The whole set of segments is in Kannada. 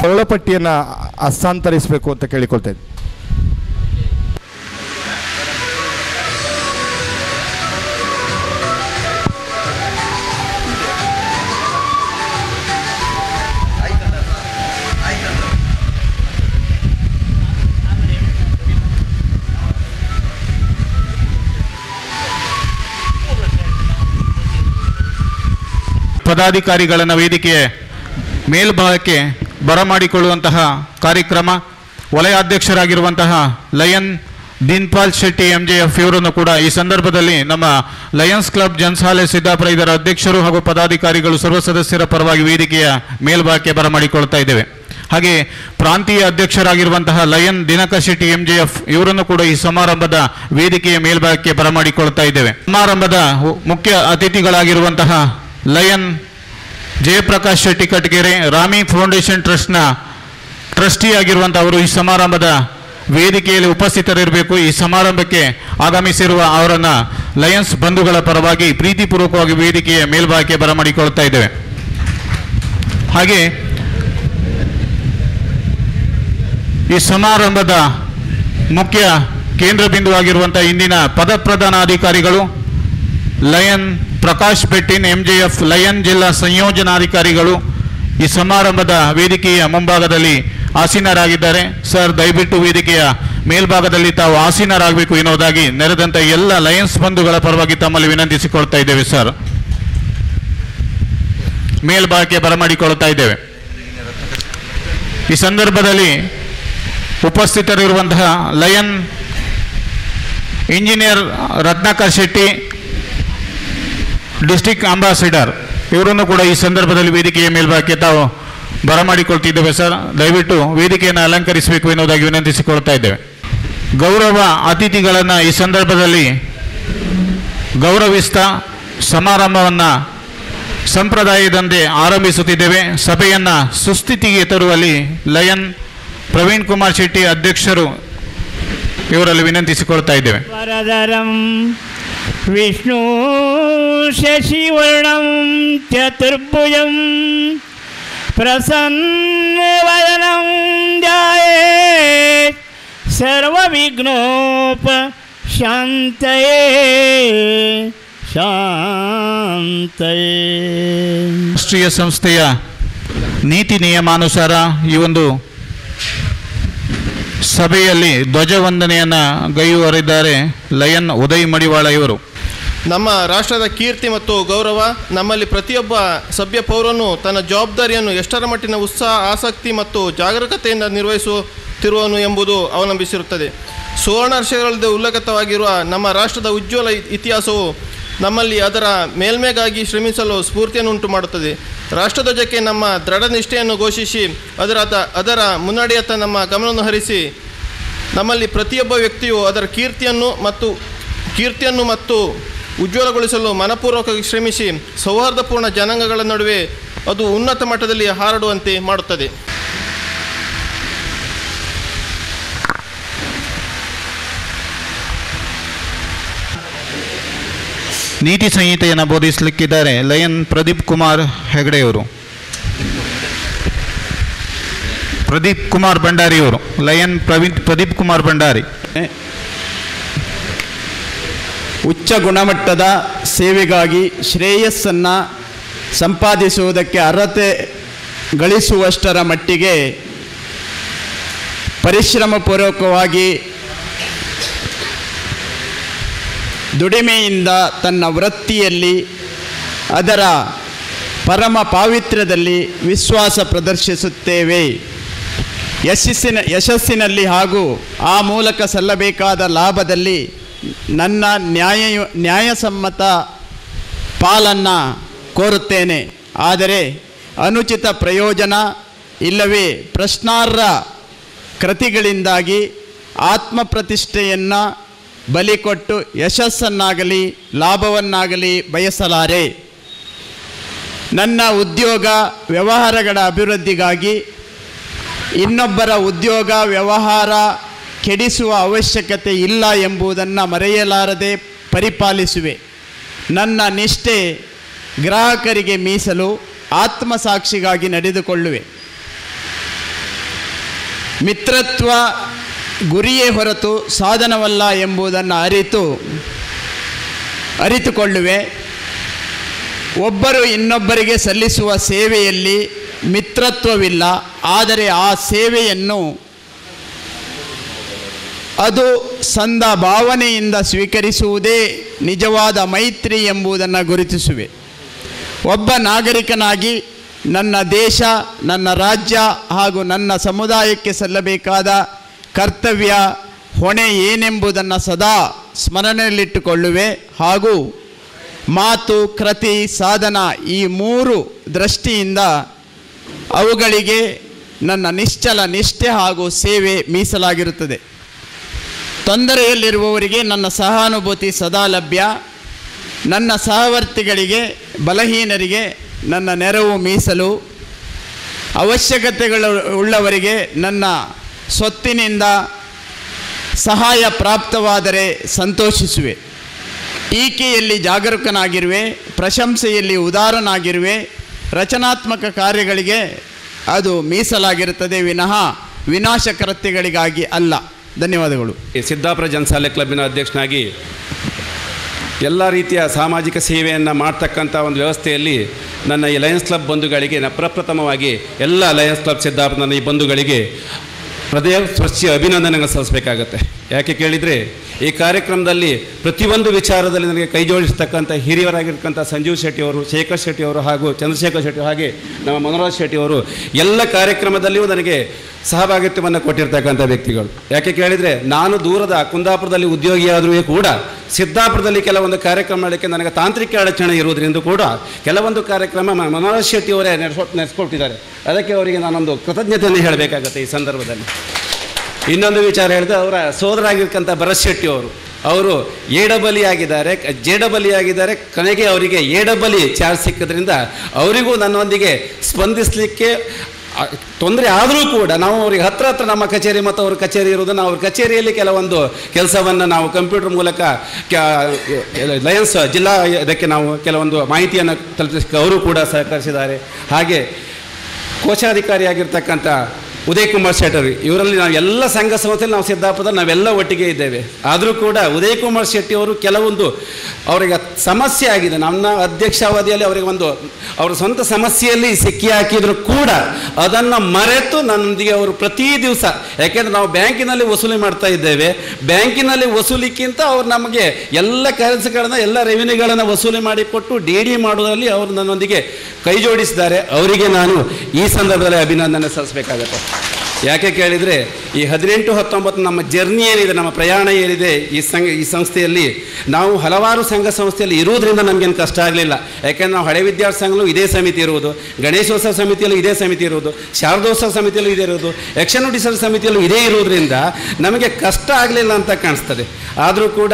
ಕರುಳಪಟ್ಟಿಯನ್ನು ಹಸ್ತಾಂತರಿಸಬೇಕು ಅಂತ ಕೇಳಿಕೊಳ್ತಾ ಇದ್ದೀನಿ ಪದಾಧಿಕಾರಿಗಳನ್ನು ವೇದಿಕೆಯ ಮೇಲ್ಭಾಗಕ್ಕೆ ಬರಮಾಡಿಕೊಳ್ಳುವಂತಹ ಕಾರ್ಯಕ್ರಮ ವಲಯಾಧ್ಯಕ್ಷರಾಗಿರುವಂತಹ lion Deenpal Shetty M J F ಇವರನ್ನು ಕೂಡ ಈ ಸಂದರ್ಭದಲ್ಲಿ ನಮ್ಮ ಲಯನ್ಸ್ ಕ್ಲಬ್ ಜನಸಾಲೆ ಸಿದ್ದಾಪುರ ಇದರ ಅಧ್ಯಕ್ಷರು ಹಾಗೂ ಪದಾಧಿಕಾರಿಗಳು ಸರ್ವ ಸದಸ್ಯರ ಪರವಾಗಿ ವೇದಿಕೆಯ ಮೇಲ್ಭಾಗಕ್ಕೆ ಬರಮಾಡಿಕೊಳ್ತಾ ಇದ್ದೇವೆ ಹಾಗೆ ಪ್ರಾಂತೀಯ ಅಧ್ಯಕ್ಷರಾಗಿರುವಂತಹ ಲಯನ್ ದಿನಕ ಶೆಟ್ಟಿ ಎಂ ಜೆ ಎಫ್ ಇವರನ್ನು ಕೂಡ ಈ ಸಮಾರಂಭದ ವೇದಿಕೆಯ ಮೇಲ್ಭಾಗಕ್ಕೆ ಬರಮಾಡಿಕೊಳ್ತಾ ಇದ್ದೇವೆ ಸಮಾರಂಭದ ಮುಖ್ಯ ಅತಿಥಿಗಳಾಗಿರುವಂತಹ ಲಯನ್ ಜಯಪ್ರಕಾಶ್ ಶೆಟ್ಟಿ ಕಟ್ಗೆರೆ ರಾಮಿ ಫೌಂಡೇಶನ್ ಟ್ರಸ್ಟ್ನ ಟ್ರಸ್ಟಿ ಆಗಿರುವಂತಹ ಅವರು ಈ ಸಮಾರಂಭದ ವೇದಿಕೆಯಲ್ಲಿ ಉಪಸ್ಥಿತರಿರಬೇಕು ಈ ಸಮಾರಂಭಕ್ಕೆ ಆಗಮಿಸಿರುವ ಅವರನ್ನ ಲಯನ್ಸ್ ಬಂಧುಗಳ ಪರವಾಗಿ ಪ್ರೀತಿಪೂರ್ವಕವಾಗಿ ವೇದಿಕೆಯ ಮೇಲ್ಭಾಗಕ್ಕೆ ಬರಮಾಡಿಕೊಳ್ತಾ ಇದ್ದೇವೆ ಹಾಗೆ ಈ ಸಮಾರಂಭದ ಮುಖ್ಯ ಕೇಂದ್ರ ಬಿಂದುವಾಗಿರುವಂತಹ ಇಂದಿನ ಪದಪ್ರಧಾನಾಧಿಕಾರಿಗಳು lion Prakash Bettin MJF lion ಜಿಲ್ಲಾ ಸಂಯೋಜನಾಧಿಕಾರಿಗಳು ಈ ಸಮಾರಂಭದ ವೇದಿಕೆಯ ಮುಂಭಾಗದಲ್ಲಿ ಆಸೀನರಾಗಿದ್ದಾರೆ ಸರ್ ದಯವಿಟ್ಟು ವೇದಿಕೆಯ ಮೇಲ್ಭಾಗದಲ್ಲಿ ತಾವು ಆಸೀನರಾಗಬೇಕು ಎನ್ನುವುದಾಗಿ ನೆರೆದಂತ ಎಲ್ಲ ಲಯನ್ಸ್ ಬಂಧುಗಳ ಪರವಾಗಿ ತಮ್ಮಲ್ಲಿ ವಿನಂತಿಸಿಕೊಳ್ತಾ ಇದ್ದೇವೆ ಸರ್ ಮೇಲ್ಭಾಗಕ್ಕೆ ಬರಮಾಡಿಕೊಳ್ತಾ ಇದ್ದೇವೆ ಈ ಸಂದರ್ಭದಲ್ಲಿ ಉಪಸ್ಥಿತರಿರುವಂತಹ lion engineer Ratnakar Shetty district ambassador ಇವರನ್ನು ಕೂಡ ಈ ಸಂದರ್ಭದಲ್ಲಿ ವೇದಿಕೆಯ ಮೇಲ್ಭಾಗಕ್ಕೆ ತಾವು ಬರಮಾಡಿಕೊಳ್ತಿದ್ದೇವೆ ಸರ್ ದಯವಿಟ್ಟು ವೇದಿಕೆಯನ್ನು ಅಲಂಕರಿಸಬೇಕು ಎನ್ನುವುದಾಗಿ ವಿನಂತಿಸಿಕೊಳ್ತಾ ಇದ್ದೇವೆ ಗೌರವ ಅತಿಥಿಗಳನ್ನು ಈ ಸಂದರ್ಭದಲ್ಲಿ ಗೌರವಿಸ್ತಾ ಸಮಾರಂಭವನ್ನು ಸಂಪ್ರದಾಯದಂತೆ ಆರಂಭಿಸುತ್ತಿದ್ದೇವೆ ಸಭೆಯನ್ನು ಸುಸ್ಥಿತಿಗೆ ತರುವಲ್ಲಿ ಲಯನ್ ಪ್ರವೀಣ್ ಕುಮಾರ್ ಶೆಟ್ಟಿ ಅಧ್ಯಕ್ಷರು ಇವರಲ್ಲಿ ವಿನಂತಿಸಿಕೊಳ್ತಾ ಇದ್ದೇವೆ ವರದರಂ ವಿಷ್ಣು ಶಶಿವರ್ಣಂ ಚತುರ್ಭುಜಂ ಪ್ರಸನ್ನವದನಂ ಧ್ಯಾಯೇ ಸರ್ವವಿಘ್ನೋಪ ಶಾಂತಯೇ ಶಾಂತಯೇ ರಾಷ್ಟ್ರೀಯ ಸಂಸ್ಥೆಯ ನೀತಿ ನಿಯಮಾನುಸಾರ ಈ ಒಂದು ಸಭೆಯಲ್ಲಿ ಧ್ವಜವಂದನೆಯನ್ನು ಗೈಯುವರಿದ್ದಾರೆ ಲಯನ್ ಉದಯ್ ಮಡಿವಾಳ ಇವರು ನಮ್ಮ ರಾಷ್ಟ್ರದ ಕೀರ್ತಿ ಮತ್ತು ಗೌರವ ನಮ್ಮಲ್ಲಿ ಪ್ರತಿಯೊಬ್ಬ ಸಭ್ಯ ಪೌರನು ತನ್ನ ಜವಾಬ್ದಾರಿಯನ್ನು ಎಷ್ಟರ ಮಟ್ಟಿನ ಉತ್ಸಾಹ ಆಸಕ್ತಿ ಮತ್ತು ಜಾಗರೂಕತೆಯಿಂದ ನಿರ್ವಹಿಸುತ್ತಿರುವನು ಎಂಬುದು ಅವಲಂಬಿಸಿರುತ್ತದೆ ಸುವರ್ಣಾಕ್ಷರಗಳಲ್ಲಿ ಉಲ್ಲಖಿತವಾಗಿರುವ ನಮ್ಮ ರಾಷ್ಟ್ರದ ಉಜ್ವಲ ಇ- ಇತಿಹಾಸವು ನಮ್ಮಲ್ಲಿ ಅದರ ಮೇಲ್ಮೆಗಾಗಿ ಶ್ರಮಿಸಲು ಸ್ಫೂರ್ತಿಯನ್ನುಂಟು ಮಾಡುತ್ತದೆ ರಾಷ್ಟ್ರಧ್ವಜಕ್ಕೆ ನಮ್ಮ ದೃಢ ನಿಷ್ಠೆಯನ್ನು ಘೋಷಿಸಿ ಅದರ ಅದರ ಮುನ್ನಡೆಯತ್ತ ನಮ್ಮ ಗಮನವನ್ನು ಹರಿಸಿ ನಮ್ಮಲ್ಲಿ ಪ್ರತಿಯೊಬ್ಬ ವ್ಯಕ್ತಿಯು ಅದರ ಕೀರ್ತಿಯನ್ನು ಮತ್ತು ಕೀರ್ತಿಯನ್ನು ಮತ್ತು ಉಜ್ವಲಗೊಳಿಸಲು ಮನಪೂರ್ವಕವಾಗಿ ಶ್ರಮಿಸಿ ಸೌಹಾರ್ದಪೂರ್ಣ ಜನಾಂಗಗಳ ನಡುವೆ ಅದು ಉನ್ನತ ಮಟ್ಟದಲ್ಲಿ ಹಾರಡುವಂತೆ ಮಾಡುತ್ತದೆ ನೀತಿ ಸಂಹಿತೆಯನ್ನು ಬೋಧಿಸಲಿಕ್ಕಿದ್ದಾರೆ ಲಯನ್ ಪ್ರದೀಪ್ ಕುಮಾರ್ ಹೆಗಡೆಯವರು ಪ್ರದೀಪ್ ಕುಮಾರ್ ಭಂಡಾರಿಯವರು ಲಯನ್ ಪ್ರವೀಣ್ ಪ್ರದೀಪ್ ಕುಮಾರ್ ಭಂಡಾರಿ ಉಚ್ಚ ಗುಣಮಟ್ಟದ ಸೇವೆಗಾಗಿ ಶ್ರೇಯಸ್ಸನ್ನು ಸಂಪಾದಿಸುವುದಕ್ಕೆ ಅರ್ಹತೆ ಗಳಿಸುವಷ್ಟರ ಮಟ್ಟಿಗೆ ಪರಿಶ್ರಮಪೂರ್ವಕವಾಗಿ ದುಡಿಮೆಯಿಂದ ತನ್ನ ವೃತ್ತಿಯಲ್ಲಿ ಅದರ ಪರಮ ಪಾವಿತ್ರ್ಯದಲ್ಲಿ ವಿಶ್ವಾಸ ಪ್ರದರ್ಶಿಸುತ್ತೇವೆ ಯಶಸ್ಸಿನ ಯಶಸ್ಸಿನಲ್ಲಿ ಹಾಗೂ ಆ ಮೂಲಕ ಸಲ್ಲಬೇಕಾದ ಲಾಭದಲ್ಲಿ ನನ್ನ ನ್ಯಾಯ ನ್ಯಾಯಸಮ್ಮತ ಪಾಲನ್ನು ಕೋರುತ್ತೇನೆ ಆದರೆ ಅನುಚಿತ ಪ್ರಯೋಜನ ಇಲ್ಲವೇ ಪ್ರಶ್ನಾರ್ಹ ಕೃತಿಗಳಿಂದಾಗಿ ಆತ್ಮಪ್ರತಿಷ್ಠೆಯನ್ನು ಬಲಿಕೊಟ್ಟು ಯಶಸ್ಸನ್ನಾಗಲಿ ಲಾಭವನ್ನಾಗಲಿ ಬಯಸಲಾರೆ ನನ್ನ ಉದ್ಯೋಗ ವ್ಯವಹಾರಗಳ ಅಭಿವೃದ್ಧಿಗಾಗಿ ಇನ್ನೊಬ್ಬರ ಉದ್ಯೋಗ ವ್ಯವಹಾರ ಕೆಡಿಸುವ ಅವಶ್ಯಕತೆ ಇಲ್ಲ ಎಂಬುದನ್ನು ಮರೆಯಲಾರದೆ ಪರಿಪಾಲಿಸುವೆ ನನ್ನ ನಿಷ್ಠೆ ಗ್ರಾಹಕರಿಗೆ ಮೀಸಲು ಆತ್ಮಸಾಕ್ಷಿಗಾಗಿ ನಡೆದುಕೊಳ್ಳುವೆ ಮಿತ್ರತ್ವ ಗುರಿಯೇ ಹೊರತು ಸಾಧನವಲ್ಲ ಎಂಬುದನ್ನು ಅರಿತು ಅರಿತುಕೊಳ್ಳುವೆ ಒಬ್ಬರು ಇನ್ನೊಬ್ಬರಿಗೆ ಸಲ್ಲಿಸುವ ಸೇವೆಯಲ್ಲಿ ಮಿತ್ರತ್ವವಿಲ್ಲ ಆದರೆ ಆ ಸೇವೆಯನ್ನು ಅದು ಸಂದ ಭಾವನೆಯಿಂದ ಸ್ವೀಕರಿಸುವುದೇ ನಿಜವಾದ ಮೈತ್ರಿ ಎಂಬುದನ್ನು ಗುರುತಿಸುವೆ ಒಬ್ಬ ನಾಗರಿಕನಾಗಿ ನನ್ನ ದೇಶ ನನ್ನ ರಾಜ್ಯ ಹಾಗೂ ನನ್ನ ಸಮುದಾಯಕ್ಕೆ ಸಲ್ಲಬೇಕಾದ ಕರ್ತವ್ಯ ಹೊಣೆ ಏನೆಂಬುದನ್ನು ಸದಾ ಸ್ಮರಣೆಯಲ್ಲಿಟ್ಟುಕೊಳ್ಳುವೆ ಹಾಗೂ ಮಾತು ಕೃತಿ ಸಾಧನ ಈ ಮೂರು ದೃಷ್ಟಿಯಿಂದ ಅವುಗಳಿಗೆ ನನ್ನ ನಿಶ್ಚಲ ನಿಷ್ಠೆ ಹಾಗೂ ಸೇವೆ ಮೀಸಲಾಗಿರುತ್ತದೆ ತೊಂದರೆಯಲ್ಲಿರುವವರಿಗೆ ನನ್ನ ಸಹಾನುಭೂತಿ ಸದಾ ಲಭ್ಯ ನನ್ನ ಸಹವರ್ತಿಗಳಿಗೆ ಬಲಹೀನರಿಗೆ ನನ್ನ ನೆರವು ಮೀಸಲು ಅವಶ್ಯಕತೆಗಳು ಉಳ್ಳವರಿಗೆ ನನ್ನ ಸ್ವತ್ತಿನಿಂದ ಸಹಾಯ ಪ್ರಾಪ್ತವಾದರೆ ಸಂತೋಷಿಸುವೆ ಈಕೆಯಲ್ಲಿ ಜಾಗರೂಕನಾಗಿರುವೆ ಪ್ರಶಂಸೆಯಲ್ಲಿ ಉದಾರನಾಗಿರುವೆ ರಚನಾತ್ಮಕ ಕಾರ್ಯಗಳಿಗೆ ಅದು ಮೀಸಲಾಗಿರುತ್ತದೆ ವಿನಃ ವಿನಾಶ ಕೃತ್ಯಗಳಿಗಾಗಿ ಅಲ್ಲ ಧನ್ಯವಾದಗಳು ಈ ಸಿದ್ದಾಪುರ ಜನಸಾಲೆ ಕ್ಲಬ್ಬಿನ ಅಧ್ಯಕ್ಷನಾಗಿ ಎಲ್ಲ ರೀತಿಯ ಸಾಮಾಜಿಕ ಸೇವೆಯನ್ನು ಮಾಡ್ತಕ್ಕಂಥ ಒಂದು ವ್ಯವಸ್ಥೆಯಲ್ಲಿ ನನ್ನ ಈ ಲಯನ್ಸ್ ಕ್ಲಬ್ ಬಂಧುಗಳಿಗೆ ನ ಪ್ರಪ್ರಥಮವಾಗಿ ಎಲ್ಲ ಲಯನ್ಸ್ ಕ್ಲಬ್ ಸಿದ್ದಾಪುರ ನನ್ನ ಈ ಬಂಧುಗಳಿಗೆ ಹೃದಯ ಸ್ಪರ್ಶಿ ಅಭಿನಂದನೆಗಳು ಸಲ್ಲಿಸಬೇಕಾಗತ್ತೆ ಯಾಕೆ ಕೇಳಿದರೆ ಈ ಕಾರ್ಯಕ್ರಮದಲ್ಲಿ ಪ್ರತಿಯೊಂದು ವಿಚಾರದಲ್ಲಿ ನನಗೆ ಕೈ ಜೋಡಿಸ್ತಕ್ಕಂಥ ಹಿರಿಯರಾಗಿರ್ತಕ್ಕಂಥ ಸಂಜೀವ್ ಶೆಟ್ಟಿ ಅವರು ಶೇಖರ್ ಶೆಟ್ಟಿ ಅವರು ಹಾಗೂ ಚಂದ್ರಶೇಖರ್ ಶೆಟ್ಟಿ ಹಾಗೆ ನಮ್ಮ ಮನೋರಾಜ್ ಶೆಟ್ಟಿ ಅವರು ಎಲ್ಲ ಕಾರ್ಯಕ್ರಮದಲ್ಲಿಯೂ ನನಗೆ ಸಹಭಾಗಿತ್ವವನ್ನು ಕೊಟ್ಟಿರ್ತಕ್ಕಂಥ ವ್ಯಕ್ತಿಗಳು ಯಾಕೆ ಕೇಳಿದರೆ ನಾನು ದೂರದ ಕುಂದಾಪುರದಲ್ಲಿ ಉದ್ಯೋಗಿಯಾದರೂ ಕೂಡ ಸಿದ್ದಾಪುರದಲ್ಲಿ ಕೆಲವೊಂದು ಕಾರ್ಯಕ್ರಮ ಮಾಡಲಿಕ್ಕೆ ನನಗೆ ತಾಂತ್ರಿಕ ಅಡಚಣೆ ಇರುವುದರಿಂದ ಕೂಡ ಕೆಲವೊಂದು ಕಾರ್ಯಕ್ರಮ ಮ- ಮನೋರಾಜ್ ಶೆಟ್ಟಿ ಅವರೇ ನಡೆಸೋ ನಡೆಸ್ಕೊಟ್ಟಿದ್ದಾರೆ ಅದಕ್ಕೆ ಅವರಿಗೆ ನಾನೊಂದು ಕೃತಜ್ಞತೆಯನ್ನು ಹೇಳಬೇಕಾಗತ್ತೆ ಈ ಸಂದರ್ಭದಲ್ಲಿ ಇನ್ನೊಂದು ವಿಚಾರ ಹೇಳಿದ್ರೆ ಅವರ ಸೋದರಾಗಿರ್ತಕ್ಕಂಥ ಭರತ್ ಶೆಟ್ಟಿ ಅವರು ಅವರು ಎ ಡಬಲ್ ಆಗಿದ್ದಾರೆ ಜೆ ಡಬಲ್ ಆಗಿದ್ದಾರೆ ಕೊನೆಗೆ ಅವರಿಗೆ ಎ ಡಬಲ್ ಚಾರ್ಜ್ ಸಿಕ್ಕಿದ್ರಿಂದ ಅವರಿಗೂ ನನ್ನೊಂದಿಗೆ ಸ್ಪಂದಿಸಲಿಕ್ಕೆ ತೊಂದರೆ ಆದರೂ ಕೂಡ ನಾವು ಅವ್ರಿಗೆ ಹತ್ರ ಹತ್ರ ನಮ್ಮ ಕಚೇರಿ ಮತ್ತು ಅವ್ರ ಕಚೇರಿ ಇರೋದನ್ನು ಅವ್ರ ಕಚೇರಿಯಲ್ಲಿ ಕೆಲವೊಂದು ಕೆಲಸವನ್ನು ನಾವು ಕಂಪ್ಯೂಟರ್ ಮೂಲಕ ಕ- ಲಯನ್ಸ್ ಜಿಲ್ಲಾ ಇದಕ್ಕೆ ನಾವು ಕೆಲವೊಂದು ಮಾಹಿತಿಯನ್ನು ತಲುಪಿಸಕ್ಕೆ ಅವರು ಕೂಡ ಸಹಕರಿಸಿದ್ದಾರೆ ಹಾಗೆ ಕೋಶಾಧಿಕಾರಿಯಾಗಿರ್ತಕ್ಕಂಥ ಉದಯ್ ಕುಮಾರ್ ಶೆಟ್ಟರ್ ಇವರಲ್ಲಿ ನಾವು ಎಲ್ಲ ಸಂಘ ಸಂಸ್ಥೆಯಲ್ಲಿ ನಾವು ಸಿದ್ದಾಪುರದಲ್ಲಿ ನಾವೆಲ್ಲ ಒಟ್ಟಿಗೆ ಇದ್ದೇವೆ ಆದರೂ ಕೂಡ ಉದಯ್ ಕುಮಾರ್ ಶೆಟ್ಟಿ ಅವರು ಕೆಲವೊಂದು ಅವರಿಗೆ ಸಮಸ್ಯೆ ಆಗಿದೆ ನನ್ನ ಅಧ್ಯಕ್ಷಾವಧಿಯಲ್ಲಿ ಅವರಿಗೆ ಒಂದು ಅವರ ಸ್ವಂತ ಸಮಸ್ಯೆಯಲ್ಲಿ ಸಿಕ್ಕಿ ಹಾಕಿದ್ರು ಕೂಡ ಅದನ್ನು ಮರೆತು ನನ್ನೊಂದಿಗೆ ಅವರು ಪ್ರತಿ ದಿವಸ ಯಾಕೆಂದರೆ ನಾವು ಬ್ಯಾಂಕಿನಲ್ಲಿ ವಸೂಲಿ ಮಾಡ್ತಾ ಇದ್ದೇವೆ ಬ್ಯಾಂಕಿನಲ್ಲಿ ವಸೂಲಿಕ್ಕಿಂತ ಅವರು ನಮಗೆ ಎಲ್ಲ ಕರೆನ್ಸಿಗಳನ್ನು ಎಲ್ಲ ರೆವಿನ್ಯೂಗಳನ್ನು ವಸೂಲಿ ಮಾಡಿಕೊಟ್ಟು ಡಿ ಡಿ ಮಾಡೋದ್ರಲ್ಲಿ ಅವರು ನನ್ನೊಂದಿಗೆ ಕೈ ಜೋಡಿಸಿದ್ದಾರೆ ಅವರಿಗೆ ನಾನು ಈ ಸಂದರ್ಭದಲ್ಲಿ ಅಭಿನಂದನೆ ಸಲ್ಲಿಸಬೇಕಾಗತ್ತೆ ಯಾಕೆ ಕೇಳಿದರೆ ಈ ಹದಿನೆಂಟು ಹತ್ತೊಂಬತ್ತು ನಮ್ಮ ಜರ್ನಿ ಏನಿದೆ ನಮ್ಮ ಪ್ರಯಾಣ ಏನಿದೆ ಈ ಸಂಘ ಈ ಸಂಸ್ಥೆಯಲ್ಲಿ ನಾವು ಹಲವಾರು ಸಂಘ ಸಂಸ್ಥೆಯಲ್ಲಿ ಇರುವುದರಿಂದ ನಮಗೇನು ಕಷ್ಟ ಆಗಲಿಲ್ಲ ಯಾಕೆಂದ್ರೆ ನಾವು ಹಳೆ ವಿದ್ಯಾರ್ಥಿ ಸಂಘದಲ್ಲೂ ಇದೇ ಸಮಿತಿ ಇರುವುದು ಗಣೇಶೋತ್ಸವ ಸಮಿತಿಯಲ್ಲೂ ಇದೇ ಸಮಿತಿ ಇರುವುದು ಶಾರದೋತ್ಸವ ಸಮಿತಿಯಲ್ಲೂ ಇದೇ ಇರುವುದು ಯಕ್ಷ ನುಡಿಸಲ್ ಸಮಿತಿಯಲ್ಲೂ ಇದೇ ಇರುವುದರಿಂದ ನಮಗೆ ಕಷ್ಟ ಆಗಲಿಲ್ಲ ಅಂತ ಕಾಣಿಸ್ತದೆ ಆದರೂ ಕೂಡ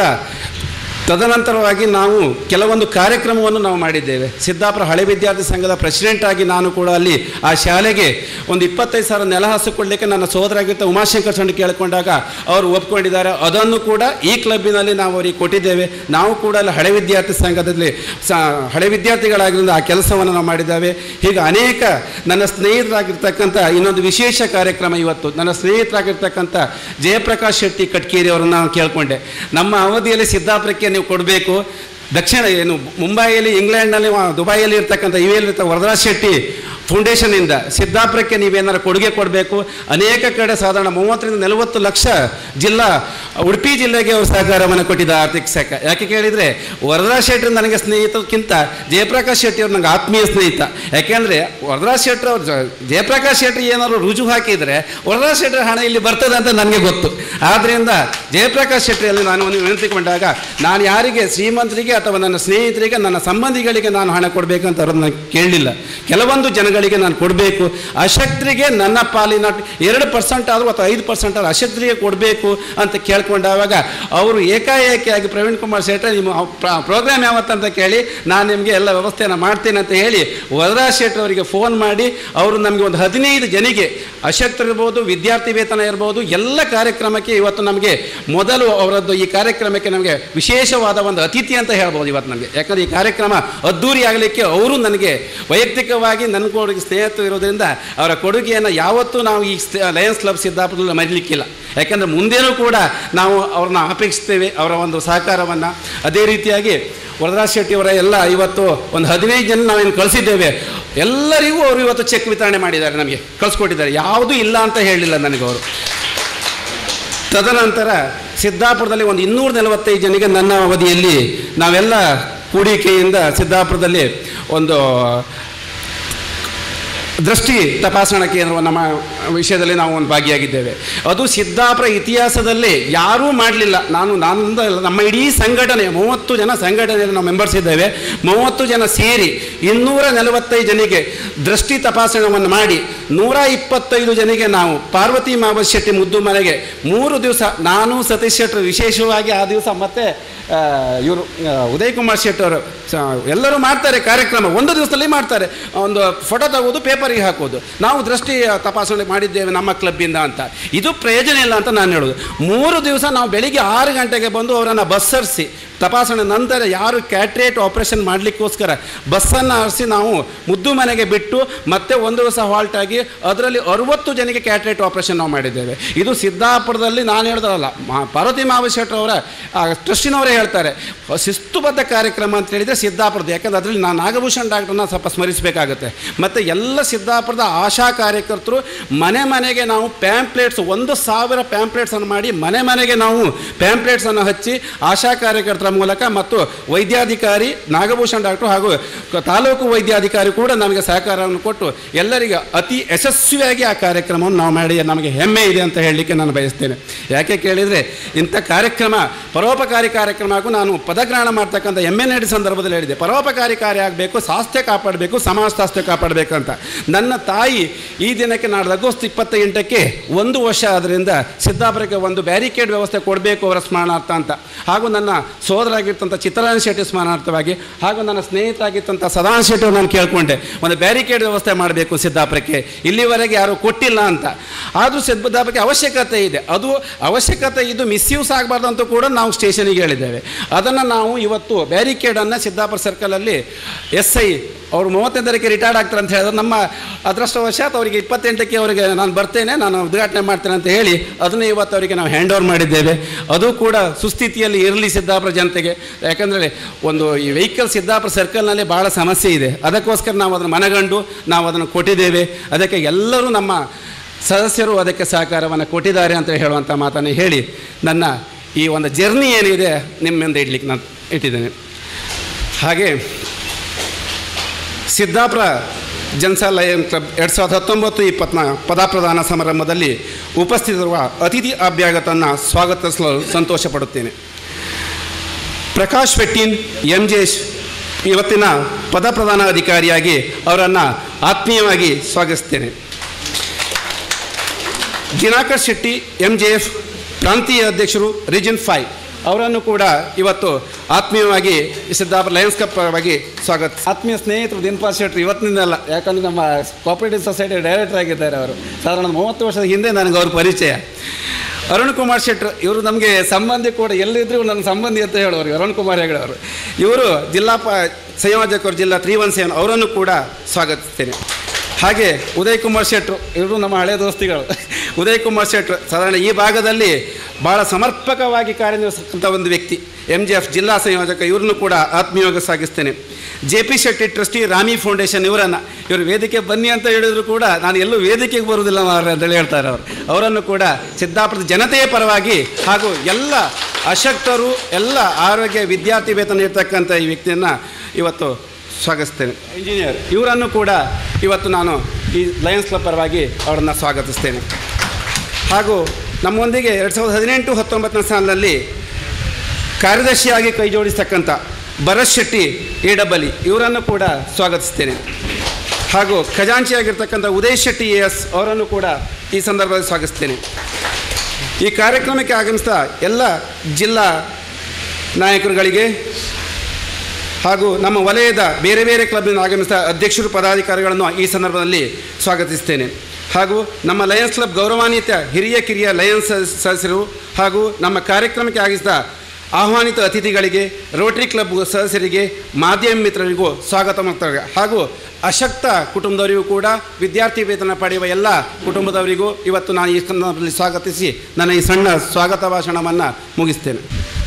ತದನಂತರವಾಗಿ ನಾವು ಕೆಲವೊಂದು ಕಾರ್ಯಕ್ರಮವನ್ನು ನಾವು ಮಾಡಿದ್ದೇವೆ ಸಿದ್ದಾಪುರ ಹಳೆ ವಿದ್ಯಾರ್ಥಿ ಸಂಘದ ಪ್ರೆಸಿಡೆಂಟ್ ಆಗಿ ನಾನು ಕೂಡ ಅಲ್ಲಿ ಆ ಶಾಲೆಗೆ ಒಂದು ಇಪ್ಪತ್ತೈದು ಸಾವಿರ ನೆಲ ಹಾಸಿಕೊಳ್ಳಿಕ್ಕೆ ನನ್ನ ಸೋದರಾಗಿರ್ತ ಉಮಾಶಂಕರ್ ಸಂಡ್ ಕೇಳಿಕೊಂಡಾಗ ಅವರು ಒಪ್ಕೊಂಡಿದ್ದಾರೆ ಅದನ್ನು ಕೂಡ ಈ ಕ್ಲಬ್ಬಿನಲ್ಲಿ ನಾವು ಅವರಿಗೆ ಕೊಟ್ಟಿದ್ದೇವೆ ನಾವು ಕೂಡ ಅಲ್ಲಿ ಹಳೆ ವಿದ್ಯಾರ್ಥಿ ಸಂಘದಲ್ಲಿ ಸ ಹಳೆ ವಿದ್ಯಾರ್ಥಿಗಳಾಗಿರಿಂದ ಆ ಕೆಲಸವನ್ನು ನಾವು ಮಾಡಿದ್ದೇವೆ ಹೀಗೆ ಅನೇಕ ನನ್ನ ಸ್ನೇಹಿತರಾಗಿರ್ತಕ್ಕಂಥ ಇನ್ನೊಂದು ವಿಶೇಷ ಕಾರ್ಯಕ್ರಮ ಇವತ್ತು ನನ್ನ ಸ್ನೇಹಿತರಾಗಿರ್ತಕ್ಕಂಥ ಜಯಪ್ರಕಾಶ್ ಶೆಟ್ಟಿ ಕಟ್ಕೇರಿ ಅವರನ್ನು ನಾನು ಕೇಳಿಕೊಂಡೆ ನಮ್ಮ ಅವಧಿಯಲ್ಲಿ ಸಿದ್ದಾಪುರಕ್ಕೆ ನೀವು ಕೊಡಬೇಕು ದಕ್ಷಿಣ ಏನು ಮುಂಬೈಯಲ್ಲಿ ಇಂಗ್ಲೆಂಡ್ನಲ್ಲಿ ವ- ದುಬೈಯಲ್ಲಿ ಇರ್ತಕ್ಕಂಥ ಇವೆಯಲ್ಲಿ ವರದರಾಜ್ ಶೆಟ್ಟಿ ಫೌಂಡೇಶನ್ನಿಂದ ಸಿದ್ದಾಪುರಕ್ಕೆ ನೀವೇನಾರು ಕೊಡುಗೆ ಕೊಡಬೇಕು ಅನೇಕ ಕಡೆ ಸಾಧಾರಣ ಮೂವತ್ತರಿಂದ ನಲವತ್ತು ಲಕ್ಷ ಜಿಲ್ಲಾ ಉಡುಪಿ ಜಿಲ್ಲೆಗೆ ಅವರು ಸಹಕಾರವನ್ನು ಕೊಟ್ಟಿದ್ದಾರೆ ಆರ್ಥಿಕ ಶಾಖ ಯಾಕೆ ಕೇಳಿದರೆ ವರದರಾಜ್ ಶೆಟ್ಟಿ ನನಗೆ ಸ್ನೇಹಿತಕ್ಕಿಂತ ಜಯಪ್ರಕಾಶ್ ಶೆಟ್ಟಿ ಅವ್ರು ನನಗೆ ಆತ್ಮೀಯ ಸ್ನೇಹಿತ ಯಾಕೆಂದರೆ ವರದರಾಜ್ ಶೆಟ್ಟಿ ಅವ್ರು ಜ- ಜಯಪ್ರಕಾಶ್ ಶೆಟ್ಟಿ ಏನಾದ್ರು ರುಜು ಹಾಕಿದರೆ ವರದರಾಜ್ ಶೆಟ್ಟಿ ಹಣ ಇಲ್ಲಿ ಬರ್ತದೆ ಅಂತ ನನಗೆ ಗೊತ್ತು ಆದ್ದರಿಂದ ಜಯಪ್ರಕಾಶ್ ಶೆಟ್ಟಿಯಲ್ಲಿ ನಾನು ಒಂದು ವಿನಂತಿಕೊಂಡಾಗ ನಾನು ಯಾರಿಗೆ ಶ್ರೀಮಂತರಿಗೆ ಅಥವಾ ನನ್ನ ಸ್ನೇಹಿತರಿಗೆ ನನ್ನ ಸಂಬಂಧಿಗಳಿಗೆ ನಾನು ಹಣ ಕೊಡಬೇಕಂತ ಅವ್ರನ್ನ ಕೇಳಲಿಲ್ಲ ಕೆಲವೊಂದು ಜನಗಳಿಗೆ ನಾನು ಕೊಡಬೇಕು ಅಶಕ್ತರಿಗೆ ನನ್ನ ಪಾಲಿನ ಎರಡು ಪರ್ಸೆಂಟ್ ಆದರೂ ಅಥವಾ ಐದು ಪರ್ಸೆಂಟ್ ಆದರೂ ಅಶಕ್ತರಿಗೆ ಕೊಡಬೇಕು ಅಂತ ಕೇಳ್ಕೊಂಡಾಗ ಅವರು ಏಕಾಏಕಿಯಾಗಿ ಪ್ರವೀಣ್ ಕುಮಾರ್ ಶೆಟ್ಟಿ ನಿಮ್ಮ ಪ್ರೋಗ್ರಾಮ್ ಯಾವತ್ತಂತ ಕೇಳಿ ನಾನು ನಿಮಗೆ ಎಲ್ಲ ವ್ಯವಸ್ಥೆಯನ್ನು ಮಾಡ್ತೇನೆ ಅಂತ ಹೇಳಿ ವರದರಾಜ್ ಶೆಟ್ಟಿ ಅವರಿಗೆ ಫೋನ್ ಮಾಡಿ ಅವರು ನಮಗೆ ಒಂದು ಹದಿನೈದು ಜನಿಗೆ ಅಶಕ್ತರಿರ್ಬೋದು ವಿದ್ಯಾರ್ಥಿ ವೇತನ ಇರ್ಬೋದು ಎಲ್ಲ ಕಾರ್ಯಕ್ರಮಕ್ಕೆ ಇವತ್ತು ನಮಗೆ ಮೊದಲು ಅವರದ್ದು ಈ ಕಾರ್ಯಕ್ರಮಕ್ಕೆ ನಮಗೆ ವಿಶೇಷವಾದ ಒಂದು ಅತಿಥಿ ಅಂತ ಹೇಳ್ಬೋದು ಇವತ್ತು ನಮಗೆ ಯಾಕಂದರೆ ಈ ಕಾರ್ಯಕ್ರಮ ಅದ್ದೂರಿ ಆಗಲಿಕ್ಕೆ ಅವರು ನನಗೆ ವೈಯಕ್ತಿಕವಾಗಿ ನನಗೂ ಅವರಿಗೆ ಸ್ನೇಹಿತರು ಇರೋದ್ರಿಂದ ಅವರ ಕೊಡುಗೆಯನ್ನು ಯಾವತ್ತೂ ನಾವು ಈ ಸ್ತೆ- ಲಯನ್ಸ್ ಕ್ಲಬ್ ಸಿದ್ದಾಪುರದಲ್ಲಿ ಮರೀಲಿಕ್ಕಿಲ್ಲ ಯಾಕೆಂದರೆ ಮುಂದೇನೂ ಕೂಡ ನಾವು ಅವ್ರನ್ನ ಅಪೇಕ್ಷಿಸ್ತೇವೆ ಅವರ ಒಂದು ಸಹಕಾರವನ್ನು ಅದೇ ರೀತಿಯಾಗಿ ವರದರಾಜ್ ಶೆಟ್ಟಿಯವರ ಎಲ್ಲ ಇವತ್ತು ಒಂದು ಹದಿನೈದು ಜನ ನಾವೇನು ಕಳಿಸಿದ್ದೇವೆ ಎಲ್ಲರಿಗೂ ಅವರು ಇವತ್ತು ಚೆಕ್ ವಿತರಣೆ ಮಾಡಿದ್ದಾರೆ ನಮಗೆ ಕಳಿಸ್ಕೊಟ್ಟಿದ್ದಾರೆ ಯಾವುದೂ ಇಲ್ಲ ಅಂತ ಹೇಳಿಲ್ಲ ನನಗೆ ಅವರು ತದನಂತರ ಸಿದ್ದಾಪುರದಲ್ಲಿ ಒಂದು ಇನ್ನೂರ ನಲವತ್ತೈದು ಜನರಿಗೆ ನನ್ನ ಅವಧಿಯಲ್ಲಿ ನಾವೆಲ್ಲ ಹೂಡಿಕೆಯಿಂದ ಸಿದ್ದಾಪುರದಲ್ಲಿ ಒಂದು ದೃಷ್ಟಿ ತಪಾಸಣಾ ಕೇಂದ್ರವನ್ನು ನಮ್ಮ ವಿಷಯದಲ್ಲಿ ನಾವು ಒಂದು ಭಾಗಿಯಾಗಿದ್ದೇವೆ ಅದು ಸಿದ್ದಾಪುರ ಇತಿಹಾಸದಲ್ಲಿ ಯಾರೂ ಮಾಡಲಿಲ್ಲ ನಾನು ನಾನೊಂದು ಅಲ್ಲ, ನಮ್ಮ ಇಡೀ ಸಂಘಟನೆ ಮೂವತ್ತು ಜನ ಸಂಘಟನೆಯಲ್ಲಿ ನಾವು ಮೆಂಬರ್ಸ್ ಇದ್ದೇವೆ ಮೂವತ್ತು ಜನ ಸೇರಿ ಇನ್ನೂರ ನಲವತ್ತೈದು ಜನಿಗೆ ದೃಷ್ಟಿ ತಪಾಸಣೆಯನ್ನು ಮಾಡಿ ನೂರ ಇಪ್ಪತ್ತೈದು ಜನಿಗೆ ನಾವು ಪಾರ್ವತಿ ಮಾವ ಶೆಟ್ಟಿ ಮುದ್ದು ಮನೆಗೆ ಮೂರು ದಿವಸ ನಾನು ಸತೀಶ್ ಶೆಟ್ಟರು ವಿಶೇಷವಾಗಿ ಆ ದಿವಸ ಮತ್ತೆ ಇವರು ಉದಯ್ ಕುಮಾರ್ ಶೆಟ್ಟಿ ಅವರು ಸ- ಎಲ್ಲರೂ ಮಾಡ್ತಾರೆ ಕಾರ್ಯಕ್ರಮ ಒಂದು ದಿವಸದಲ್ಲಿ ಮಾಡ್ತಾರೆ ಒಂದು ಫೋಟೋ ತಗೋದು ಪೇಪರಿಗೆ ಹಾಕೋದು ನಾವು ದೃಷ್ಟಿ ತಪಾಸಣೆ ಮಾಡಿದ್ದೇವೆ ನಮ್ಮ ಕ್ಲಬ್ಬಿಂದ ಅಂತ ಇದು ಪ್ರಯೋಜನ ಇಲ್ಲ ಅಂತ ನಾನು ಹೇಳೋದು ಮೂರು ದಿವಸ ನಾವು ಬೆಳಿಗ್ಗೆ ಆರು ಗಂಟೆಗೆ ಬಂದು ಅವರನ್ನು ಬಸ್ಸರಿಸಿ ತಪಾಸಣೆ ನಂತರ ಯಾರು ಕ್ಯಾಟ್ರೇಟ್ ಆಪರೇಷನ್ ಮಾಡಲಿಕ್ಕೋಸ್ಕರ ಬಸ್ಸನ್ನು ಹರಿಸಿ ನಾವು ಮುದ್ದು ಮನೆಗೆ ಬಿಟ್ಟು ಮತ್ತೆ ಒಂದು ದಿವಸ ಹಾಲ್ಟ್ ಆಗಿ ಅದರಲ್ಲಿ ಅರುವತ್ತು ಜನಕ್ಕೆ ಕ್ಯಾಟ್ರೇಟ್ ಆಪರೇಷನ್ ನಾವು ಮಾಡಿದ್ದೇವೆ ಇದು ಸಿದ್ದಾಪುರದಲ್ಲಿ ನಾನು ಹೇಳ್ದಾರಲ್ಲ ಮಾ- ಪಾರ್ವತಿ ಮಾವಶೆಟ್ರು ಅವರ ಟ್ರಸ್ಟಿನವರೇ ಹೇಳ್ತಾರೆ ಶಿಸ್ತುಬದ್ಧ ಕಾರ್ಯಕ್ರಮ ಅಂತ ಹೇಳಿದರೆ ಸಿದ್ದಾಪುರದ ಯಾಕಂದ್ರೆ ಅದರಲ್ಲಿ ನಾನು ನಾಗಭೂಷಣ್ ಡಾಕ್ಟರ್ನ ಸ್ವಲ್ಪ ಸ್ಮರಿಸಬೇಕಾಗುತ್ತೆ ಮತ್ತು ಎಲ್ಲ ಸಿದ್ದಾಪುರದ ಆಶಾ ಕಾರ್ಯಕರ್ತರು ಮನೆ ಮನೆಗೆ ನಾವು ಪ್ಯಾಂಪ್ಲೇಟ್ಸ್ ಒಂದು ಸಾವಿರ ಪ್ಯಾಂಪ್ಲೇಟ್ಸನ್ನು ಮಾಡಿ ಮನೆ ಮನೆಗೆ ನಾವು ಪ್ಯಾಂಪ್ಲೇಟ್ಸನ್ನು ಹಚ್ಚಿ ಆಶಾ ಕಾರ್ಯಕರ್ತರ ಮೂಲಕ ಮತ್ತು ವೈದ್ಯಾಧಿಕಾರಿ ನಾಗಭೂಷಣ್ ಡಾಕ್ಟರ್ ಹಾಗೂ ಕ- ತಾಲೂಕು ವೈದ್ಯಾಧಿಕಾರಿ ಕೂಡ ನಮಗೆ ಸಹಕಾರವನ್ನು ಕೊಟ್ಟು ಎಲ್ಲರಿಗೆ ಅತಿ ಯಶಸ್ವಿಯಾಗಿ ಆ ಕಾರ್ಯಕ್ರಮವನ್ನು ನಾವು ಮಾಡಿ ನಮಗೆ ಹೆಮ್ಮೆ ಇದೆ ಅಂತ ಹೇಳಲಿಕ್ಕೆ ನಾನು ಬಯಸ್ತೇನೆ ಯಾಕೆ ಕೇಳಿದರೆ ಇಂಥ ಕಾರ್ಯಕ್ರಮ ಪರೋಪಕಾರಿ ಕಾರ್ಯಕ್ರಮ ಹಾಗೂ ನಾನು ಪದಗ್ರಹಣ ಮಾಡ್ತಕ್ಕಂಥ ಎಮ್ ಎನ್ ಎಡಿ ಸಂದರ್ಭದಲ್ಲಿ ಹೇಳಿದೆ ಪರೋಪಕಾರಿ ಕಾರ್ಯ ಆಗಬೇಕು ಸ್ವಾಸ್ಥ್ಯ ಕಾಪಾಡಬೇಕು ಸಮಾಜ ಸ್ವಾಸ್ಥ್ಯ ಕಾಪಾಡಬೇಕಂತ ನನ್ನ ತಾಯಿ ಈ ದಿನಕ್ಕೆ ನಾಡ್ದು ಆಗಸ್ಟ್ ಇಪ್ಪತ್ತೆಂಟಕ್ಕೆ ಒಂದು ವರ್ಷ ಆದ್ದರಿಂದ ಸಿದ್ದಾಪುರಕ್ಕೆ ಒಂದು ಬ್ಯಾರಿಕೇಡ್ ವ್ಯವಸ್ಥೆ ಕೊಡಬೇಕು ಅವರ ಸ್ಮರಣಾರ್ಥ ಅಂತ ಹಾಗೂ ನನ್ನ ಸೋದರಾಗಿರ್ತಂಥ ಚಿತ್ರರಂಜನ್ ಶೆಟ್ಟಿ ಸ್ಮರಣಾರ್ಥವಾಗಿ ಹಾಗೂ ನನ್ನ ಸ್ನೇಹಿತರಾಗಿರ್ತಂಥ ಸದಾನಂದ ಶೆಟ್ಟಿ ನಾನು ಕೇಳ್ಕೊಂಡೆ ಒಂದು ಬ್ಯಾರಿಕೇಡ್ ವ್ಯವಸ್ಥೆ ಮಾಡಬೇಕು ಸಿದ್ದಾಪುರಕ್ಕೆ ಇಲ್ಲಿವರೆಗೆ ಯಾರು ಕೊಟ್ಟಿಲ್ಲ ಅಂತ ಆದರೂ ಸಿದ್ದಾಪುರಕ್ಕೆ ಅವಶ್ಯಕತೆ ಇದೆ ಅದು ಅವಶ್ಯಕತೆ ಇದು ಮಿಸ್ಯೂಸ್ ಆಗಬಾರ್ದು ಅಂತ ಕೂಡ ನಾವು ಸ್ಟೇಷನಿಗೆ ಹೇಳಿದ್ದೇವೆ ಅದನ್ನು ನಾವು ಇವತ್ತು ಬ್ಯಾರಿಕೇಡನ್ನು ಸಿದ್ದಾಪುರ ಸರ್ಕಲಲ್ಲಿ ಎಸ್ ಐ ಅವರು ಮೂವತ್ತೈದರಕ್ಕೆ ರಿಟೈರ್ಡ್ ಆಗ್ತಾರೆ ಅಂತ ಹೇಳಿದ್ರೆ ನಮ್ಮ ಅದೃಷ್ಟವಶಾತ್ ಅವರಿಗೆ ಇಪ್ಪತ್ತೆಂಟಕ್ಕೆ ಅವರಿಗೆ ನಾನು ಬರ್ತೇನೆ ನಾನು ಉದ್ಘಾಟನೆ ಮಾಡ್ತೇನೆ ಅಂತ ಹೇಳಿ ಅದನ್ನು ಇವತ್ತು ಅವರಿಗೆ ನಾವು ಹ್ಯಾಂಡ್ ಓವರ್ ಮಾಡಿದ್ದೇವೆ ಅದು ಕೂಡ ಸುಸ್ಥಿತಿಯಲ್ಲಿ ಇರಲಿ ಸಿದ್ದಾಪುರ ಜನತೆಗೆ ಯಾಕಂದರೆ ಒಂದು ಈ ವೆಹಿಕಲ್ ಸಿದ್ದಾಪುರ ಸರ್ಕಲ್ನಲ್ಲಿ ಭಾಳ ಸಮಸ್ಯೆ ಇದೆ ಅದಕ್ಕೋಸ್ಕರ ನಾವು ಅದನ್ನು ಮನಗಂಡು ನಾವು ಅದನ್ನು ಕೊಟ್ಟಿದ್ದೇವೆ ಅದಕ್ಕೆ ಎಲ್ಲರೂ ನಮ್ಮ ಸದಸ್ಯರು ಅದಕ್ಕೆ ಸಹಕಾರವನ್ನು ಕೊಟ್ಟಿದ್ದಾರೆ ಅಂತ ಹೇಳುವಂಥ ಮಾತನ್ನು ಹೇಳಿ ನನ್ನ ಈ ಒಂದು ಜರ್ನಿ ಏನಿದೆ ನಿಮ್ಮ ಮುಂದೆ ಇಡ್ಲಿಕ್ಕೆ ನಾನು ಇಟ್ಟಿದ್ದೇನೆ ಹಾಗೆ ಸಿದ್ದಾಪುರ ಜನಸಾ ಲಯನ್ ಕ್ಲಬ್ ಎರಡು ಸಾವಿರದ ಹತ್ತೊಂಬತ್ತು ಇಪ್ಪತ್ನ ಪದಾಪ್ರದಾನ ಸಮಾರಂಭದಲ್ಲಿ ಉಪಸ್ಥಿತರುವ ಅತಿಥಿ ಅಭ್ಯಾಗತನ್ನು ಸ್ವಾಗತಿಸಲು ಸಂತೋಷ ಪಡುತ್ತೇನೆ ಪ್ರಕಾಶ್ ಪೆಟ್ಟಿನ್ ಎಂ ಜೆ ಇವತ್ತಿನ ಪದಪ್ರಧಾನ ಅಧಿಕಾರಿಯಾಗಿ ಅವರನ್ನು ಆತ್ಮೀಯವಾಗಿ ಸ್ವಾಗತಿಸ್ತೇನೆ Dinakar Shetty M J F ಪ್ರಾಂತೀಯ ಅಧ್ಯಕ್ಷರು ರೀಜನ್ ಫೈವ್ ಅವರನ್ನು ಕೂಡ ಇವತ್ತು ಆತ್ಮೀಯವಾಗಿ ಸಿದ್ದಾಪುರ ಲಯನ್ಸ್ ಕಪ್ ಪರವಾಗಿ ಸ್ವಾಗತ ಆತ್ಮೀಯ ಸ್ನೇಹಿತರು ದಿನಪಾಲ್ ಶೆಟ್ಟಿ ಇವತ್ತಿನಿಂದಲ್ಲ ಯಾಕಂದರೆ ನಮ್ಮ ಕೋಆಪರೇಟಿವ್ ಸೊಸೈಟಿ ಡೈರೆಕ್ಟರ್ ಆಗಿದ್ದಾರೆ ಅವರು ಸಾಧಾರಣ ಮೂವತ್ತು ವರ್ಷದ ಹಿಂದೆ ನನಗೆ ಅವ್ರ ಪರಿಚಯ ಅರುಣ್ ಕುಮಾರ್ ಶೆಟ್ರು ಇವರು ನಮಗೆ ಸಂಬಂಧಿ ಕೂಡ ಎಲ್ಲಿದ್ದರೂ ನನ್ನ ಸಂಬಂಧಿ ಅಂತ ಹೇಳೋರು ಅರುಣ್ ಕುಮಾರ್ ಹೆಗಡೆ ಅವರು ಇವರು ಜಿಲ್ಲಾ ಪ ಸಂಯೋಜಕರು ಜಿಲ್ಲಾ ತ್ರೀ ಒನ್ ಸೆವೆನ್ ಅವರನ್ನು ಕೂಡ ಸ್ವಾಗತಿಸ್ತೇನೆ ಹಾಗೆ ಉದಯ್ ಕುಮಾರ್ ಶೆಟ್ರು ಇವರು ನಮ್ಮ ಹಳೆ ದೋಸ್ತಿಗಳು ಉದಯ್ ಕುಮಾರ್ ಶೆಟ್ರು ಸಾಧಾರಣ ಈ ಭಾಗದಲ್ಲಿ ಭಾಳ ಸಮರ್ಪಕವಾಗಿ ಕಾರ್ಯನಿರ್ವಹಿಸ್ತಕ್ಕಂಥ ಒಂದು ವ್ಯಕ್ತಿ ಎಮ್ ಜಿ ಎಫ್ ಜಿಲ್ಲಾ ಸಂಯೋಜಕ ಇವ್ರನ್ನು ಕೂಡ ಆತ್ಮೀಯವಾಗಿ ಸಾಗಿಸ್ತೇನೆ J P Shetty trustee Rami foundation ಇವರನ್ನು ಇವರು ವೇದಿಕೆ ಬನ್ನಿ ಅಂತ ಹೇಳಿದ್ರು ಕೂಡ ನಾನು ಎಲ್ಲೂ ವೇದಿಕೆಗೆ ಬರುವುದಿಲ್ಲ ಮಾರ್ರೆ ಅಂತೇಳಿ ಹೇಳ್ತಾರೆ ಅವರು ಅವರನ್ನು ಕೂಡ ಸಿದ್ದಾಪುರದ ಜನತೆಯ ಪರವಾಗಿ ಹಾಗೂ ಎಲ್ಲ ಅಶಕ್ತರು ಎಲ್ಲ ಆರೋಗ್ಯ ವಿದ್ಯಾರ್ಥಿ ವೇತನ ಇರ್ತಕ್ಕಂಥ ಈ ವ್ಯಕ್ತಿಯನ್ನು ಇವತ್ತು ಸ್ವಾಗತಿಸ್ತೇನೆ ಇಂಜಿನಿಯರ್ ಇವರನ್ನು ಕೂಡ ಇವತ್ತು ನಾನು ಈ ಲಯನ್ಸ್ ಕ್ಲಬ್ ಪರವಾಗಿ ಅವರನ್ನು ಸ್ವಾಗತಿಸ್ತೇನೆ ಹಾಗೂ ನಮ್ಮೊಂದಿಗೆ ಎರಡು ಸಾವಿರದ ಹದಿನೆಂಟು ಹತ್ತೊಂಬತ್ತನೇ ಸಾಲಿನಲ್ಲಿ ಕಾರ್ಯದರ್ಶಿಯಾಗಿ ಕೈ ಜೋಡಿಸ್ತಕ್ಕಂಥ ಭರತ್ ಶೆಟ್ಟಿ ಎ ಡಬಲ್ ಇವರನ್ನು ಕೂಡ ಸ್ವಾಗತಿಸ್ತೇನೆ ಹಾಗೂ ಖಜಾಂಚಿಯಾಗಿರ್ತಕ್ಕಂಥ ಉದಯ್ ಶೆಟ್ಟಿ ಎ ಎಸ್ ಅವರನ್ನು ಕೂಡ ಈ ಸಂದರ್ಭದಲ್ಲಿ ಸ್ವಾಗತಿಸ್ತೇನೆ ಈ ಕಾರ್ಯಕ್ರಮಕ್ಕೆ ಆಗಮಿಸಿದ ಎಲ್ಲ ಜಿಲ್ಲಾ ನಾಯಕರುಗಳಿಗೆ ಹಾಗೂ ನಮ್ಮ ವಲಯದ ಬೇರೆ ಬೇರೆ ಕ್ಲಬ್ನಿಂದ ಆಗಮಿಸಿದ ಅಧ್ಯಕ್ಷರು ಪದಾಧಿಕಾರಿಗಳನ್ನು ಈ ಸಂದರ್ಭದಲ್ಲಿ ಸ್ವಾಗತಿಸ್ತೇನೆ ಹಾಗೂ ನಮ್ಮ ಲಯನ್ಸ್ ಕ್ಲಬ್ ಗೌರವಾನ್ವಿತ ಹಿರಿಯ ಕಿರಿಯ ಲಯನ್ಸ್ ಸದಸ್ಯರು ಹಾಗೂ ನಮ್ಮ ಕಾರ್ಯಕ್ರಮಕ್ಕೆ ಆಗಮಿಸಿದ ಆಹ್ವಾನಿತ ಅತಿಥಿಗಳಿಗೆ ರೋಟರಿ ಕ್ಲಬ್ ಸದಸ್ಯರಿಗೆ ಮಾಧ್ಯಮ ಮಿತ್ರರಿಗೂ ಸ್ವಾಗತ ಮಾಡ್ತಾರೆ ಹಾಗೂ ಅಶಕ್ತ ಕುಟುಂಬದವರಿಗೂ ಕೂಡ ವಿದ್ಯಾರ್ಥಿ ವೇತನ ಪಡೆಯುವ ಎಲ್ಲ ಕುಟುಂಬದವರಿಗೂ ಇವತ್ತು ನಾನು ಈ ಸಂದರ್ಭದಲ್ಲಿ ಸ್ವಾಗತಿಸಿ ನನ್ನ ಈ ಸಣ್ಣ ಸ್ವಾಗತ ಭಾಷಣವನ್ನು ಮುಗಿಸ್ತೇನೆ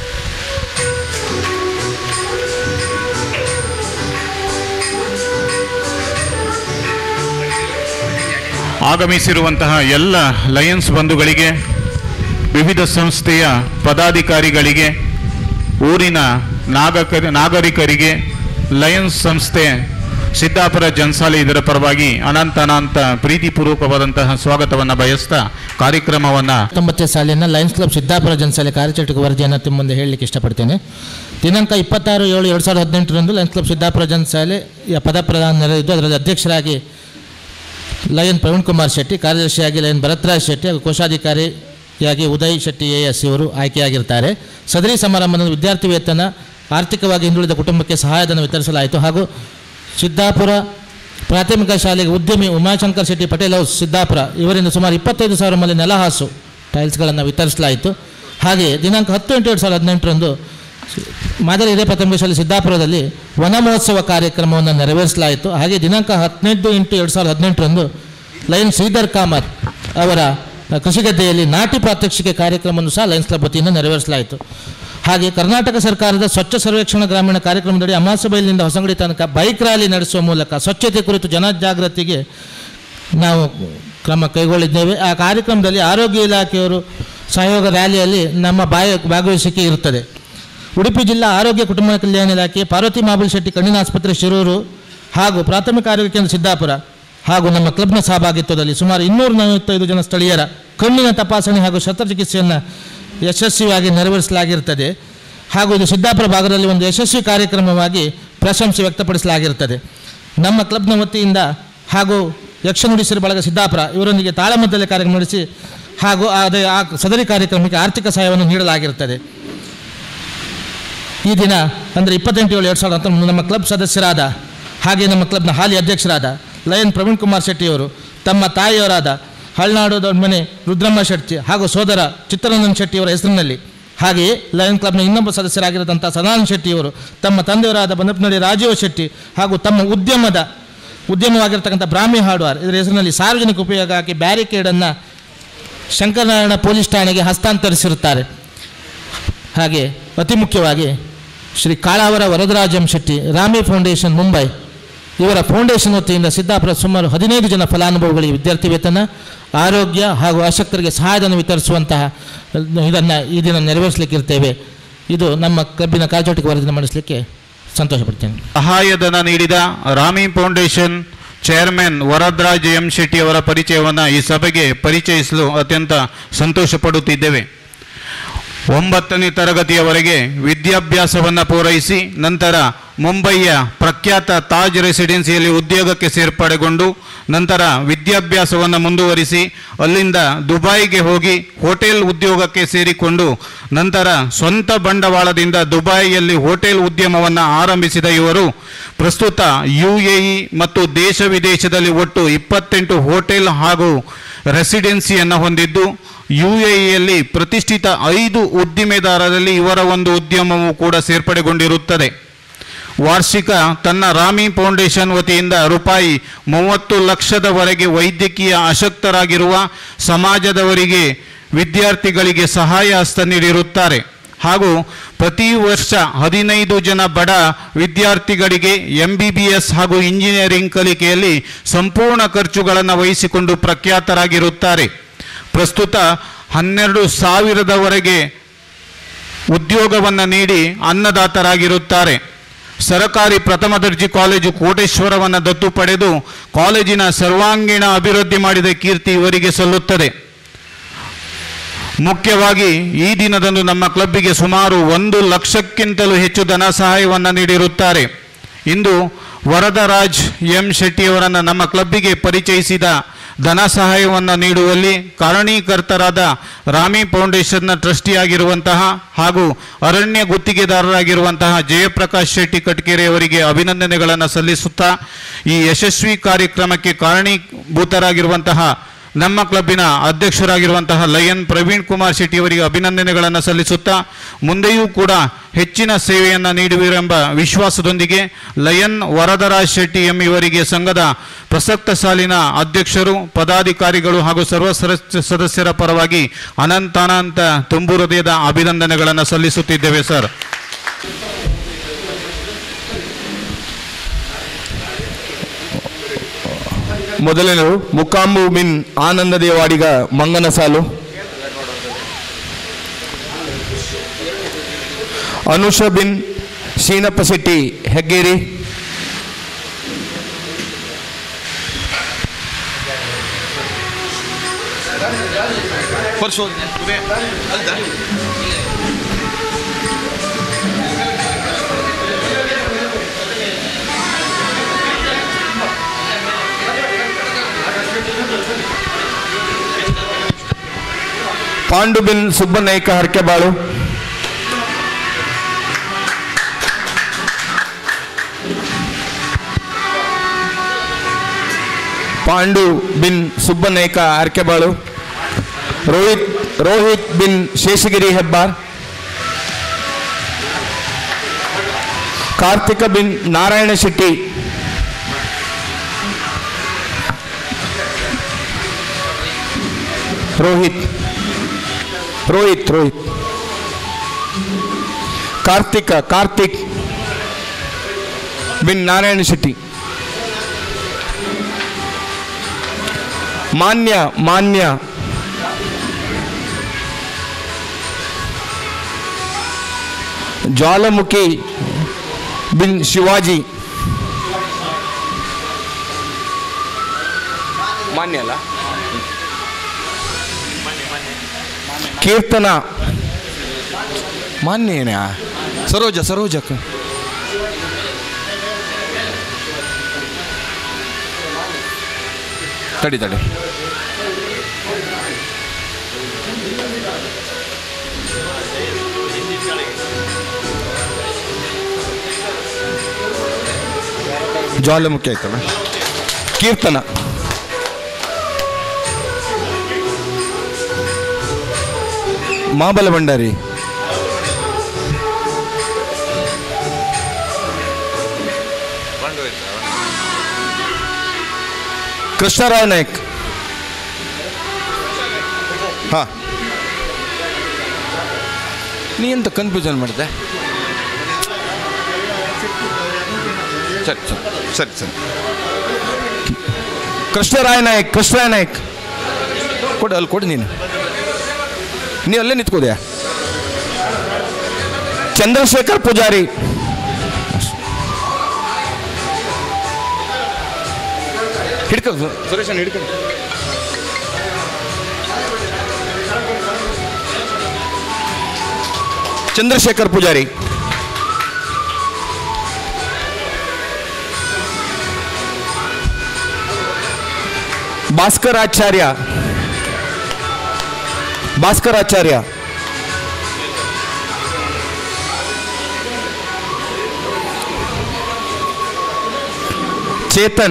ಆಗಮಿಸಿರುವಂತಹ ಎಲ್ಲ ಲಯನ್ಸ್ ಬಂಧುಗಳಿಗೆ ವಿವಿಧ ಸಂಸ್ಥೆಯ ಪದಾಧಿಕಾರಿಗಳಿಗೆ ಊರಿನ ನಾಗಕ ನಾಗರಿಕರಿಗೆ ಲಯನ್ಸ್ ಸಂಸ್ಥೆ ಸಿದ್ದಾಪುರ ಜನಸಾಲೆ ಇದರ ಪರವಾಗಿ ಅನಂತ ಅನಂತ ಪ್ರೀತಿಪೂರ್ವಕವಾದಂತಹ ಸ್ವಾಗತವನ್ನು ಬಯಸ್ತಾ ಕಾರ್ಯಕ್ರಮವನ್ನು ಹತ್ತೊಂಬತ್ತನೇ ಸಾಲಿನ ಲಯನ್ಸ್ ಕ್ಲಬ್ ಸಿದ್ದಾಪುರ ಜನಸಾಲೆ ಕಾರ್ಯಚಟುವಟಿಕೆ ವರದಿಯನ್ನು ನಿಮ್ಮ ಮುಂದೆ ಹೇಳಲಿಕ್ಕೆ ಇಷ್ಟಪಡ್ತೇನೆ ದಿನಾಂಕ ಇಪ್ಪತ್ತಾರು ಏಳು ಎರಡು ಸಾವಿರದ ಹದಿನೆಂಟರಂದು ಲಯನ್ಸ್ ಕ್ಲಬ್ ಸಿದ್ದಾಪುರ ಜನಸಾಲೆಯ ಪದ ಪ್ರದಾನ ನಡೆದಿದ್ದು ಅದರಲ್ಲಿ ಅಧ್ಯಕ್ಷರಾಗಿ ಲಯನ್ ಪ್ರವೀಣ್ ಕುಮಾರ್ ಶೆಟ್ಟಿ ಕಾರ್ಯದರ್ಶಿಯಾಗಿ ಲಯನ್ ಭರತ್ರಾಜ್ ಶೆಟ್ಟಿ ಹಾಗೂ ಕೋಶಾಧಿಕಾರಿಯಾಗಿ ಉದಯ್ ಶೆಟ್ಟಿ ಎ ಎಸ್ ಇವರು ಆಯ್ಕೆಯಾಗಿರ್ತಾರೆ ಸದರಿ ಸಮಾರಂಭದ ವಿದ್ಯಾರ್ಥಿ ವೇತನ ಆರ್ಥಿಕವಾಗಿ ಹಿಂದುಳಿದ ಕುಟುಂಬಕ್ಕೆ ಸಹಾಯಧನ ವಿತರಿಸಲಾಯಿತು ಹಾಗೂ ಸಿದ್ದಾಪುರ ಪ್ರಾಥಮಿಕ ಶಾಲೆಗೆ ಉದ್ಯಮಿ ಉಮಾಶಂಕರ್ ಶೆಟ್ಟಿ ಪಟೇಲ್ ಹೌಸ್ ಸಿದ್ದಾಪುರ ಇವರಿಂದ ಸುಮಾರು ಇಪ್ಪತ್ತೈದು ಸಾವಿರ ಮೇಲೆ ನೆಲಹಾಸು ಟೈಲ್ಸ್ಗಳನ್ನು ವಿತರಿಸಲಾಯಿತು ಹಾಗೆ ದಿನಾಂಕ ಹತ್ತು ಎಂಟು ಎರಡು ಸಾವಿರದ ಹದಿನೆಂಟರಂದು ಮಾದರಿ ಹಿರಿಯ ಪ್ರಾಥಮಿಕ ಶಾಲೆ ಸಿದ್ದಾಪುರದಲ್ಲಿ ವನ ಮಹೋತ್ಸವ ಕಾರ್ಯಕ್ರಮವನ್ನು ನೆರವೇರಿಸಲಾಯಿತು ಹಾಗೆ ದಿನಾಂಕ ಹದಿನೆಂಟು ಎಂಟು ಎರಡು ಸಾವಿರದ ಹದಿನೆಂಟರಂದು ಲಯನ್ ಶ್ರೀಧರ್ ಕಾಮತ್ ಅವರ ಕೃಷಿ ಗದ್ದೆಯಲ್ಲಿ ನಾಟಿ ಪ್ರಾತ್ಯಕ್ಷಿಕೆ ಕಾರ್ಯಕ್ರಮವನ್ನು ಸಹ ಲಯನ್ಸ್ ಕ್ಲಬ್ ವತಿಯಿಂದ ನೆರವೇರಿಸಲಾಯಿತು ಹಾಗೆ ಕರ್ನಾಟಕ ಸರ್ಕಾರದ ಸ್ವಚ್ಛ ಸರ್ವೇಕ್ಷಣಾ ಗ್ರಾಮೀಣ ಕಾರ್ಯಕ್ರಮದಡಿ ಅಮಾಸಬೈಲಿನಿಂದ ಹೊಸಂಗಡಿ ತನಕ ಬೈಕ್ ರ್ಯಾಲಿ ನಡೆಸುವ ಮೂಲಕ ಸ್ವಚ್ಛತೆ ಕುರಿತು ಜನಜಾಗೃತಿಗೆ ನಾವು ಕ್ರಮ ಕೈಗೊಳ್ಳಿದ್ದೇವೆ ಆ ಕಾರ್ಯಕ್ರಮದಲ್ಲಿ ಆರೋಗ್ಯ ಇಲಾಖೆಯವರು ಸಹಯೋಗ ರ್ಯಾಲಿಯಲ್ಲಿ ನಮ್ಮ ಬಾಯ ಭಾಗವಹಿಸಿಕೆ ಇರುತ್ತದೆ ಉಡುಪಿ ಜಿಲ್ಲಾ ಆರೋಗ್ಯ ಕುಟುಂಬ ಕಲ್ಯಾಣ ಇಲಾಖೆ ಪಾರ್ವತಿ ಮಾಬುಲ್ ಶೆಟ್ಟಿ ಕಣ್ಣಿನ ಆಸ್ಪತ್ರೆ ಶಿರೂರು ಹಾಗೂ ಪ್ರಾಥಮಿಕ ಆರೋಗ್ಯ ಕೇಂದ್ರ ಸಿದ್ದಾಪುರ ಹಾಗೂ ನಮ್ಮ ಕ್ಲಬ್ನ ಸಹಭಾಗಿತ್ವದಲ್ಲಿ ಸುಮಾರು ಇನ್ನೂರ ನಲವತ್ತೈದು ಜನ ಸ್ಥಳೀಯರ ಕಣ್ಣಿನ ತಪಾಸಣೆ ಹಾಗೂ ಶಸ್ತ್ರಚಿಕಿತ್ಸೆಯನ್ನು ಯಶಸ್ವಿಯಾಗಿ ನೆರವೇರಿಸಲಾಗಿರುತ್ತದೆ ಹಾಗೂ ಇದು ಸಿದ್ದಾಪುರ ಭಾಗದಲ್ಲಿ ಒಂದು ಯಶಸ್ವಿ ಕಾರ್ಯಕ್ರಮವಾಗಿ ಪ್ರಶಂಸೆ ವ್ಯಕ್ತಪಡಿಸಲಾಗಿರುತ್ತದೆ ನಮ್ಮ ಕ್ಲಬ್ನ ವತಿಯಿಂದ ಹಾಗೂ ಯಕ್ಷ ನುಡಿಸಿರು ಬಳಗ ಸಿದ್ದಾಪುರ ಇವರೊಂದಿಗೆ ತಾಳಮದ್ದಲೆ ಕಾರ್ಯಕ್ರಮ ನಡೆಸಿ ಹಾಗೂ ಅದೇ ಆ ಸದರಿ ಕಾರ್ಯಕ್ರಮಕ್ಕೆ ಆರ್ಥಿಕ ಸಹಾಯವನ್ನು ನೀಡಲಾಗಿರುತ್ತದೆ ಈ ದಿನ ಅಂದರೆ ಇಪ್ಪತ್ತೆಂಟು ಏಳು ಎರಡು ಸಾವಿರದ ಹತ್ತೊಂಬತ್ತು ನಮ್ಮ ಕ್ಲಬ್ ಸದಸ್ಯರಾದ ಹಾಗೆ ನಮ್ಮ ಕ್ಲಬ್ನ ಹಾಲಿ ಅಧ್ಯಕ್ಷರಾದ ಲಯನ್ ಪ್ರವೀಣ್ ಕುಮಾರ್ ಶೆಟ್ಟಿಯವರು ತಮ್ಮ ತಾಯಿಯವರಾದ ಹಳ್ನಾಡು ದೊಡ್ಡಮನೆ ರುದ್ರಮ್ಮ ಶೆಟ್ಟಿ ಹಾಗೂ ಸೋದರ ಚಿತ್ತರಂಜನ್ ಶೆಟ್ಟಿಯವರ ಹೆಸರಿನಲ್ಲಿ ಹಾಗೆಯೇ ಲಯನ್ ಕ್ಲಬ್ನ ಇನ್ನೊಬ್ಬ ಸದಸ್ಯರಾಗಿರದಂಥ ಸದಾನಂದ ಶೆಟ್ಟಿಯವರು ತಮ್ಮ ತಂದೆಯವರಾದ ಬಂದಪ್ನಳ್ಳಿ ರಾಜೀವ್ ಶೆಟ್ಟಿ ಹಾಗೂ ತಮ್ಮ ಉದ್ಯಮದ ಉದ್ಯಮವಾಗಿರ್ತಕ್ಕಂಥ ಬ್ರಾಹ್ಮಿ ಹಾರ್ಡ್ವೇರ್ ಇದರ ಹೆಸರಿನಲ್ಲಿ ಸಾರ್ವಜನಿಕ ಉಪಯೋಗಕ್ಕೆ ಬ್ಯಾರಿಕೇಡನ್ನು ಶಂಕರನಾರಾಯಣ ಪೊಲೀಸ್ ಠಾಣೆಗೆ ಹಸ್ತಾಂತರಿಸಿರುತ್ತಾರೆ ಹಾಗೆ ಅತಿ ಮುಖ್ಯವಾಗಿ ಶ್ರೀ ಕಾಳಾವರ ವರದರಾಜಂ ಶೆಟ್ಟಿ ರಾಮಿ ಫೌಂಡೇಶನ್ ಮುಂಬೈ ಇವರ ಫೌಂಡೇಶನ್ ವತಿಯಿಂದ ಸಿದ್ದಾಪುರ ಸುಮಾರು ಹದಿನೈದು ಜನ ಫಲಾನುಭವಿಗಳಿಗೆ ವಿದ್ಯಾರ್ಥಿ ವೇತನ ಆರೋಗ್ಯ ಹಾಗೂ ಅಶಕ್ತರಿಗೆ ಸಹಾಯಧನ ವಿತರಿಸುವಂತಹ ಇದನ್ನು ಈ ದಿನ ನೆರವೇರಿಸಲಿಕ್ಕಿರ್ತೇವೆ ಇದು ನಮ್ಮ ಕ್ಲಬ್ಬಿನ ಕಾರ್ಯಚಟುವಟಿಕೆ ವರದಿಯನ್ನು ಮಾಡಿಸಲಿಕ್ಕೆ ಸಂತೋಷಪಡ್ತೇನೆ ಸಹಾಯಧನ ನೀಡಿದ Rami foundation chairman Varadaraj M Shetty ಅವರ ಪರಿಚಯವನ್ನು ಈ ಸಭೆಗೆ ಪರಿಚಯಿಸಲು ಅತ್ಯಂತ ಸಂತೋಷ ಪಡುತ್ತಿದ್ದೇವೆ ಒಂಬತ್ತನೇ ತರಗತಿಯವರೆಗೆ ವಿದ್ಯಾಭ್ಯಾಸವನ್ನು ಪೂರೈಸಿ ನಂತರ ಮುಂಬಯಿಯ ಪ್ರಖ್ಯಾತ ತಾಜ್ ರೆಸಿಡೆನ್ಸಿಯಲ್ಲಿ ಉದ್ಯೋಗಕ್ಕೆ ಸೇರ್ಪಡೆಗೊಂಡು ನಂತರ ವಿದ್ಯಾಭ್ಯಾಸವನ್ನು ಮುಂದುವರಿಸಿ ಅಲ್ಲಿಂದ ದುಬೈಗೆ ಹೋಗಿ ಹೋಟೆಲ್ ಉದ್ಯೋಗಕ್ಕೆ ಸೇರಿಕೊಂಡು ನಂತರ ಸ್ವಂತ ಬಂಡವಾಳದಿಂದ ದುಬೈಯಲ್ಲಿ ಹೋಟೆಲ್ ಉದ್ಯಮವನ್ನು ಆರಂಭಿಸಿದ ಇವರು ಪ್ರಸ್ತುತ ಯು ಎ ಇ ಮತ್ತು ದೇಶ ವಿದೇಶದಲ್ಲಿ ಒಟ್ಟು ಇಪ್ಪತ್ತೆಂಟು ಹೋಟೆಲ್ ಹಾಗೂ ರೆಸಿಡೆನ್ಸಿಯನ್ನು ಹೊಂದಿದ್ದು ಯು ಎ ಇಯಲ್ಲಿ ಪ್ರತಿಷ್ಠಿತ ಐದು ಉದ್ದಿಮೆದಾರರಲ್ಲಿ ಇವರ ಒಂದು ಉದ್ಯಮವು ಕೂಡ ಸೇರ್ಪಡೆಗೊಂಡಿರುತ್ತದೆ ವಾರ್ಷಿಕ ತನ್ನ ರಾಮಿ ಫೌಂಡೇಶನ್ ವತಿಯಿಂದ ರೂಪಾಯಿ ಮೂವತ್ತು ಲಕ್ಷದವರೆಗೆ ವೈದ್ಯಕೀಯ ಅಶಕ್ತರಾಗಿರುವ ಸಮಾಜದವರಿಗೆ ವಿದ್ಯಾರ್ಥಿಗಳಿಗೆ ಸಹಾಯ ಹಸ್ತ ನೀಡಿರುತ್ತಾರೆ ಹಾಗೂ ಪ್ರತಿ ವರ್ಷ ಹದಿನೈದು ಜನ ಬಡ ವಿದ್ಯಾರ್ಥಿಗಳಿಗೆ ಎಂ ಬಿ ಬಿ ಎಸ್ ಹಾಗೂ ಇಂಜಿನಿಯರಿಂಗ್ ಕಲಿಕೆಯಲ್ಲಿ ಸಂಪೂರ್ಣ ಖರ್ಚುಗಳನ್ನು ವಹಿಸಿಕೊಂಡು ಪ್ರಖ್ಯಾತರಾಗಿರುತ್ತಾರೆ ಪ್ರಸ್ತುತ ಹನ್ನೆರಡು ಸಾವಿರದವರೆಗೆ ಉದ್ಯೋಗವನ್ನು ನೀಡಿ ಅನ್ನದಾತರಾಗಿರುತ್ತಾರೆ ಸರಕಾರಿ ಪ್ರಥಮ ದರ್ಜೆ ಕಾಲೇಜು ಕೋಟೇಶ್ವರವನ್ನು ದತ್ತು ಪಡೆದು ಕಾಲೇಜಿನ ಸರ್ವಾಂಗೀಣ ಅಭಿವೃದ್ಧಿ ಮಾಡಿದ ಕೀರ್ತಿ ಇವರಿಗೆ ಸಲ್ಲುತ್ತದೆ ಮುಖ್ಯವಾಗಿ ಈ ದಿನದಂದು ನಮ್ಮ ಕ್ಲಬ್ಬಿಗೆ ಸುಮಾರು ಒಂದು ಲಕ್ಷಕ್ಕಿಂತಲೂ ಹೆಚ್ಚು ಧನ ಸಹಾಯವನ್ನು ನೀಡಿರುತ್ತಾರೆ ಇಂದು ವರದರಾಜ್ ಎಂ ಶೆಟ್ಟಿಯವರನ್ನು ನಮ್ಮ ಕ್ಲಬ್ಬಿಗೆ ಪರಿಚಯಿಸಿದ ಧನ ಸಹಾಯವನ್ನು ನೀಡುವಲ್ಲಿ ಕಾರಣೀಕರ್ತರಾದ ರಾಮಿ ಫೌಂಡೇಶನ್ನ ಟ್ರಸ್ಟಿಯಾಗಿರುವಂತಹ ಹಾಗೂ ಅರಣ್ಯ ಗುತ್ತಿಗೆದಾರರಾಗಿರುವಂತಹ ಜಯಪ್ರಕಾಶ್ ಶೆಟ್ಟಿ ಕಟ್ಕೆರೆಯವರಿಗೆ ಅಭಿನಂದನೆಗಳನ್ನು ಸಲ್ಲಿಸುತ್ತಾ ಈ ಯಶಸ್ವಿ ಕಾರ್ಯಕ್ರಮಕ್ಕೆ ಕಾರಣೀಭೂತರಾಗಿರುವಂತಹ ನಮ್ಮ ಕ್ಲಬ್ಬಿನ ಅಧ್ಯಕ್ಷರಾಗಿರುವಂತಹ ಲಯನ್ ಪ್ರವೀಣ್ ಕುಮಾರ್ ಶೆಟ್ಟಿ ಅವರಿಗೆ ಅಭಿನಂದನೆಗಳನ್ನು ಸಲ್ಲಿಸುತ್ತಾ ಮುಂದೆಯೂ ಕೂಡ ಹೆಚ್ಚಿನ ಸೇವೆಯನ್ನು ನೀಡುವಿರೆಂಬ ವಿಶ್ವಾಸದೊಂದಿಗೆ ಲಯನ್ ವರದರಾಜ್ ಶೆಟ್ಟಿ ಎಂ ಇವರಿಗೆ ಸಂಘದ ಪ್ರಸಕ್ತ ಸಾಲಿನ ಅಧ್ಯಕ್ಷರು ಪದಾಧಿಕಾರಿಗಳು ಹಾಗೂ ಸರ್ವ ಸದಸ್ಯ- ಸದಸ್ಯರ ಪರವಾಗಿ ಅನಂತಾನಂತ ತುಂಬು ಹೃದಯದ ಅಭಿನಂದನೆಗಳನ್ನು ಸಲ್ಲಿಸುತ್ತಿದ್ದೇವೆ ಸರ್ ಮೊದಲನೇದು ಮುಕಾಂಬು ಬಿನ್ ಆನಂದ ದೇವಾಡಿಗ ಮಂಗನ ಸಾಲು ಅನುಷ ಬಿನ್ ಶೀನಪ್ಪ ಶೆಟ್ಟಿ ಹೆಗ್ಗೇರಿ ಪಾಂಡು ಬಿನ್ ಸುಬ್ಬನಾಯ್ಕ ಹರಕೆಬಾಳು ಪಾಂಡು ಬಿನ್ ಸುಬ್ಬನಾಯ್ಕ ಹರಕೆಬಾಳು ರೋಹಿತ್ ರೋಹಿತ್ ಬಿನ್ ಶೇಷಗಿರಿ ಹೆಬ್ಬಾರ್ ಕಾರ್ತಿಕ ಬಿನ್ ನಾರಾಯಣ ಶೆಟ್ಟಿ ರೋಹಿತ್ ರೋಹಿತ್ ರೋಹಿತ್ ಕಾರ್ತಿಕ ಕಾರ್ತಿಕ್ ಬಿನ್ ನಾರಾಯಣ ಶೆಟ್ಟಿ ಮಾನ್ಯ ಮಾನ್ಯ ಜ್ವಾಲಾಮುಖಿ ಬಿನ್ ಶಿವಾಜಿ ಮಾನ್ಯ ಅಲ್ಲ ಕೀರ್ತನ ಮಾನ್ಯೇನ ಸರೋಜ ಸರೋಜಕ್ಕ ತಡಿ ತಡಿ ಜ್ವಾಲಾಮುಖಿ ಆಯ್ತಲ್ಲ ಕೀರ್ತನ ಮಾಬಲ ಭಂಡಾರಿ ಕೃಷ್ಣರಾವ್ ನಾಯ್ಕ್ ಹಾ ನೀ ಎಂತ ಕನ್ಫ್ಯೂಷನ್ ಮಾಡಿದೆ ಸರಿ ಸರಿ ಸರಿ ಸರಿ ಕೃಷ್ಣರಾಯ ನಾಯಕ್ ಕೃಷ್ಣರಾಯ ನಾಯಕ್ ಕೊಡು ಅಲ್ಲಿ ಕೊಡು ನೀನು ನೀ ಅಲ್ಲೇ ನಿಂತ್ಕೋದ್ಯಾ ಚಂದ್ರಶೇಖರ್ ಪೂಜಾರಿ ಹಿಡ್ಕೊ ಸುರೇಶನ್ ಹಿಡ್ಕೊ ಚಂದ್ರಶೇಖರ್ ಪೂಜಾರಿ ಭಾಸ್ಕರಾಚಾರ್ಯ ಭಾಸ್ಕರಾಚಾರ್ಯ ಚೇತನ್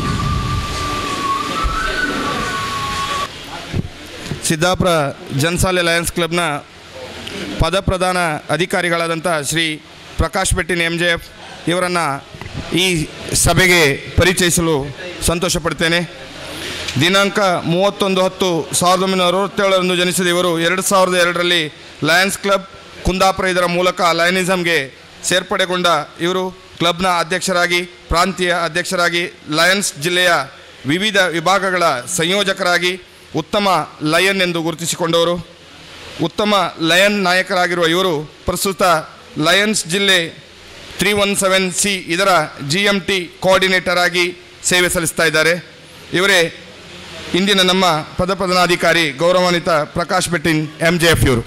ಸಿದ್ದಾಪುರ ಜನಸಾಲೆ ಲಯನ್ಸ್ ಕ್ಲಬ್ನ ಪದಪ್ರಧಾನ ಅಧಿಕಾರಿಗಳಾದಂಥ Shri Prakash Bettin M J F ಇವರನ್ನು ಈ ಸಭೆಗೆ ಪರಿಚಯಿಸಲು ಸಂತೋಷಪಡ್ತೇನೆ ದಿನಾಂಕ ಮೂವತ್ತೊಂದು ಹತ್ತು ಸಾವಿರದ ಒಂಬೈನೂರ ಅರವತ್ತೇಳರಂದು ಜನಿಸಿದ ಇವರು ಎರಡು ಸಾವಿರದ ಎರಡರಲ್ಲಿ ಲಯನ್ಸ್ ಕ್ಲಬ್ ಕುಂದಾಪುರ ಇದರ ಮೂಲಕ ಲಯನಿಸಮ್ಗೆ ಸೇರ್ಪಡೆಗೊಂಡ ಇವರು ಕ್ಲಬ್ನ ಅಧ್ಯಕ್ಷರಾಗಿ ಪ್ರಾಂತೀಯ ಅಧ್ಯಕ್ಷರಾಗಿ ಲಯನ್ಸ್ ಜಿಲ್ಲೆಯ ವಿವಿಧ ವಿಭಾಗಗಳ ಸಂಯೋಜಕರಾಗಿ ಉತ್ತಮ ಲಯನ್ ಎಂದು ಗುರುತಿಸಿಕೊಂಡವರು ಉತ್ತಮ ಲಯನ್ ನಾಯಕರಾಗಿರುವ ಇವರು ಪ್ರಸ್ತುತ ಲಯನ್ಸ್ ಜಿಲ್ಲೆ ತ್ರೀ ಒನ್ ಸೆವೆನ್ ಸಿ ಇದರ ಜಿ ಎಮ್ ಟಿ ಕೋಆರ್ಡಿನೇಟರ್ ಆಗಿ ಸೇವೆ ಸಲ್ಲಿಸ್ತಾ ಇದ್ದಾರೆ ಇವರೇ ಇಂದಿನ ನಮ್ಮ ಪದಪ್ರಧಾನಾಧಿಕಾರಿ ಗೌರವಾನ್ವಿತ Prakash Bettin M J F ಇವರು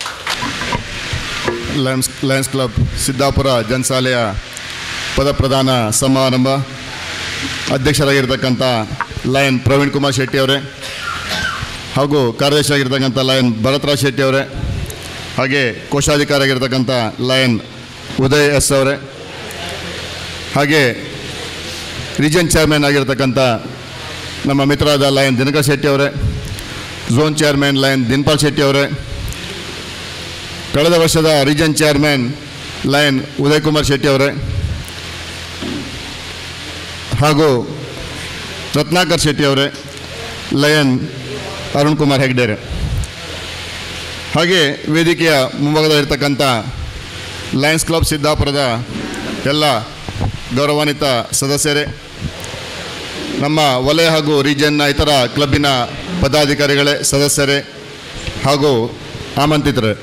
ಲಯನ್ಸ್ ಲಯನ್ಸ್ ಕ್ಲಬ್ ಸಿದ್ದಾಪುರ ಜನಸಾಲೆಯ ಪದಪ್ರಧಾನ ಸಮಾರಂಭ ಅಧ್ಯಕ್ಷರಾಗಿರ್ತಕ್ಕಂಥ ಲಯನ್ ಪ್ರವೀಣ್ ಕುಮಾರ್ ಶೆಟ್ಟಿ ಅವರೇ ಹಾಗೂ ಕಾರ್ಯದರ್ಶಿಯಾಗಿರ್ತಕ್ಕಂಥ ಲಯನ್ ಭರತ್ರಾಜ್ ಶೆಟ್ಟಿ ಅವರೇ ಹಾಗೆ ಕೋಶಾಧಿಕಾರಿಯಾಗಿರ್ತಕ್ಕಂಥ ಲಯನ್ ಉದಯ್ ಎಸ್ ಅವರೇ ಹಾಗೆ ರೀಜನ್ ಚೇರ್ಮನ್ ಆಗಿರ್ತಕ್ಕಂಥ ನಮ್ಮ ಮಿತ್ರರಾದ ಲಯನ್ ದಿನಕರ್ ಶೆಟ್ಟಿ ಅವರೇ zone chairman lion Dinpal Shetty ಅವರೇ ಕಳೆದ ವರ್ಷದ region chairman lion Uday Kumar Shetty ಅವರೇ ಹಾಗೂ ರತ್ನಾಕರ್ ಶೆಟ್ಟಿ ಅವರೇ ಲಯನ್ ಅರುಣ್ ಕುಮಾರ್ ಹೆಗ್ಡೇರೆ ಹಾಗೆ ವೇದಿಕೆಯ ಮುಂಭಾಗದಲ್ಲಿರ್ತಕ್ಕಂಥ ಲಯನ್ಸ್ ಕ್ಲಬ್ ಸಿದ್ದಾಪುರದ ಎಲ್ಲ ಗೌರವಾನ್ವಿತ ಸದಸ್ಯರೇ ನಮ್ಮ ವಲಯ ಹಾಗೂ ರೀಜನ್ನ ಇತರ ಕ್ಲಬ್ಬಿನ ಪದಾಧಿಕಾರಿಗಳೇ ಸದಸ್ಯರೇ ಹಾಗೂ ಆಮಂತ್ರಿತರೇ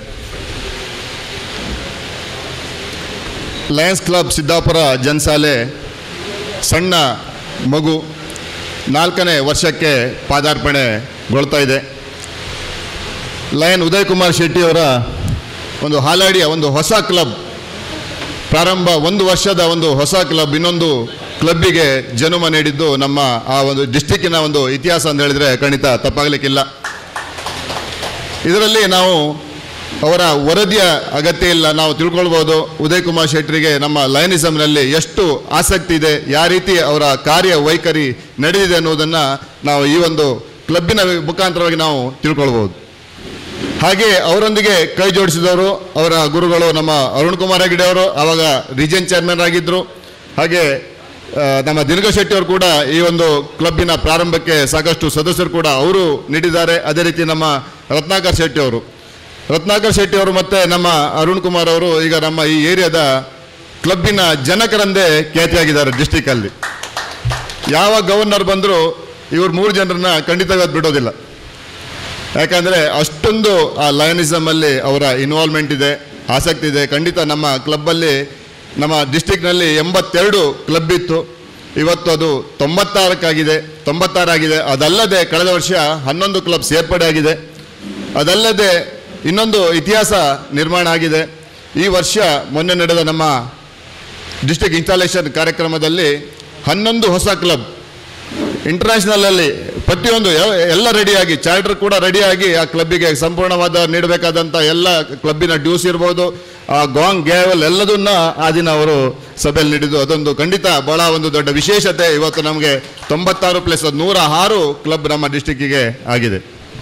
ಲಯನ್ಸ್ ಕ್ಲಬ್ ಸಿದ್ದಾಪುರ ಜನಸಾಲೆ ಸಣ್ಣ ಮಗು ನಾಲ್ಕನೇ ವರ್ಷಕ್ಕೆ ಪಾದಾರ್ಪಣೆಗೊಳ್ತಾ ಇದೆ ಲಯನ್ ಉದಯ್ ಕುಮಾರ್ ಶೆಟ್ಟಿಯವರ ಒಂದು ಹಾಲಾಡಿಯ ಒಂದು ಹೊಸ ಕ್ಲಬ್ ಪ್ರಾರಂಭ ಒಂದು ವರ್ಷದ ಒಂದು ಹೊಸ ಕ್ಲಬ್ ಇನ್ನೊಂದು ಕ್ಲಬ್ಬಿಗೆ ಜನ್ಮ ನೀಡಿದ್ದು ನಮ್ಮ ಆ ಒಂದು ಡಿಸ್ಟಿಕ್ಕಿನ ಒಂದು ಇತಿಹಾಸ ಅಂತ ಹೇಳಿದರೆ ಖಂಡಿತ ತಪ್ಪಾಗಲಿಕ್ಕಿಲ್ಲ ಇದರಲ್ಲಿ ನಾವು ಅವರ ವರದಿಯ ಅಗತ್ಯ ಇಲ್ಲ ನಾವು ತಿಳ್ಕೊಳ್ಬೋದು ಉದಯ್ ಕುಮಾರ್ ಶೆಟ್ಟರಿಗೆ ನಮ್ಮ ಲಯನಿಸಮ್ನಲ್ಲಿ ಎಷ್ಟು ಆಸಕ್ತಿ ಇದೆ ಯಾವ ರೀತಿ ಅವರ ಕಾರ್ಯ ವೈಖರಿ ನಡೆದಿದೆ ಅನ್ನೋದನ್ನು ನಾವು ಈ ಒಂದು ಕ್ಲಬ್ಬಿನ ಮುಖಾಂತರವಾಗಿ ನಾವು ತಿಳ್ಕೊಳ್ಬೋದು ಹಾಗೆ ಅವರೊಂದಿಗೆ ಕೈ ಜೋಡಿಸಿದವರು ಅವರ ಗುರುಗಳು ನಮ್ಮ ಅರುಣ್ ಕುಮಾರ್ ಹೆಗಡೆ ಅವರು ಆವಾಗ ರೀಜನ್ ಚೇರ್ಮನ್ ಆಗಿದ್ದರು ಹಾಗೆ ಆ, ನಮ್ಮ ದಿನಕ ಶೆಟ್ಟಿ ಅವರು ಕೂಡ ಈ ಒಂದು ಕ್ಲಬ್ಬಿನ ಪ್ರಾರಂಭಕ್ಕೆ ಸಾಕಷ್ಟು ಸದಸ್ಯರು ಕೂಡ ಅವರು ನೀಡಿದ್ದಾರೆ ಅದೇ ರೀತಿ ನಮ್ಮ ರತ್ನಾಕರ್ ಶೆಟ್ಟಿ ಅವರು ರತ್ನಾಕರ್ ಶೆಟ್ಟಿ ಅವರು ಮತ್ತು ನಮ್ಮ ಅರುಣ್ ಕುಮಾರ್ ಅವರು ಈಗ ನಮ್ಮ ಈ ಏರಿಯಾದ ಕ್ಲಬ್ಬಿನ ಜನಕರಂದೇ ಖ್ಯಾತಿಯಾಗಿದ್ದಾರೆ ಡಿಸ್ಟಿಕಲ್ಲಿ ಯಾವ ಗವರ್ನರ್ ಬಂದರೂ ಇವ್ರು ಮೂರು ಜನರನ್ನ ಖಂಡಿತವಾಗಿ ಬಿಡೋದಿಲ್ಲ ಯಾಕಂದರೆ ಅಷ್ಟೊಂದು ಆ ಲಯನಿಸಮಲ್ಲಿ ಅವರ ಇನ್ವಾಲ್ವ್ಮೆಂಟ್ ಇದೆ ಆಸಕ್ತಿ ಇದೆ ಖಂಡಿತ ನಮ್ಮ ಕ್ಲಬ್ಬಲ್ಲಿ ನಮ್ಮ ಡಿಸ್ಟಿಕ್ನಲ್ಲಿ ಎಂಬತ್ತೆರಡು ಕ್ಲಬ್ ಇತ್ತು ಇವತ್ತು ಅದು ತೊಂಬತ್ತಾರಕ್ಕಾಗಿದೆ ತೊಂಬತ್ತಾರಾಗಿದೆ ಅದಲ್ಲದೆ ಕಳೆದ ವರ್ಷ ಹನ್ನೊಂದು ಕ್ಲಬ್ ಸೇರ್ಪಡೆ ಆಗಿದೆ ಅದಲ್ಲದೆ ಇನ್ನೊಂದು ಇತಿಹಾಸ ನಿರ್ಮಾಣ ಆಗಿದೆ ಈ ವರ್ಷ ಮೊನ್ನೆ ನಡೆದ ನಮ್ಮ ಡಿಸ್ಟಿಕ್ ಇನ್ಸ್ಟಾಲೇಷನ್ ಕಾರ್ಯಕ್ರಮದಲ್ಲಿ ಹನ್ನೊಂದು ಹೊಸ ಕ್ಲಬ್ ಇಂಟರ್ನ್ಯಾಷನಲಲ್ಲಿ ಪ್ರತಿಯೊಂದು ಎ- ಎಲ್ಲ ರೆಡಿಯಾಗಿ ಚಾರ್ಟರ್ ಕೂಡ ರೆಡಿಯಾಗಿ ಆ ಕ್ಲಬ್ಬಿಗೆ ಸಂಪೂರ್ಣವಾದ ನೀಡಬೇಕಾದಂಥ ಎಲ್ಲ ಕ್ಲಬ್ಬಿನ ಡ್ಯೂಸ್ ಇರ್ಬೋದು ಆ ಗಾಂಗ್ ಗ್ಯಾವೆಲ್ ಎಲ್ಲದನ್ನ ಆ ದಿನ ಅವರು ಸಭೆಯಲ್ಲಿ ನೀಡಿದ್ದು ಅದೊಂದು ಖಂಡಿತ ಬಹಳ ಒಂದು ದೊಡ್ಡ ವಿಶೇಷತೆ ಇವತ್ತು ನಮಗೆ ತೊಂಬತ್ತಾರು ಪ್ಲಸ್ ನೂರ ಆರು ಕ್ಲಬ್ ನಮ್ಮ ಡಿಸ್ಟಿಕ್ಕಿಗೆ ಆಗಿದೆ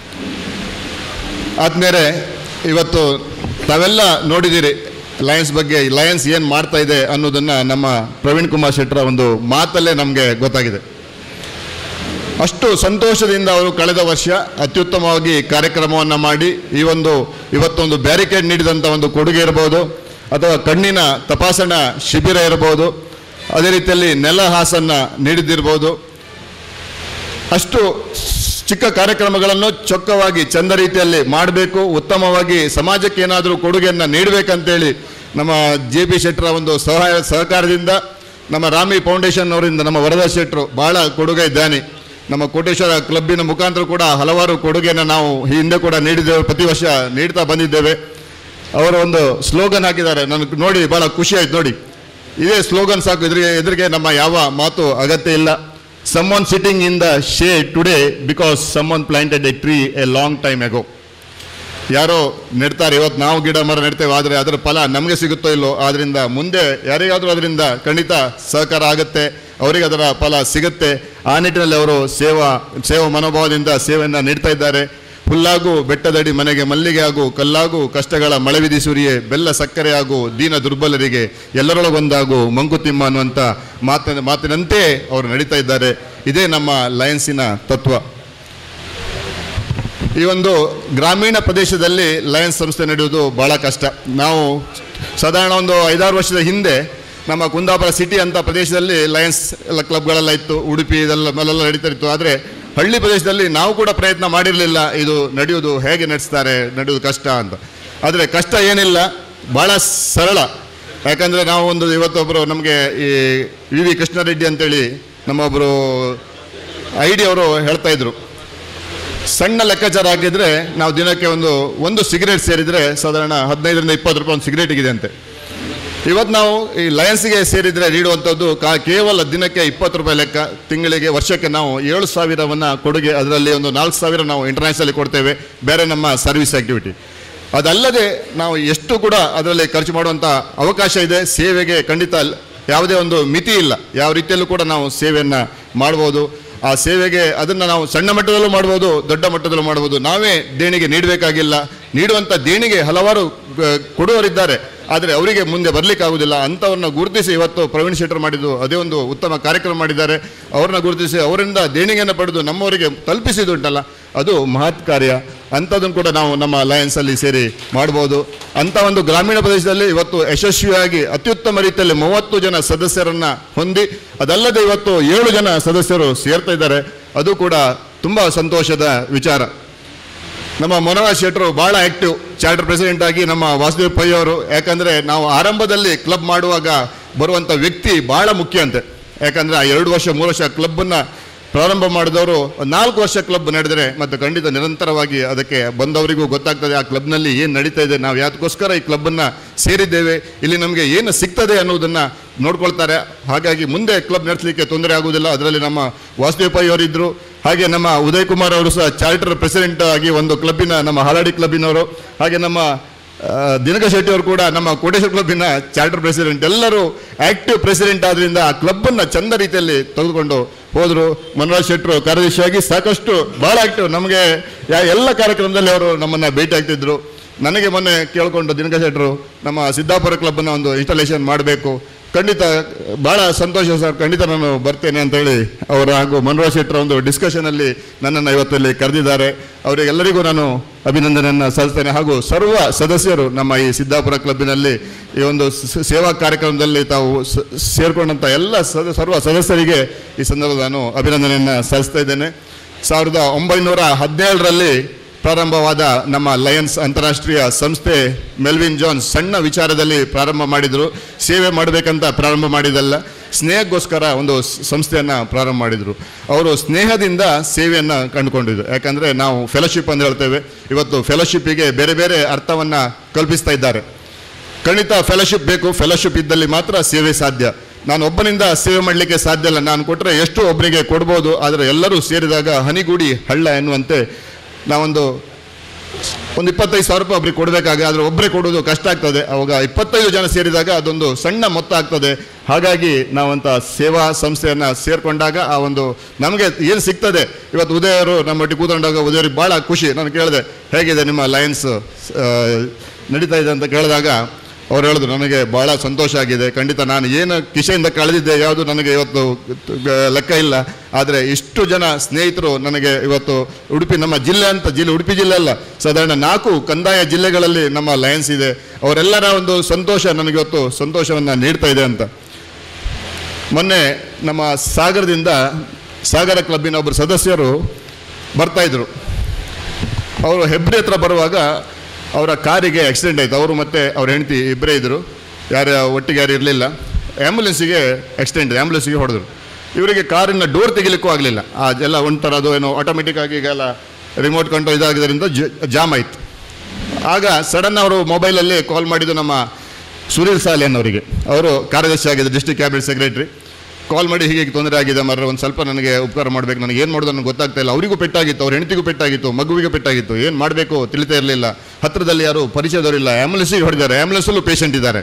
ಆದ್ಮೇಲೆ ಇವತ್ತು ತಾವೆಲ್ಲ ನೋಡಿದ್ದೀರಿ ಲಯನ್ಸ್ ಬಗ್ಗೆ ಲಯನ್ಸ್ ಏನು ಮಾಡ್ತಾ ಇದೆ ಅನ್ನೋದನ್ನು ನಮ್ಮ ಪ್ರವೀಣ್ ಕುಮಾರ್ ಶೆಟ್ಟರ ಒಂದು ಮಾತಲ್ಲೇ ನಮಗೆ ಗೊತ್ತಾಗಿದೆ ಅಷ್ಟು ಸಂತೋಷದಿಂದ ಅವರು ಕಳೆದ ವರ್ಷ ಅತ್ಯುತ್ತಮವಾಗಿ ಕಾರ್ಯಕ್ರಮವನ್ನು ಮಾಡಿ ಈ ಒಂದು ಇವತ್ತೊಂದು ಬ್ಯಾರಿಕೇಡ್ ನೀಡಿದಂಥ ಒಂದು ಕೊಡುಗೆ ಇರ್ಬೋದು ಅಥವಾ ಕಣ್ಣಿನ ತಪಾಸಣಾ ಶಿಬಿರ ಇರ್ಬೋದು ಅದೇ ರೀತಿಯಲ್ಲಿ ನೆಲ ಹಾಸನ್ನು ನೀಡಿದ್ದಿರ್ಬೋದು ಅಷ್ಟು ಚಿಕ್ಕ ಕಾರ್ಯಕ್ರಮಗಳನ್ನು ಚೊಕ್ಕವಾಗಿ ಚಂದ ರೀತಿಯಲ್ಲಿ ಮಾಡಬೇಕು ಉತ್ತಮವಾಗಿ ಸಮಾಜಕ್ಕೆ ಏನಾದರೂ ಕೊಡುಗೆಯನ್ನು ನೀಡಬೇಕಂತೇಳಿ ನಮ್ಮ ಜೆ ಪಿ ಶೆಟ್ಟರ ಒಂದು ಸಹಾಯ ಸಹಕಾರದಿಂದ ನಮ್ಮ ರಾಮಿ ಫೌಂಡೇಶನ್ ಅವರಿಂದ ನಮ್ಮ ವರದಾ ಶೆಟ್ಟರು ಬಹಳ ಕೊಡುಗೆ ದಾನಿ ನಮ್ಮ ಕೋಟೇಶ್ವರ ಕ್ಲಬ್ಬಿನ ಮುಖಾಂತರ ಕೂಡ ಹಲವಾರು ಕೊಡುಗೆಯನ್ನು ನಾವು ಈ ಹಿಂದೆ ಕೂಡ ನೀಡಿದ್ದೇವೆ ಪ್ರತಿ ವರ್ಷ ನೀಡ್ತಾ ಬಂದಿದ್ದೇವೆ ಅವರ ಒಂದು ಸ್ಲೋಗನ್ ಹಾಕಿದ್ದಾರೆ ನನಗೆ ನೋಡಿ ಬಹಳ ಖುಷಿ ಆಯ್ತು ನೋಡಿ ಇದೇ ಸ್ಲೋಗನ್ ಸಾಕು ಎದುರಿಗೆ ಎದುರಿಗೆ ನಮ್ಮ ಯಾವ ಮಾತು ಅಗತ್ಯ ಇಲ್ಲ some one sitting in the shade today because some one planted a tree a long time ago ಯಾರೋ ನೆಡ್ತಾರೆ ಇವತ್ತು ನಾವು ಗಿಡ ಮರ ನೆಡ್ತೇವೆ ಆದರೆ ಅದರ ಫಲ ನಮಗೆ ಸಿಗುತ್ತೋ ಇಲ್ಲೋ ಆದ್ದರಿಂದ ಮುಂದೆ ಯಾರಿಗಾದರೂ ಅದರಿಂದ ಖಂಡಿತ ಸಹಕಾರ ಆಗುತ್ತೆ ಅವರಿಗೆ ಅದರ ಫಲ ಸಿಗುತ್ತೆ ಆ ನಿಟ್ಟಿನಲ್ಲಿ ಅವರು ಸೇವಾ ಸೇವಾ ಮನೋಭಾವದಿಂದ ಸೇವೆಯನ್ನು ನೀಡ್ತಾ ಇದ್ದಾರೆ ಹುಲ್ಲಾಗು ಬೆಟ್ಟದಡಿ ಮನೆಗೆ ಮಲ್ಲಿಗೆ ಹಾಗೂ ಕಲ್ಲಾಗು ಕಷ್ಟಗಳ ಮಳೆ ವಿಧಿ ಸುರಿಯೇ ಬೆಲ್ಲ ಸಕ್ಕರೆ ಹಾಗೂ ದೀನ ದುರ್ಬಲರಿಗೆ ಎಲ್ಲರೊಳಗೊಂದಾಗು ಮಂಕುತಿಮ್ಮ ಅನ್ನುವಂಥ ಮಾತಿನ ಮಾತಿನಂತೆ ಅವರು ನಡೀತಾ ಇದ್ದಾರೆ ಇದೇ ನಮ್ಮ ಲಯನ್ಸಿನ ತತ್ವ ಈ ಒಂದು ಗ್ರಾಮೀಣ ಪ್ರದೇಶದಲ್ಲಿ ಲಯನ್ಸ್ ಸಂಸ್ಥೆ ನಡೆಯುವುದು ಬಹಳ ಕಷ್ಟ ನಾವು ಸಾಧಾರಣ ಒಂದು ಐದಾರು ವರ್ಷದ ಹಿಂದೆ ನಮ್ಮ ಕುಂದಾಪುರ ಸಿಟಿ ಅಂತ ಪ್ರದೇಶದಲ್ಲಿ ಲಯನ್ಸ್ ಎಲ್ಲ ಕ್ಲಬ್ಗಳೆಲ್ಲ ಇತ್ತು ಉಡುಪಿ ಇದೆಲ್ಲ ಅಲ್ಲೆಲ್ಲ ನಡೀತಾ ಇತ್ತು ಆದರೆ ಹಳ್ಳಿ ಪ್ರದೇಶದಲ್ಲಿ ನಾವು ಕೂಡ ಪ್ರಯತ್ನ ಮಾಡಿರಲಿಲ್ಲ ಇದು ನಡೆಯುವುದು ಹೇಗೆ ನಡೆಸ್ತಾರೆ ನಡೆಯುವುದು ಕಷ್ಟ ಅಂತ ಆದರೆ ಕಷ್ಟ ಏನಿಲ್ಲ ಭಾಳ ಸರಳ ಯಾಕಂದರೆ ನಾವು ಒಂದು ಇವತ್ತೊಬ್ಬರು ನಮಗೆ ಈ ವಿ ವಿ ಕೃಷ್ಣಾರೆಡ್ಡಿ ಅಂತೇಳಿ ನಮ್ಮೊಬ್ಬರು ಐ ಡಿ ಅವರು ಹೇಳ್ತಾ ಇದ್ರು ಸಣ್ಣ ಲೆಕ್ಕಾಚಾರ ಹಾಕಿದ್ರೆ ನಾವು ದಿನಕ್ಕೆ ಒಂದು ಒಂದು ಸಿಗರೇಟ್ ಸೇರಿದರೆ ಸಾಧಾರಣ ಹದಿನೈದರಿಂದ ಇಪ್ಪತ್ತು ರೂಪಾಯಿ ಒಂದು ಸಿಗರೇಟಿಗಿದೆ ಅಂತೆ ಇವತ್ತು ನಾವು ಈ ಲಯನ್ಸ್ಗೆ ಸೇರಿದರೆ ನೀಡುವಂಥದ್ದು ಕಾ ಕೇವಲ ದಿನಕ್ಕೆ ಇಪ್ಪತ್ತು ರೂಪಾಯಿ ಲೆಕ್ಕ ತಿಂಗಳಿಗೆ ವರ್ಷಕ್ಕೆ ನಾವು ಏಳು ಸಾವಿರವನ್ನು ಕೊಡುಗೆ ಅದರಲ್ಲಿ ಒಂದು ನಾಲ್ಕು ಸಾವಿರ ನಾವು ಇಂಟರ್ನ್ಯಾಷನಲಿ ಕೊಡ್ತೇವೆ ಬೇರೆ ನಮ್ಮ ಸರ್ವಿಸ್ ಆ್ಯಕ್ಟಿವಿಟಿ ಅದಲ್ಲದೆ ನಾವು ಎಷ್ಟು ಕೂಡ ಅದರಲ್ಲಿ ಖರ್ಚು ಮಾಡುವಂಥ ಅವಕಾಶ ಇದೆ ಸೇವೆಗೆ ಖಂಡಿತ ಯಾವುದೇ ಒಂದು ಮಿತಿ ಇಲ್ಲ ಯಾವ ರೀತಿಯಲ್ಲೂ ಕೂಡ ನಾವು ಸೇವೆಯನ್ನು ಮಾಡ್ಬೋದು ಆ ಸೇವೆಗೆ ಅದನ್ನು ನಾವು ಸಣ್ಣ ಮಟ್ಟದಲ್ಲೂ ಮಾಡ್ಬೋದು ದೊಡ್ಡ ಮಟ್ಟದಲ್ಲೂ ಮಾಡ್ಬೋದು ನಾವೇ ದೇಣಿಗೆ ನೀಡಬೇಕಾಗಿಲ್ಲ ನೀಡುವಂಥ ದೇಣಿಗೆ ಹಲವಾರು ಆ, ಕೊಡುವವರಿದ್ದಾರೆ ಆದರೆ ಅವರಿಗೆ ಮುಂದೆ ಬರಲಿಕ್ಕೆ ಆಗುದಿಲ್ಲ ಅಂಥವ್ರನ್ನ ಗುರುತಿಸಿ ಇವತ್ತು ಪ್ರವೀಣ್ ಶೆಟ್ಟರ್ ಮಾಡಿದ್ದು ಅದೇ ಒಂದು ಉತ್ತಮ ಕಾರ್ಯಕ್ರಮ ಮಾಡಿದ್ದಾರೆ ಅವ್ರನ್ನ ಗುರುತಿಸಿ ಅವರಿಂದ ದೇಣಿಗೆಯನ್ನು ಪಡೆದು ನಮ್ಮವರಿಗೆ ತಲುಪಿಸಿದುಂಟಲ್ಲ ಅದು ಮಹತ್ ಕಾರ್ಯ ಅಂಥದ್ದನ್ನು ಕೂಡ ನಾವು ನಮ್ಮ ಅಲಯನ್ಸಲ್ಲಿ ಸೇರಿ ಮಾಡ್ಬೋದು ಅಂಥ ಒಂದು ಗ್ರಾಮೀಣ ಪ್ರದೇಶದಲ್ಲಿ ಇವತ್ತು ಯಶಸ್ವಿಯಾಗಿ ಅತ್ಯುತ್ತಮ ರೀತಿಯಲ್ಲಿ ಮೂವತ್ತು ಜನ ಸದಸ್ಯರನ್ನ ಹೊಂದಿ ಅದಲ್ಲದೆ ಇವತ್ತು ಏಳು ಜನ ಸದಸ್ಯರು ಸೇರ್ತಾ ಇದ್ದಾರೆ ಅದು ಕೂಡ ತುಂಬ ಸಂತೋಷದ ವಿಚಾರ ನಮ್ಮ ಮೊನರಾಜ್ ಶೆಟ್ಟರು ಭಾಳ ಆಕ್ಟಿವ್ ಚಾರ್ಟರ್ ಪ್ರೆಸಿಡೆಂಟ್ ಆಗಿ ನಮ್ಮ ವಾಸುದೇವ್ ಪೈ ಅವರು ಯಾಕಂದರೆ ನಾವು ಆರಂಭದಲ್ಲಿ ಕ್ಲಬ್ ಮಾಡುವಾಗ ಬರುವಂಥ ವ್ಯಕ್ತಿ ಭಾಳ ಮುಖ್ಯ ಅಂತೆ ಯಾಕಂದರೆ ಆ ಎರಡು ವರ್ಷ ಮೂರು ವರ್ಷ ಕ್ಲಬ್ಬನ್ನು ಪ್ರಾರಂಭ ಮಾಡಿದವರು ಒಂದು ನಾಲ್ಕು ವರ್ಷ ಕ್ಲಬ್ ನಡೆದರೆ ಮತ್ತು ಖಂಡಿತ ನಿರಂತರವಾಗಿ ಅದಕ್ಕೆ ಬಂದವರಿಗೂ ಗೊತ್ತಾಗ್ತದೆ ಆ ಕ್ಲಬ್ನಲ್ಲಿ ಏನು ನಡೀತಾ ಇದೆ ನಾವು ಯಾತಕ್ಕೋಸ್ಕರ ಈ ಕ್ಲಬ್ಬನ್ನು ಸೇರಿದ್ದೇವೆ ಇಲ್ಲಿ ನಮಗೆ ಏನು ಸಿಗ್ತದೆ ಅನ್ನೋದನ್ನು ನೋಡ್ಕೊಳ್ತಾರೆ ಹಾಗಾಗಿ ಮುಂದೆ ಕ್ಲಬ್ ನಡೆಸಲಿಕ್ಕೆ ತೊಂದರೆ ಆಗುವುದಿಲ್ಲ ಅದರಲ್ಲಿ ನಮ್ಮ ವಾಸುದೇವ್ ಪೈ ಅವರಿದ್ದರು ಹಾಗೆ ನಮ್ಮ ಉದಯ್ ಕುಮಾರ್ ಅವರು ಸಹ ಚಾರ್ಟರ್ ಪ್ರೆಸಿಡೆಂಟ್ ಆಗಿ ಒಂದು ಕ್ಲಬ್ಬಿನ ನಮ್ಮ ಹಾಲಾಡಿ ಕ್ಲಬ್ಬಿನವರು ಹಾಗೆ ನಮ್ಮ ಆ, ದಿನಕ ಶೆಟ್ಟಿ ಅವರು ಕೂಡ ನಮ್ಮ ಕೋಟೇಶ್ವರ ಕ್ಲಬ್ಬಿನ ಚಾರ್ಟರ್ ಪ್ರೆಸಿಡೆಂಟ್ ಎಲ್ಲರೂ ಆಕ್ಟಿವ್ ಪ್ರೆಸಿಡೆಂಟ್ ಆದ್ರಿಂದ ಆ ಕ್ಲಬ್ಬನ್ನು ಚಂದ ರೀತಿಯಲ್ಲಿ ತೆಗೆದುಕೊಂಡು ಹೋದರು ಮನೋಜ್ ಶೆಟ್ಟರು ಕಾರ್ಯದರ್ಶಿಯಾಗಿ ಸಾಕಷ್ಟು ಭಾಳ ಆಕ್ಟಿವ್ ನಮಗೆ ಯಾ ಎಲ್ಲ ಕಾರ್ಯಕ್ರಮದಲ್ಲಿ ಅವರು ನಮ್ಮನ್ನು ಭೇಟಿ ಆಗ್ತಿದ್ರು ನನಗೆ ಮೊನ್ನೆ ಕೇಳಿಕೊಂಡು ದಿನಕ ಶೆಟ್ಟರು ನಮ್ಮ ಸಿದ್ದಾಪುರ ಕ್ಲಬ್ಬನ್ನು ಒಂದು ಇನ್ಸ್ಟಾಲೇಷನ್ ಮಾಡಬೇಕು ಖಂಡಿತ ಭಾಳ ಸಂತೋಷ ಸರ್ ಖಂಡಿತ ನಾನು ಬರ್ತೇನೆ ಅಂತೇಳಿ ಅವರು ಹಾಗೂ ಮನೋಜ್ ಶೆಟ್ಟರ ಒಂದು ಡಿಸ್ಕಷನಲ್ಲಿ ನನ್ನನ್ನು ಇವತ್ತಲ್ಲಿ ಕರೆದಿದ್ದಾರೆ ಅವರಿಗೆಲ್ಲರಿಗೂ ನಾನು ಅಭಿನಂದನೆಯನ್ನು ಸಲ್ಲಿಸ್ತೇನೆ ಹಾಗೂ ಸರ್ವ ಸದಸ್ಯರು ನಮ್ಮ ಈ ಸಿದ್ದಾಪುರ ಕ್ಲಬ್ಬಿನಲ್ಲಿ ಈ ಒಂದು ಸ- ಸೇವಾ ಕಾರ್ಯಕ್ರಮದಲ್ಲಿ ತಾವು ಸ- ಸೇರ್ಕೊಂಡಂಥ ಎಲ್ಲ ಸದ ಸರ್ವ ಸದಸ್ಯರಿಗೆ ಈ ಸಂದರ್ಭದಲ್ಲಿ ನಾನು ಅಭಿನಂದನೆಯನ್ನು ಸಲ್ಲಿಸ್ತಾ ಇದ್ದೇನೆ ಸಾವಿರದ ಒಂಬೈನೂರ ಹದಿನೇಳರಲ್ಲಿ ಪ್ರಾರಂಭವಾದ ನಮ್ಮ ಲಯನ್ಸ್ ಅಂತಾರಾಷ್ಟ್ರೀಯ ಸಂಸ್ಥೆ ಮೆಲ್ವಿನ್ ಜಾನ್ ಸಣ್ಣ ವಿಚಾರದಲ್ಲಿ ಪ್ರಾರಂಭ ಮಾಡಿದರು ಸೇವೆ ಮಾಡಬೇಕಂತ ಪ್ರಾರಂಭ ಮಾಡಿದಲ್ಲ ಸ್ನೇಹಕ್ಕೋಸ್ಕರ ಒಂದು ಸ್- ಸಂಸ್ಥೆಯನ್ನು ಪ್ರಾರಂಭ ಮಾಡಿದರು ಅವರು ಸ್ನೇಹದಿಂದ ಸೇವೆಯನ್ನು ಕಂಡುಕೊಂಡಿದ್ರು ಯಾಕಂದರೆ ನಾವು ಫೆಲೋಶಿಪ್ ಅಂತ ಹೇಳ್ತೇವೆ ಇವತ್ತು ಫೆಲೋಶಿಪ್ಪಿಗೆ ಬೇರೆ ಬೇರೆ ಅರ್ಥವನ್ನು ಕಲ್ಪಿಸ್ತಾ ಇದ್ದಾರೆ ಖಂಡಿತ ಫೆಲೋಶಿಪ್ ಬೇಕು ಫೆಲೋಶಿಪ್ ಇದ್ದಲ್ಲಿ ಮಾತ್ರ ಸೇವೆ ಸಾಧ್ಯ ನಾನು ಒಬ್ಬನಿಂದ ಸೇವೆ ಮಾಡಲಿಕ್ಕೆ ಸಾಧ್ಯ ಇಲ್ಲ ನಾನು ಕೊಟ್ಟರೆ ಎಷ್ಟು ಒಬ್ಬರಿಗೆ ಕೊಡ್ಬೋದು ಆದರೆ ಎಲ್ಲರೂ ಸೇರಿದಾಗ ಹನಿಗೂಡಿ ಹಳ್ಳ ಎನ್ನುವಂತೆ ನಾವೊಂದು ಒಂದು ಇಪ್ಪತ್ತೈದು ಸಾವಿರ ರೂಪಾಯಿ ಒಬ್ರಿಗೆ ಕೊಡಬೇಕಾಗ ಆದರೆ ಒಬ್ಬರೇ ಕೊಡೋದು ಕಷ್ಟ ಆಗ್ತದೆ ಅವಾಗ ಇಪ್ಪತ್ತೈದು ಜನ ಸೇರಿದಾಗ ಅದೊಂದು ಸಣ್ಣ ಮೊತ್ತ ಆಗ್ತದೆ ಹಾಗಾಗಿ ನಾವಂತ ಸೇವಾ ಸಂಸ್ಥೆಯನ್ನು ಸೇರಿಕೊಂಡಾಗ ಆ ಒಂದು ನಮಗೆ ಏನು ಸಿಗ್ತದೆ ಇವತ್ತು ಉದಯರು ನಮ್ಮೊಟ್ಟಿಗೆ ಕೂತ್ಕೊಂಡಾಗ ಉದಯರಿಗೆ ಭಾಳ ಖುಷಿ ನಾನು ಕೇಳಿದೆ ಹೇಗಿದೆ ನಿಮ್ಮ ಲಯನ್ಸ್ ನಡೀತಾ ಇದೆ ಅಂತ ಕೇಳಿದಾಗ ಅವ್ರು ಹೇಳಿದ್ರು ನನಗೆ ಭಾಳ ಸಂತೋಷ ಆಗಿದೆ ಖಂಡಿತ ನಾನು ಏನು ಕಿಶೆಯಿಂದ ಕಳೆದಿದ್ದೆ ಯಾವುದು ನನಗೆ ಇವತ್ತು ಗ- ಲೆಕ್ಕ ಇಲ್ಲ ಆದರೆ ಇಷ್ಟು ಜನ ಸ್ನೇಹಿತರು ನನಗೆ ಇವತ್ತು ಉಡುಪಿ ನಮ್ಮ ಜಿಲ್ಲೆ ಅಂತ ಜಿಲ್ಲೆ ಉಡುಪಿ ಜಿಲ್ಲೆ ಅಲ್ಲ ಸಾಧಾರಣ ನಾಲ್ಕು ಕಂದಾಯ ಜಿಲ್ಲೆಗಳಲ್ಲಿ ನಮ್ಮ ಲಯನ್ಸ್ ಇದೆ ಅವರೆಲ್ಲರ ಒಂದು ಸಂತೋಷ ನನಗೆ ಇವತ್ತು ಸಂತೋಷವನ್ನು ನೀಡ್ತಾ ಇದೆ ಅಂತ ಮೊನ್ನೆ ನಮ್ಮ ಸಾಗರದಿಂದ ಸಾಗರ ಕ್ಲಬ್ಬಿನ ಒಬ್ಬರು ಸದಸ್ಯರು ಬರ್ತಾ ಇದ್ರು ಅವರು ಹೆಬ್ರಿ ಹತ್ರ ಬರುವಾಗ ಅವರ ಕಾರಿಗೆ ಆಕ್ಸಿಡೆಂಟ್ ಆಯಿತು ಅವರು ಮತ್ತು ಅವ್ರ ಹೆಂಡತಿ ಇಬ್ಬರೇ ಇದ್ದರು ಯಾರು ಒಟ್ಟಿಗೆ ಯಾರು ಇರಲಿಲ್ಲ ಆ್ಯಂಬುಲೆನ್ಸಿಗೆ ಆಕ್ಸಿಡೆಂಟ್ ಆ್ಯಂಬುಲೆನ್ಸಿಗೆ ಹೊಡೆದ್ರು ಇವರಿಗೆ ಕಾರಿನ ಡೋರ್ ತೆಗಿಲಿಕ್ಕೂ ಆಗಲಿಲ್ಲ ಆ ಎಲ್ಲ ಒಂಥರ ಅದು ಏನೋ ಆಟೋಮೆಟಿಕ್ ಆಗಿ ಈಗೆಲ್ಲ ರಿಮೋಟ್ ಕಂಟ್ರೋಲ್ ಇದಾಗಿದ್ದರಿಂದ ಜಾಮ್ ಆಯಿತು ಆಗ ಸಡನ್ ಅವರು ಮೊಬೈಲಲ್ಲಿ ಕಾಲ್ ಮಾಡಿದ್ದು ನಮ್ಮ ಸುನೀಲ್ ಸಾಲಿಯನ್ ಅವರಿಗೆ ಅವರು ಕಾರ್ಯದರ್ಶಿ ಆಗಿದ್ದರು ಡಿಸ್ಟ್ರಿಕ್ಟ್ ಕ್ಯಾಬಿನೆಟ್ ಸೆಕ್ರೆಟರಿ ಕಾಲ್ ಮಾಡಿ ಹೀಗೆ ತೊಂದರೆ ಆಗಿದೆ ಮರ ಒಂದು ಸ್ವಲ್ಪ ನನಗೆ ಉಪಕಾರ ಮಾಡಬೇಕು ನನಗೆ ಏನು ಮಾಡೋದು ನನಗೆ ಗೊತ್ತಾಗ್ತಾ ಇಲ್ಲ ಅವರಿಗೂ ಪೆಟ್ಟಾಗಿತ್ತು ಅವ್ರ ಹೆಂಡತಿಗೂ ಪೆಟ್ಟಾಗಿತ್ತು ಮಗುವಿಗೆ ಪೆಟ್ಟಾಗಿತ್ತು ಏನು ಮಾಡಬೇಕು ತಿಳಿತಾ ಇರಲಿಲ್ಲ ಹತ್ತಿರದಲ್ಲಿ ಯಾರು ಪರಿಚಯದವರಿಲ್ಲ ಆ್ಯಂಬುಲೆನ್ಸಿಗೆ ಹೊಡೆದಿದ್ದಾರೆ ಆ್ಯಂಬುಲೆನ್ಸಲ್ಲೂ ಪೇಷಂಟ್ ಇದ್ದಾರೆ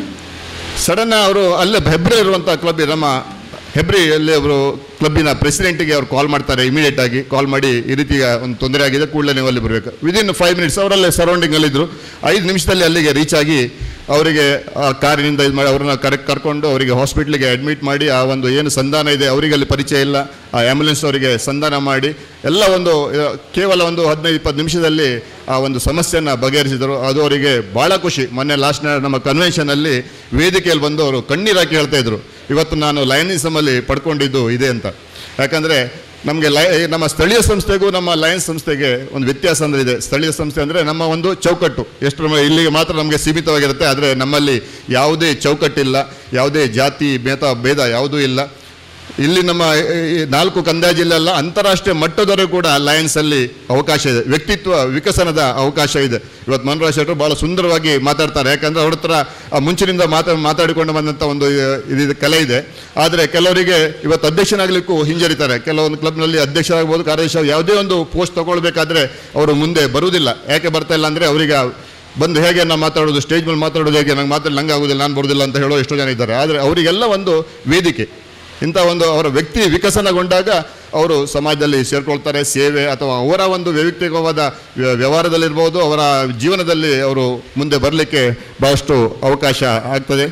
ಸಡನ್ ಅವರು ಅಲ್ಲೇ ಹೆಬ್ರೆ ಇರುವಂಥ ಕ್ಲಬ್ ನಮ್ಮ ಹೆಬ್ರಿಯಲ್ಲಿ ಅವರು ಕ್ಲಬ್ಬಿನ ಪ್ರೆಸಿಡೆಂಟಿಗೆ ಅವ್ರು ಕಾಲ್ ಮಾಡ್ತಾರೆ ಇಮಿಡಿಯೇಟ್ ಆಗಿ ಕಾಲ್ ಮಾಡಿ ಈ ರೀತಿ ಒಂದು ತೊಂದರೆ ಆಗಿದೆ ಕೂಡಲೇ ನೀವು ಅಲ್ಲಿ ಬರಬೇಕು ವಿದಿನ್ ಫೈವ್ ಮಿನಿಟ್ಸ್ ಅವರಲ್ಲೇ ಸರೌಂಡಿಂಗಲ್ಲಿದ್ದರು ಐದು ನಿಮಿಷದಲ್ಲಿ ಅಲ್ಲಿಗೆ ರೀಚ್ ಆಗಿ ಅವರಿಗೆ ಆ ಕಾರಿನಿಂದ ಇದು ಮಾಡಿ ಅವ್ರನ್ನ ಕರೆ ಕರ್ಕೊಂಡು ಅವರಿಗೆ ಹಾಸ್ಪಿಟ್ಲಿಗೆ ಅಡ್ಮಿಟ್ ಮಾಡಿ ಆ ಒಂದು ಏನು ಸಂಧಾನ ಇದೆ ಅವರಿಗೆ ಅಲ್ಲಿ ಪರಿಚಯ ಇಲ್ಲ ಆ ಆ್ಯಂಬುಲೆನ್ಸ್ ಅವರಿಗೆ ಸಂಧಾನ ಮಾಡಿ ಎಲ್ಲ ಒಂದು ಆ, ಕೇವಲ ಒಂದು ಹದಿನೈದು ಇಪ್ಪತ್ತು ನಿಮಿಷದಲ್ಲಿ ಆ ಒಂದು ಸಮಸ್ಯೆಯನ್ನು ಬಗೆಹರಿಸಿದರು ಅದು ಅವರಿಗೆ ಭಾಳ ಖುಷಿ ಮೊನ್ನೆ ಲಾಸ್ಟ್ ನಮ್ಮ ಕನ್ವೆನ್ಷನಲ್ಲಿ ವೇದಿಕೆಯಲ್ಲಿ ಬಂದು ಅವರು ಕಣ್ಣೀರಾಕಿ ಹೇಳ್ತಾ ಇದ್ರು ಇವತ್ತು ನಾನು ಲಯನಿಸಮಲ್ಲಿ ಪಡ್ಕೊಂಡಿದ್ದು ಇದೆ ಅಂತ ಯಾಕಂದರೆ ನಮಗೆ ಲಯ ನಮ್ಮ ಸ್ಥಳೀಯ ಸಂಸ್ಥೆಗೂ ನಮ್ಮ ಲಯನ್ಸ್ ಸಂಸ್ಥೆಗೆ ಒಂದು ವ್ಯತ್ಯಾಸ ಅಂದ್ರೆ ಇದೆ ಸ್ಥಳೀಯ ಸಂಸ್ಥೆ ಅಂದರೆ ನಮ್ಮ ಒಂದು ಚೌಕಟ್ಟು ಎಷ್ಟು ಮ- ಇಲ್ಲಿಗೆ ಮಾತ್ರ ನಮಗೆ ಸೀಮಿತವಾಗಿರುತ್ತೆ ಆದರೆ ನಮ್ಮಲ್ಲಿ ಯಾವುದೇ ಚೌಕಟ್ಟಿಲ್ಲ ಯಾವುದೇ ಜಾತಿ ಭೇದ ಭೇದ ಯಾವುದೂ ಇಲ್ಲ ಇಲ್ಲಿ ನಮ್ಮ ಈ ನಾಲ್ಕು ಕಂದಾಯ ಜಿಲ್ಲೆ ಅಲ್ಲ ಅಂತಾರಾಷ್ಟ್ರೀಯ ಮಟ್ಟದವರೆಗೂ ಕೂಡ ಲಯನ್ಸಲ್ಲಿ ಅವಕಾಶ ಇದೆ ವ್ಯಕ್ತಿತ್ವ ವಿಕಸನದ ಅವಕಾಶ ಇದೆ ಇವತ್ತು ಮನೋರಾಜ್ ಶೆಟ್ಟರು ಭಾಳ ಸುಂದರವಾಗಿ ಮಾತಾಡ್ತಾರೆ ಯಾಕಂದರೆ ಅವ್ರ ಹತ್ರ ಆ ಮುಂಚಿನಿಂದ ಮಾತಾ ಮಾತಾಡಿಕೊಂಡು ಬಂದಂಥ ಒಂದು ಇದು ಕಲೆ ಇದೆ ಆದರೆ ಕೆಲವರಿಗೆ ಇವತ್ತು ಅಧ್ಯಕ್ಷನಾಗಲಿಕ್ಕೂ ಹಿಂಜರಿತಾರೆ ಕೆಲವೊಂದು ಕ್ಲಬ್ನಲ್ಲಿ ಅಧ್ಯಕ್ಷರಾಗ್ಬೋದು ಕಾರ್ಯದರ್ಶಿ ಯಾವುದೇ ಒಂದು ಪೋಸ್ಟ್ ತಗೊಳ್ಬೇಕಾದ್ರೆ ಅವರು ಮುಂದೆ ಬರುವುದಿಲ್ಲ ಯಾಕೆ ಬರ್ತಾ ಇಲ್ಲ ಅಂದರೆ ಅವರಿಗೆ ಬಂದು ಹೇಗೆ ನಾವು ಮಾತಾಡೋದು ಸ್ಟೇಜ್ ಮೇಲೆ ಮಾತಾಡೋದು ಹೇಗೆ ನಂಗೆ ಮಾತಾಡಿ ನಂಗೆ ಆಗೋದಿಲ್ಲ ನಾನು ಬರೋದಿಲ್ಲ ಅಂತ ಹೇಳೋ ಎಷ್ಟೋ ಜನ ಇದ್ದಾರೆ ಆದರೆ ಅವರಿಗೆಲ್ಲ ಒಂದು ವೇದಿಕೆ ಇಂಥ ಒಂದು ಅವರ ವ್ಯಕ್ತಿ ವಿಕಸನಗೊಂಡಾಗ ಅವರು ಸಮಾಜದಲ್ಲಿ ಸೇರ್ಕೊಳ್ತಾರೆ ಸೇವೆ ಅಥವಾ ಅವರ ಒಂದು ವೈಯಕ್ತಿಕವಾದ ವ್ಯ- ವ್ಯವಹಾರದಲ್ಲಿರ್ಬೋದು ಅವರ ಜೀವನದಲ್ಲಿ ಅವರು ಮುಂದೆ ಬರಲಿಕ್ಕೆ ಬಹಳಷ್ಟು ಅವಕಾಶ ಆಗ್ತದೆ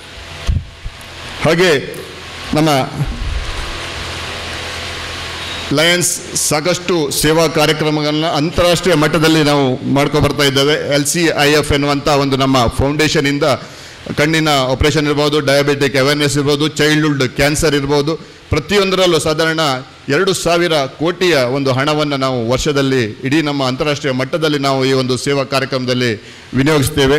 ಹಾಗೆ ನಮ್ಮ ಲಯನ್ಸ್ ಸಾಕಷ್ಟು ಸೇವಾ ಕಾರ್ಯಕ್ರಮಗಳನ್ನ ಅಂತಾರಾಷ್ಟ್ರೀಯ ಮಟ್ಟದಲ್ಲಿ ನಾವು ಮಾಡ್ಕೊ ಬರ್ತಾ ಇದ್ದೇವೆ ಎಲ್ ಸಿ ಐ ಎಫ್ ಎನ್ನುವಂಥ ಒಂದು ನಮ್ಮ ಫೌಂಡೇಶನಿಂದ ಕಣ್ಣಿನ ಆಪರೇಷನ್ ಇರ್ಬೋದು ಡಯಾಬಿಟಿಕ್ ಅವೇರ್ನೆಸ್ ಇರ್ಬೋದು ಚೈಲ್ಡ್ಹುಡ್ ಕ್ಯಾನ್ಸರ್ ಇರ್ಬೋದು ಪ್ರತಿಯೊಂದರಲ್ಲೂ ಸಾಧಾರಣ ಎರಡು ಸಾವಿರ ಕೋಟಿಯ ಒಂದು ಹಣವನ್ನು ನಾವು ವರ್ಷದಲ್ಲಿ ಇಡೀ ನಮ್ಮ ಅಂತಾರಾಷ್ಟ್ರೀಯ ಮಟ್ಟದಲ್ಲಿ ನಾವು ಈ ಒಂದು ಸೇವಾ ಕಾರ್ಯಕ್ರಮದಲ್ಲಿ ವಿನಿಯೋಗಿಸ್ತೇವೆ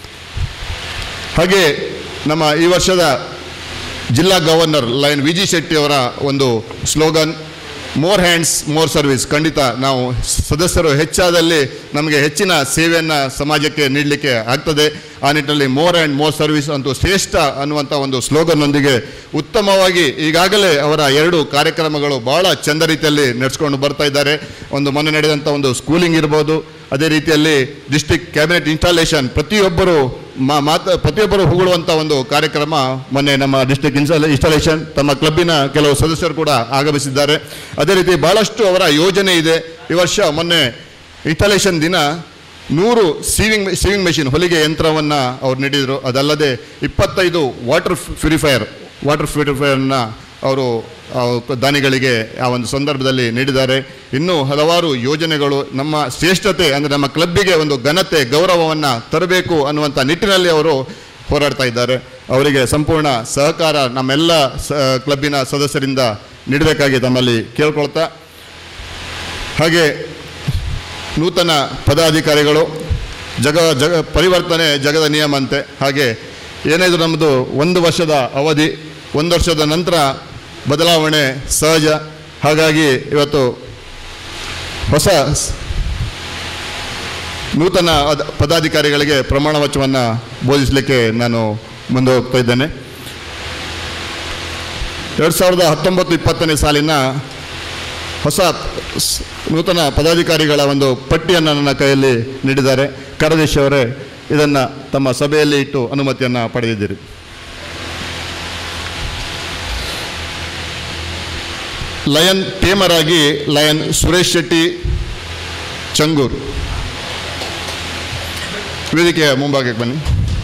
ಹಾಗೆ ನಮ್ಮ ಈ ವರ್ಷದ ಜಿಲ್ಲಾ governor lion V G Shetty ಅವರ ಒಂದು slogan more hands more service ಖಂಡಿತ ನಾವು ಸದಸ್ಯರು ಹೆಚ್ಚಾದಲ್ಲಿ ನಮಗೆ ಹೆಚ್ಚಿನ ಸೇವೆಯನ್ನು ಸಮಾಜಕ್ಕೆ ನೀಡಲಿಕ್ಕೆ ಆಗ್ತದೆ ಆ ನಿಟ್ಟಿನಲ್ಲಿ ಮೋರ್ ಆ್ಯಂಡ್ ಮೋರ್ ಸರ್ವಿಸ್ ಅಂತೂ ಶ್ರೇಷ್ಠ ಅನ್ನುವಂಥ ಒಂದು ಸ್ಲೋಗನ್ನೊಂದಿಗೆ ಉತ್ತಮವಾಗಿ ಈಗಾಗಲೇ ಅವರ ಎರಡು ಕಾರ್ಯಕ್ರಮಗಳು ಬಹಳ ಚೆಂದ ರೀತಿಯಲ್ಲಿ ನಡೆಸ್ಕೊಂಡು ಬರ್ತಾ ಇದ್ದಾರೆ ಒಂದು ಮೊನ್ನೆ ನಡೆದಂಥ ಒಂದು ಸ್ಕೂಲಿಂಗ್ ಇರ್ಬೋದು ಅದೇ ರೀತಿಯಲ್ಲಿ ಡಿಸ್ಟ್ರಿಕ್ಟ್ ಕ್ಯಾಬಿನೆಟ್ ಇನ್ಸ್ಟಾಲೇಷನ್ ಪ್ರತಿಯೊಬ್ಬರು ಮಾ ಮಾತ ಪ್ರತಿಯೊಬ್ಬರು ಹೊಗಳುವಂಥ ಒಂದು ಕಾರ್ಯಕ್ರಮ ಮೊನ್ನೆ ನಮ್ಮ ಡಿಸ್ಟ್ರಿಕ್ಟ್ ಇನ್ಸ್ಟಾಲ ಇನ್ಸ್ಟಾಲೇಷನ್ ತಮ್ಮ ಕ್ಲಬ್ಬಿನ ಕೆಲವು ಸದಸ್ಯರು ಕೂಡ ಆಗಮಿಸಿದ್ದಾರೆ ಅದೇ ರೀತಿ ಬಹಳಷ್ಟು ಅವರ ಯೋಜನೆ ಇದೆ ಈ ವರ್ಷ ಮೊನ್ನೆ ಇನ್ಸ್ಟಾಲೇಷನ್ ದಿನ ನೂರು ಸೀವಿಂಗ್ ಸೀವಿಂಗ್ ಮೆಷಿನ್ ಹೊಲಿಗೆ ಯಂತ್ರವನ್ನು ಅವ್ರು ನೀಡಿದರು ಅದಲ್ಲದೆ ಇಪ್ಪತ್ತೈದು ವಾಟರ್ ಪ್ಯೂರಿಫೈಯರ್ ವಾಟರ್ ಪ್ಯೂರಿಫೈಯರ್ನ ಅವರು ಆ, ದಾನಿಗಳಿಗೆ ಆ ಒಂದು ಸಂದರ್ಭದಲ್ಲಿ ನೀಡಿದ್ದಾರೆ ಇನ್ನೂ ಹಲವಾರು ಯೋಜನೆಗಳು ನಮ್ಮ ಶ್ರೇಷ್ಠತೆ ಅಂದರೆ ನಮ್ಮ ಕ್ಲಬ್ಬಿಗೆ ಒಂದು ಘನತೆ ಗೌರವವನ್ನು ತರಬೇಕು ಅನ್ನುವಂಥ ನಿಟ್ಟಿನಲ್ಲಿ ಅವರು ಹೋರಾಡ್ತಾ ಇದ್ದಾರೆ ಅವರಿಗೆ ಸಂಪೂರ್ಣ ಸಹಕಾರ ನಮ್ಮೆಲ್ಲ ಸ ಕ್ಲಬ್ಬಿನ ಸದಸ್ಯರಿಂದ ನೀಡಬೇಕಾಗಿ ತಮ್ಮಲ್ಲಿ ಕೇಳ್ಕೊಳ್ತಾ ಹಾಗೆ ನೂತನ ಪದಾಧಿಕಾರಿಗಳು ಜಗ ಜಗ ಪರಿವರ್ತನೆ ಜಗದ ನಿಯಮ ಅಂತೆ ಹಾಗೆ ಏನಾದರೂ ನಮ್ಮದು ಒಂದು ವರ್ಷದ ಅವಧಿ ಒಂದು ವರ್ಷದ ನಂತರ ಬದಲಾವಣೆ ಸಹಜ ಹಾಗಾಗಿ ಇವತ್ತು ಹೊಸ ಸ್- ನೂತನ ಅದ್- ಪದಾಧಿಕಾರಿಗಳಿಗೆ ಪ್ರಮಾಣ ವಚನವನ್ನು ಬೋಧಿಸಲಿಕ್ಕೆ ನಾನು ಮುಂದೆ ಹೋಗ್ತಾ ಇದ್ದೇನೆ ಎರಡು ಸಾವಿರದ ಹತ್ತೊಂಬತ್ತು ಇಪ್ಪತ್ತನೇ ಸಾಲಿನ ಹೊಸ ಸ್- ನೂತನ ಪದಾಧಿಕಾರಿಗಳ ಒಂದು ಪಟ್ಟಿಯನ್ನು ನನ್ನ ಕೈಯಲ್ಲಿ ನೀಡಿದ್ದಾರೆ ಕಾರ್ಯದರ್ಶಿ ಅವರೇ ಇದನ್ನು ತಮ್ಮ ಸಭೆಯಲ್ಲಿ ಇಟ್ಟು ಅನುಮತಿಯನ್ನು ಪಡೆದಿದ್ದೀರಿ ಲಯನ್ ಟೇಮರ್ ಆಗಿ ಲಯನ್ ಸುರೇಶ್ ಶೆಟ್ಟಿ ಚಂಗೂರ್ ವೇದಿಕೆಯ ಮುಂಭಾಗಕ್ಕೆ ಬನ್ನಿ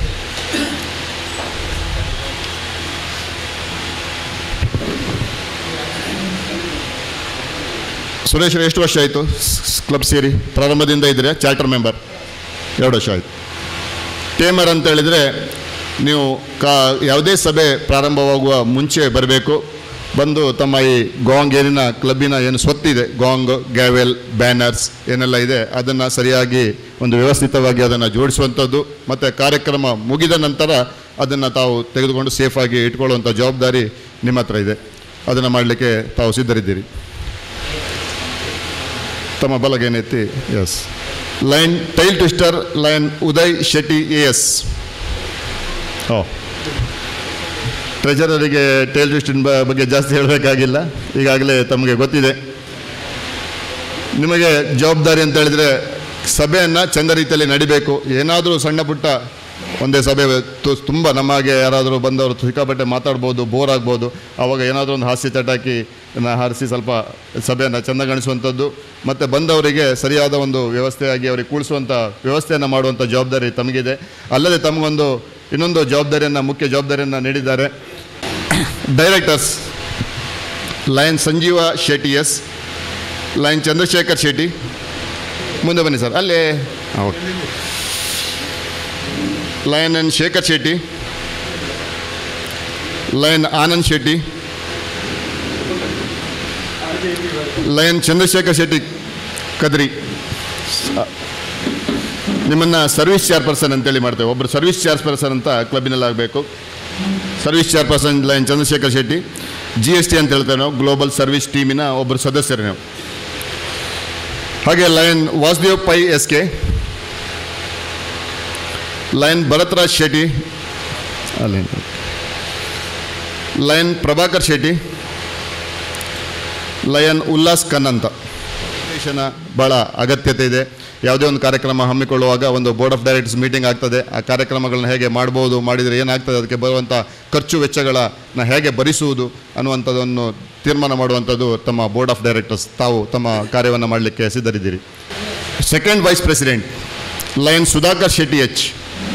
ಸುರೇಶ್ ಎಷ್ಟು ವರ್ಷ ಆಯಿತು ಕ್ಲಬ್ ಸೇರಿ ಪ್ರಾರಂಭದಿಂದ ಇದ್ದೀರಾ ಚಾರ್ಟರ್ ಮೆಂಬರ್ ಎರಡು ವರ್ಷ ಆಯಿತು ಟೇಮರ್ ಅಂತ ಹೇಳಿದರೆ ನೀವು ಕಾ ಯಾವುದೇ ಸಭೆ ಪ್ರಾರಂಭವಾಗುವ ಮುಂಚೆ ಬರಬೇಕು ಬಂದು ತಮ್ಮ ಈ ಗಾಂಗ್ ಏನಿನ ಕ್ಲಬ್ಬಿನ ಏನು ಸ್ವತ್ತಿದೆ ಗಾಂಗ್ ಗ್ಯಾವೆಲ್ ಬ್ಯಾನರ್ಸ್ ಏನೆಲ್ಲ ಇದೆ ಅದನ್ನು ಸರಿಯಾಗಿ ಒಂದು ವ್ಯವಸ್ಥಿತವಾಗಿ ಅದನ್ನು ಜೋಡಿಸುವಂಥದ್ದು ಮತ್ತು ಕಾರ್ಯಕ್ರಮ ಮುಗಿದ ನಂತರ ಅದನ್ನು ತಾವು ತೆಗೆದುಕೊಂಡು ಸೇಫಾಗಿ ಇಟ್ಕೊಳ್ಳುವಂಥ ಜವಾಬ್ದಾರಿ ನಿಮ್ಮ ಹತ್ರ ಇದೆ ಅದನ್ನು ಮಾಡಲಿಕ್ಕೆ ತಾವು ಸಿದ್ಧರಿದ್ದೀರಿ ತಮ್ಮ ಬಲಗೇನೆತ್ತಿ yes lion tail twister lion Uday Shetty A S ಓ ಟ್ರೆಜರರಿಗೆ ಟೈಲ್ ಟ್ವಿಸ್ಟಿನ ಬಗ್ಗೆ ಜಾಸ್ತಿ ಹೇಳಬೇಕಾಗಿಲ್ಲ ಈಗಾಗಲೇ ತಮಗೆ ಗೊತ್ತಿದೆ ನಿಮಗೆ ಜವಾಬ್ದಾರಿ ಅಂತ ಹೇಳಿದರೆ ಸಭೆಯನ್ನು ಚಂದ ರೀತಿಯಲ್ಲಿ ನಡಿಬೇಕು ಏನಾದರೂ ಸಣ್ಣ ಪುಟ್ಟ ಒಂದೇ ಸಭೆ ತು- ತುಂಬ ನಮಗೆ ಯಾರಾದರೂ ಬಂದವರು ಸಿಕ್ಕಾಪಟ್ಟೆ ಮಾತಾಡ್ಬೋದು ಬೋರ್ ಆಗ್ಬೋದು ಆವಾಗ ಏನಾದರೂ ಒಂದು ಹಾಸ್ಯ ಚಟಾಕಿ ಹಾರಿಸಿ ಸ್ವಲ್ಪ ಸಭೆಯನ್ನು ಚೆಂದಗಾಣಿಸುವಂಥದ್ದು ಮತ್ತು ಬಂದವರಿಗೆ ಸರಿಯಾದ ಒಂದು ವ್ಯವಸ್ಥೆಯಾಗಿ ಅವರಿಗೆ ಕೂಡಿಸುವಂಥ ವ್ಯವಸ್ಥೆಯನ್ನು ಮಾಡುವಂಥ ಜವಾಬ್ದಾರಿ ತಮಗಿದೆ ಅಲ್ಲದೆ ತಮಗೊಂದು ಇನ್ನೊಂದು ಜವಾಬ್ದಾರಿಯನ್ನು ಮುಖ್ಯ ಜವಾಬ್ದಾರಿಯನ್ನು ನೀಡಿದ್ದಾರೆ directors lion Sanjeeva Shetty S lion Chandrashekar Shetty ಮುಂದೆ ಬನ್ನಿ ಸರ್ ಅಲ್ಲೇ ಹಾಂ okay lion N Shekar Shetty lion Anand Shetty lion Chandrashekar Shetty Kadri ನಿಮ್ಮನ್ನು ಸರ್ವಿಸ್ ಚೇರ್ಪರ್ಸನ್ ಅಂತೇಳಿ ಮಾಡ್ತೇವೆ ಒಬ್ಬರು ಸರ್ವಿಸ್ ಚೇರ್ಪರ್ಸನ್ ಅಂತ ಕ್ಲಬ್ಬಿನಲ್ಲಿ ಆಗಬೇಕು service chairperson lion Chandrashekar Shetty G S T ಅಂತ ಹೇಳ್ತೇವೆ ನಾವು ಗ್ಲೋಬಲ್ ಸರ್ವಿಸ್ ಟೀಮಿನ ಒಬ್ಬರು ಸದಸ್ಯರು ನಾವು ಹಾಗೆ lion Vasudev Pai S K lion Bharatraj Shetty ಅಲ್ಲಿ ಲಯನ್ ಪ್ರಭಾಕರ್ ಶೆಟ್ಟಿ ಲಯನ್ ಉಲ್ಲಾಸ್ ಕನ್ನಂತ ದೇಶನ ಭಾಳ ಅಗತ್ಯತೆ ಇದೆ ಯಾವುದೇ ಒಂದು ಕಾರ್ಯಕ್ರಮ ಹಮ್ಮಿಕೊಳ್ಳುವಾಗ ಒಂದು ಬೋರ್ಡ್ ಆಫ್ ಡೈರೆಕ್ಟರ್ಸ್ ಮೀಟಿಂಗ್ ಆಗ್ತದೆ ಆ ಕಾರ್ಯಕ್ರಮಗಳನ್ನ ಹೇಗೆ ಮಾಡ್ಬೋದು ಮಾಡಿದರೆ ಏನಾಗ್ತದೆ ಅದಕ್ಕೆ ಬರುವಂಥ ಖರ್ಚು ವೆಚ್ಚಗಳನ್ನು ಹೇಗೆ ಭರಿಸುವುದು ಅನ್ನುವಂಥದ್ದನ್ನು ತೀರ್ಮಾನ ಮಾಡುವಂಥದ್ದು ತಮ್ಮ ಬೋರ್ಡ್ ಆಫ್ ಡೈರೆಕ್ಟರ್ಸ್ ತಾವು ತಮ್ಮ ಕಾರ್ಯವನ್ನು ಮಾಡಲಿಕ್ಕೆ ಸಿದ್ಧರಿದ್ದೀರಿ second vice president lion Sudhakar Shetty H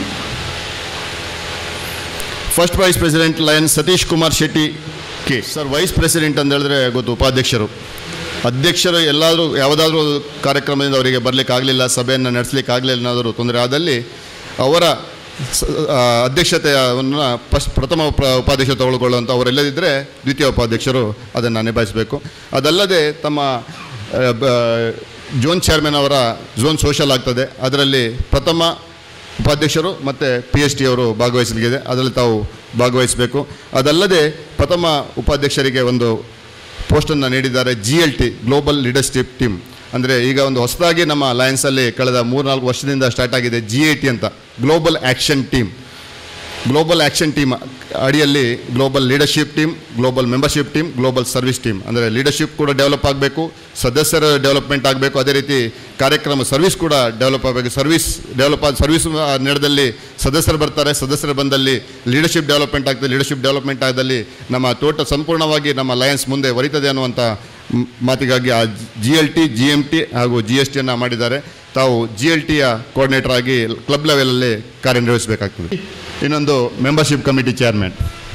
first vice president lion Satish Kumar Shetty K sir vice president ಅಂತ ಹೇಳಿದ್ರೆ ಗೊತ್ತು ಉಪಾಧ್ಯಕ್ಷರು ಅಧ್ಯಕ್ಷರು ಎಲ್ಲಾದರೂ ಯಾವುದಾದ್ರೂ ಕಾರ್ಯಕ್ರಮದಿಂದ ಅವರಿಗೆ ಬರಲಿಕ್ಕೆ ಆಗಲಿಲ್ಲ ಸಭೆಯನ್ನು ನಡೆಸಲಿಕ್ಕೆ ಆಗಲಿಲ್ಲ ಏನಾದರೂ ತೊಂದರೆ ಆದಲ್ಲಿ ಅವರ ಸ- ಆ, ಅಧ್ಯಕ್ಷತೆಯನ್ನು ಫಸ್ಟ್ ಪ್ರಥಮ ಪ್ರ ಉಪಾಧ್ಯಕ್ಷ ತಗೊಳ್ಕೊಳ್ಳುವಂಥ ಅವರೆಲ್ಲದಿದ್ದರೆ ದ್ವಿತೀಯ ಉಪಾಧ್ಯಕ್ಷರು ಅದನ್ನು ನಿಭಾಯಿಸಬೇಕು ಅದಲ್ಲದೆ ತಮ್ಮ ಆ, ಬ- ಜೋನ್ ಚೇರ್ಮನ್ ಅವರ ಝೋನ್ ಸೋಷಲ್ ಆಗ್ತದೆ ಅದರಲ್ಲಿ ಪ್ರಥಮ ಉಪಾಧ್ಯಕ್ಷರು ಮತ್ತು ಪಿ ಎಚ್ ಡಿ ಅವರು ಭಾಗವಹಿಸಲಿದೆ ಅದರಲ್ಲಿ ತಾವು ಭಾಗವಹಿಸಬೇಕು ಅದಲ್ಲದೆ ಪ್ರಥಮ ಉಪಾಧ್ಯಕ್ಷರಿಗೆ ಒಂದು ಪೋಸ್ಟನ್ನು ನೀಡಿದ್ದಾರೆ G L T global leadership team ಅಂದರೆ ಈಗ ಒಂದು ಹೊಸದಾಗಿ ನಮ್ಮ ಲಯನ್ಸಲ್ಲಿ ಕಳೆದ ಮೂರ್ನಾಲ್ಕು ವರ್ಷದಿಂದ ಸ್ಟಾರ್ಟ್ ಆಗಿದೆ ಜಿ ಎ ಟಿ ಅಂತ global action team global action team ಅಡಿಯಲ್ಲಿ global leadership team global membership team global service team ಅಂದರೆ ಲೀಡರ್ಶಿಪ್ ಕೂಡ ಡೆವಲಪ್ ಆಗಬೇಕು ಸದಸ್ಯರ ಡೆವಲಪ್ಮೆಂಟ್ ಆಗಬೇಕು ಅದೇ ರೀತಿ ಕಾರ್ಯಕ್ರಮ ಸರ್ವಿಸ್ ಕೂಡ ಡೆವಲಪ್ ಆಗಬೇಕು ಸರ್ವಿಸ್ ಡೆವಲಪ್ ಆದ ಸರ್ವಿಸ್ ನೆಡದಲ್ಲಿ ಸದಸ್ಯರು ಬರ್ತಾರೆ ಸದಸ್ಯರು ಬಂದಲ್ಲಿ ಲೀಡರ್ಶಿಪ್ ಡೆವಲಪ್ಮೆಂಟ್ ಆಗ್ತದೆ ಲೀಡರ್ಶಿಪ್ ಡೆವಲಪ್ಮೆಂಟ್ ಆದಲ್ಲಿ ನಮ್ಮ ತೋಟ ಸಂಪೂರ್ಣವಾಗಿ ನಮ್ಮ ಲಯನ್ಸ್ ಮುಂದೆ ಹೊರಿತದೆ ಅನ್ನುವಂಥ ಮ್- ಮಾತಿಗಾಗಿ ಆ G L T G M T ಹಾಗೂ ಜಿ ಎಸ್ ಟಿಯನ್ನು ಮಾಡಿದ್ದಾರೆ ತಾವು ಜಿ ಎಲ್ ಟಿಯ ಕೋಆರ್ಡಿನೇಟರ್ ಆಗಿ ಕ್ಲಬ್ ಲೆವೆಲಲ್ಲಿ ಕಾರ್ಯನಿರ್ವಹಿಸಬೇಕಾಗ್ತದೆ ಇನ್ನೊಂದು membership committee chairman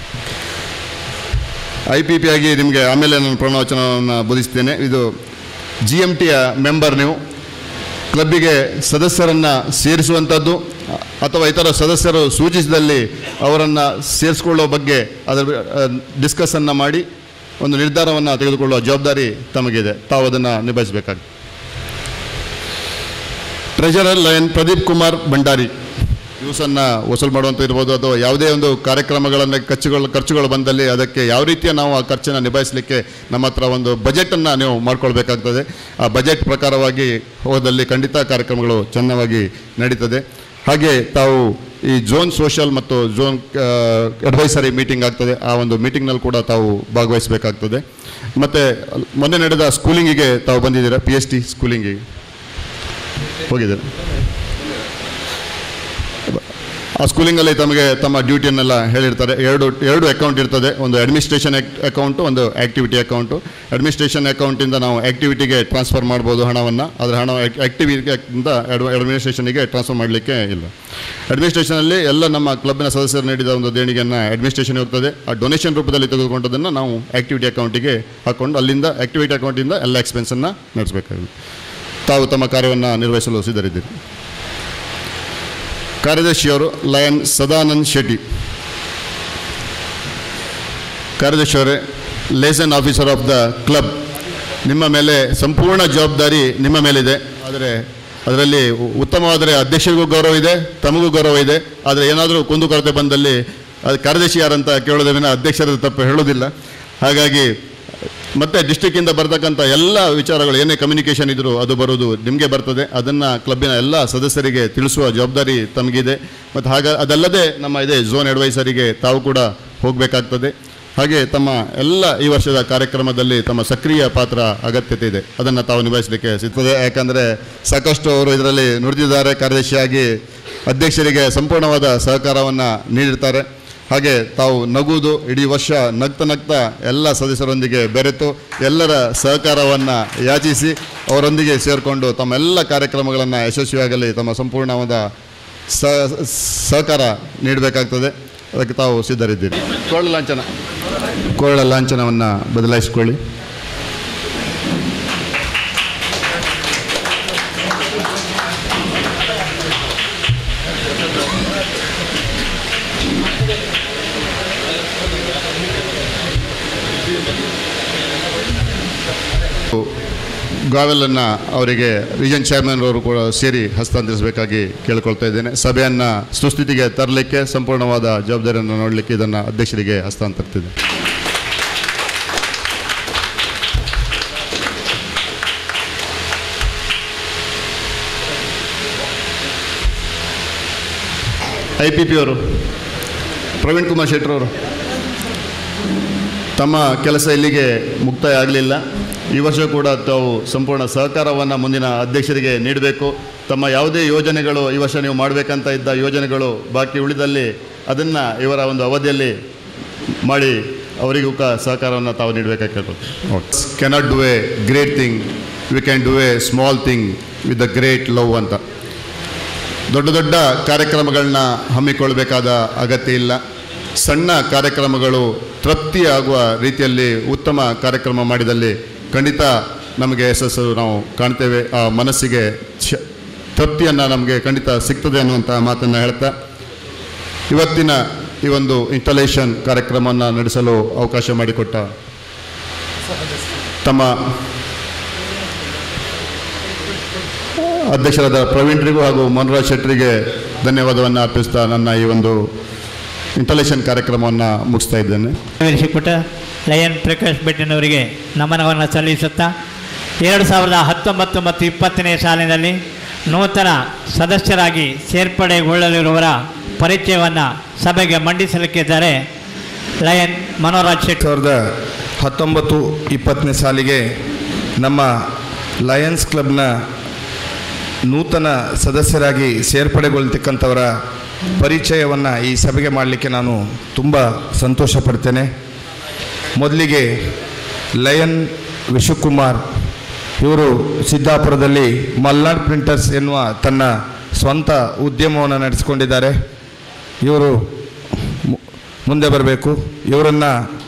I P P ಆಗಿ ನಿಮಗೆ ಆಮೇಲೆ ನಾನು ಪ್ರವಚನವನ್ನು ಬೋಧಿಸ್ತೇನೆ ಇದು ಜಿ ಎಮ್ ಟಿಯ ಮೆಂಬರ್ ನೀವು ಕ್ಲಬ್ಬಿಗೆ ಸದಸ್ಯರನ್ನು ಸೇರಿಸುವಂಥದ್ದು ಅಥವಾ ಇತರ ಸದಸ್ಯರು ಸೂಚಿಸಿದಲ್ಲಿ ಅವರನ್ನು ಸೇರಿಸ್ಕೊಳ್ಳೋ ಬಗ್ಗೆ ಅದರ ಡಿಸ್ಕಸನ್ನು ಮಾಡಿ ಒಂದು ನಿರ್ಧಾರವನ್ನು ತೆಗೆದುಕೊಳ್ಳುವ ಜವಾಬ್ದಾರಿ ತಮಗಿದೆ ತಾವು ಅದನ್ನು ನಿಭಾಯಿಸಬೇಕಾಗ್ತದೆ ಟ್ರೆಜರರ್ ಲಯನ್ ಪ್ರದೀಪ್ ಕುಮಾರ್ ಭಂಡಾರಿ ಯೂಸನ್ನು ವಸೂಲು ಮಾಡುವಂಥ ಇರ್ಬೋದು ಅಥವಾ ಯಾವುದೇ ಒಂದು ಕಾರ್ಯಕ್ರಮಗಳನ್ನು ಖರ್ಚುಗಳು ಖರ್ಚುಗಳು ಬಂದಲ್ಲಿ ಅದಕ್ಕೆ ಯಾವ ರೀತಿಯ ನಾವು ಆ ಖರ್ಚನ್ನು ನಿಭಾಯಿಸಲಿಕ್ಕೆ ನಮ್ಮ ಹತ್ರ ಒಂದು ಬಜೆಟನ್ನು ನೀವು ಮಾಡ್ಕೊಳ್ಬೇಕಾಗ್ತದೆ ಆ ಬಜೆಟ್ ಪ್ರಕಾರವಾಗಿ ಹೋದಲ್ಲಿ ಖಂಡಿತ ಕಾರ್ಯಕ್ರಮಗಳು ಚೆನ್ನಾಗಿ ನಡೀತದೆ ಹಾಗೆ ತಾವು ಈ ಝೋನ್ ಸೋಷಲ್ ಮತ್ತು ಝೋನ್ ಅಡ್ವೈಸರಿ ಮೀಟಿಂಗ್ ಆಗ್ತದೆ ಆ ಒಂದು ಮೀಟಿಂಗ್ನಲ್ಲಿ ಕೂಡ ತಾವು ಭಾಗವಹಿಸಬೇಕಾಗ್ತದೆ ಮತ್ತು ಮೊನ್ನೆ ನಡೆದ ಸ್ಕೂಲಿಂಗಿಗೆ ತಾವು ಬಂದಿದ್ದೀರಾ ಪಿ ಎಚ್ ಡಿ ಸ್ಕೂಲಿಂಗಿಗೆ ಹೋಗಿದ್ದೀರಾ ಆ ಸ್ಕೂಲಿಂಗಲ್ಲಿ ತಮಗೆ ತಮ್ಮ ಡ್ಯೂಟಿಯನ್ನೆಲ್ಲ ಹೇಳಿರ್ತಾರೆ ಎರಡು ಎರಡು ಅಕೌಂಟ್ ಇರ್ತದೆ ಒಂದು ಅಡ್ಮಿನಿಸ್ಟ್ರೇಷನ್ ಅಕೌಂಟು ಒಂದು ಆ್ಯಕ್ಟಿವಿಟಿ ಅಕೌಂಟು ಅಡ್ಮಿನಿಸ್ಟ್ರೇಷನ್ ಅಕೌಂಟಿಂದ ನಾವು ಆ್ಯಕ್ಟಿವಿಟಿಗೆ ಟ್ರಾನ್ಸ್ಫರ್ ಮಾಡ್ಬೋದು ಹಣವನ್ನು ಅದರ ಹಣ ಆ್ಯಕ್ಟಿವಿಟಿಯಿಂದ ಅಡ್ಮಿನಿಸ್ಟ್ರೇಷನಿಗೆ ಟ್ರಾನ್ಸ್ಫರ್ ಮಾಡಲಿಕ್ಕೆ ಇಲ್ಲ ಅಡ್ಮಿನಿಸ್ಟ್ರೇಷನಲ್ಲಿ ಎಲ್ಲ ನಮ್ಮ ಕ್ಲಬ್ಬಿನ ಸದಸ್ಯರು ನೀಡಿದ ಒಂದು ದೇಣಿಗೆಯನ್ನು ಅಡ್ಮಿನಿಸ್ಟ್ರೇಷನ್ ಹೋಗ್ತದೆ ಆ ಡೊನೇಷನ್ ರೂಪದಲ್ಲಿ ತೆಗೆದುಕೊಂಡದನ್ನು ನಾವು ಆ್ಯಕ್ಟಿವಿಟಿ ಅಕೌಂಟಿಗೆ ಹಾಕ್ಕೊಂಡು ಅಲ್ಲಿಂದ ಆ್ಯಕ್ಟಿವಿಟಿ ಅಕೌಂಟಿಂದ ಎಲ್ಲ ಎಕ್ಸ್ಪೆನ್ಸನ್ನು ನಡೆಸಬೇಕಾಗುತ್ತೆ ತಾವು ತಮ್ಮ ಕಾರ್ಯವನ್ನು ನಿರ್ವಹಿಸಲು ಸಿದ್ಧರಿದ್ದೀರಿ ಕಾರ್ಯದರ್ಶಿಯವರು ಲಯನ್ ಸದಾನಂದ್ ಶೆಟ್ಟಿ ಕಾರ್ಯದರ್ಶಿಯವರೇ liaison officer of the club ನಿಮ್ಮ ಮೇಲೆ ಸಂಪೂರ್ಣ ಜವಾಬ್ದಾರಿ ನಿಮ್ಮ ಮೇಲಿದೆ ಆದರೆ ಅದರಲ್ಲಿ ಉ- ಉತ್ತಮವಾದರೆ ಅಧ್ಯಕ್ಷರಿಗೂ ಗೌರವ ಇದೆ ತಮಗೂ ಗೌರವ ಇದೆ ಆದರೆ ಏನಾದರೂ ಕುಂದುಕೊರತೆ ಬಂದಲ್ಲಿ ಅದು ಕಾರ್ಯದರ್ಶಿ ಯಾರಂತ ಕೇಳೋದೇ ವಿನ ಅಧ್ಯಕ್ಷರ ತಪ್ಪು ಹೇಳೋದಿಲ್ಲ ಹಾಗಾಗಿ ಮತ್ತೆ ಡಿಸ್ಟಿಕ್ಕಿಂದ ಬರ್ತಕ್ಕಂಥ ಎಲ್ಲ ವಿಚಾರಗಳು ಏನೇ ಕಮ್ಯುನಿಕೇಷನ್ ಇದ್ದರೂ ಅದು ಬರೋದು ನಿಮಗೆ ಬರ್ತದೆ ಅದನ್ನು ಕ್ಲಬ್ಬಿನ ಎಲ್ಲ ಸದಸ್ಯರಿಗೆ ತಿಳಿಸುವ ಜವಾಬ್ದಾರಿ ತಮಗಿದೆ ಮತ್ತು ಹಾಗ ಅದಲ್ಲದೆ ನಮ್ಮ ಇದೆ ಝೋನ್ ಅಡ್ವೈಸರಿಗೆ ತಾವು ಕೂಡ ಹೋಗಬೇಕಾಗ್ತದೆ ಹಾಗೆ ತಮ್ಮ ಎಲ್ಲ ಈ ವರ್ಷದ ಕಾರ್ಯಕ್ರಮದಲ್ಲಿ ತಮ್ಮ ಸಕ್ರಿಯ ಪಾತ್ರ ಅಗತ್ಯತೆ ಇದೆ ಅದನ್ನು ತಾವು ನಿಭಾಯಿಸಲಿಕ್ಕೆ ಸಿಗ್ತದೆ ಯಾಕಂದರೆ ಸಾಕಷ್ಟು ಅವರು ಇದರಲ್ಲಿ ನುಡಿದಿದ್ದಾರೆ ಕಾರ್ಯದರ್ಶಿಯಾಗಿ ಅಧ್ಯಕ್ಷರಿಗೆ ಸಂಪೂರ್ಣವಾದ ಸಹಕಾರವನ್ನು ನೀಡಿರ್ತಾರೆ ಹಾಗೆ ತಾವು ನಗುವುದು ಇಡೀ ವರ್ಷ ನಗ್ತಾ ನಗ್ತಾ ಎಲ್ಲ ಸದಸ್ಯರೊಂದಿಗೆ ಬೆರೆತು ಎಲ್ಲರ ಸಹಕಾರವನ್ನು ಯಾಚಿಸಿ ಅವರೊಂದಿಗೆ ಸೇರಿಕೊಂಡು ತಮ್ಮ ಎಲ್ಲ ಕಾರ್ಯಕ್ರಮಗಳನ್ನು ಯಶಸ್ವಿಯಾಗಲಿ ತಮ್ಮ ಸಂಪೂರ್ಣವಾದ ಸ ಸಹಕಾರ ನೀಡಬೇಕಾಗ್ತದೆ ಅದಕ್ಕೆ ತಾವು ಸಿದ್ಧರಿದ್ದೀರಿ ಕೊಳ್ಳ ಲಾಂಛನ ಕೊಳ್ಳ ಲಾಂಛನವನ್ನು ಬದಲಾಯಿಸಿಕೊಳ್ಳಿ ಗಾವೆಲನ್ನು ಅವರಿಗೆ ರೀಜನ್ ಚೇರ್ಮನ್ ಅವರು ಕೂಡ ಸೇರಿ ಹಸ್ತಾಂತರಿಸಬೇಕಾಗಿ ಕೇಳ್ಕೊಳ್ತಾ ಇದ್ದೇನೆ ಸಭೆಯನ್ನು ಸುಸ್ಥಿತಿಗೆ ತರಲಿಕ್ಕೆ ಸಂಪೂರ್ಣವಾದ ಜವಾಬ್ದಾರಿಯನ್ನು ನೋಡಲಿಕ್ಕೆ ಇದನ್ನು ಅಧ್ಯಕ್ಷರಿಗೆ ಹಸ್ತಾಂತರಿಸಿದೆ ಐ ಪಿ ಪಿ ಅವರು ಪ್ರವೀಣ್ ಕುಮಾರ್ ಶೆಟ್ಟರವರು ತಮ್ಮ ಕೆಲಸ ಇಲ್ಲಿಗೆ ಮುಕ್ತಾಯ ಆಗಲಿಲ್ಲ ಈ ವರ್ಷ ಕೂಡ ತಾವು ಸಂಪೂರ್ಣ ಸಹಕಾರವನ್ನು ಮುಂದಿನ ಅಧ್ಯಕ್ಷರಿಗೆ ನೀಡಬೇಕು ತಮ್ಮ ಯಾವುದೇ ಯೋಜನೆಗಳು ಈ ವರ್ಷ ನೀವು ಮಾಡಬೇಕಂತ ಇದ್ದ ಯೋಜನೆಗಳು ಬಾಕಿ ಉಳಿದಲ್ಲಿ ಅದನ್ನು ಇವರ ಒಂದು ಅವಧಿಯಲ್ಲಿ ಮಾಡಿ ಅವರಿಗೂ ಕ ಸಹಕಾರವನ್ನು ತಾವು ನೀಡಬೇಕಾಗಿ ಕೇಳ್ಬೋದು okay cannot do a great thing we can do a small thing with the great love ಅಂತ ದೊಡ್ಡ ದೊಡ್ಡ ಕಾರ್ಯಕ್ರಮಗಳನ್ನ ಹಮ್ಮಿಕೊಳ್ಬೇಕಾದ ಅಗತ್ಯ ಇಲ್ಲ ಸಣ್ಣ ಕಾರ್ಯಕ್ರಮಗಳು ತೃಪ್ತಿಯಾಗುವ ರೀತಿಯಲ್ಲಿ ಉತ್ತಮ ಕಾರ್ಯಕ್ರಮ ಮಾಡಿದಲ್ಲಿ ಖಂಡಿತ ನಮಗೆ ಯಶಸ್ಸು ನಾವು ಕಾಣ್ತೇವೆ ಆ ಮನಸ್ಸಿಗೆ ಶ ತೃಪ್ತಿಯನ್ನು ನಮಗೆ ಖಂಡಿತ ಸಿಗ್ತದೆ ಅನ್ನುವಂಥ ಮಾತನ್ನು ಹೇಳ್ತಾ ಇವತ್ತಿನ ಈ ಒಂದು ಇನ್ಸ್ಟಾಲೇಷನ್ ಕಾರ್ಯಕ್ರಮವನ್ನು ನಡೆಸಲು ಅವಕಾಶ ಮಾಡಿಕೊಟ್ಟ ತಮ್ಮ ಅಧ್ಯಕ್ಷರಾದ ಪ್ರವೀಣ್ರಿಗೂ ಹಾಗೂ ಮನೋರಾಜ್ ಶೆಟ್ಟರಿಗೆ ಧನ್ಯವಾದವನ್ನು ಅರ್ಪಿಸ್ತಾ ನನ್ನ ಈ ಒಂದು ಇನ್ಸ್ಟಾಲೇಷನ್ ಕಾರ್ಯಕ್ರಮವನ್ನು ಮುಗಿಸ್ತಾ ಇದ್ದೇನೆ ನೆರವೇರಿಸಿಕೊಟ್ಟ ಲಯನ್ ಪ್ರಕಾಶ್ ಭಟ್ಟಿನವರಿಗೆ ನಮನವನ್ನು ಸಲ್ಲಿಸುತ್ತಾ ಎರಡು ಸಾವಿರದ ಹತ್ತೊಂಬತ್ತು ಮತ್ತು ಇಪ್ಪತ್ತನೇ ಸಾಲಿನಲ್ಲಿ ನೂತನ ಸದಸ್ಯರಾಗಿ ಸೇರ್ಪಡೆಗೊಳ್ಳಲಿರುವವರ ಪರಿಚಯವನ್ನು ಸಭೆಗೆ ಮಂಡಿಸಲಿಕ್ಕಿದ್ದಾರೆ ಲಯನ್ ಮನೋರಾಜ್ ಶೆಟ್ಟಿ ಸಾವಿರದ ಹತ್ತೊಂಬತ್ತು ಇಪ್ಪತ್ತನೇ ಸಾಲಿಗೆ ನಮ್ಮ ಲಯನ್ಸ್ ಕ್ಲಬ್ನ ನೂತನ ಸದಸ್ಯರಾಗಿ ಸೇರ್ಪಡೆಗೊಳ್ತಕ್ಕಂಥವರ ಪರಿಚಯವನ್ನು ಈ ಸಭೆಗೆ ಮಾಡಲಿಕ್ಕೆ ನಾನು ತುಂಬ ಸಂತೋಷ ಪಡ್ತೇನೆ ಮೊದಲಿಗೆ ಲಯನ್ ವಿಶ್ವಕುಮಾರ್ ಇವರು ಸಿದ್ದಾಪುರದಲ್ಲಿ ಮಲ್ನಾಡ್ ಪ್ರಿಂಟರ್ಸ್ ಎನ್ನುವ ತನ್ನ ಸ್ವಂತ ಉದ್ಯಮವನ್ನು ನಡೆಸಿಕೊಂಡಿದ್ದಾರೆ ಇವರು ಮು- ಮುಂದೆ ಬರಬೇಕು ಇವರನ್ನು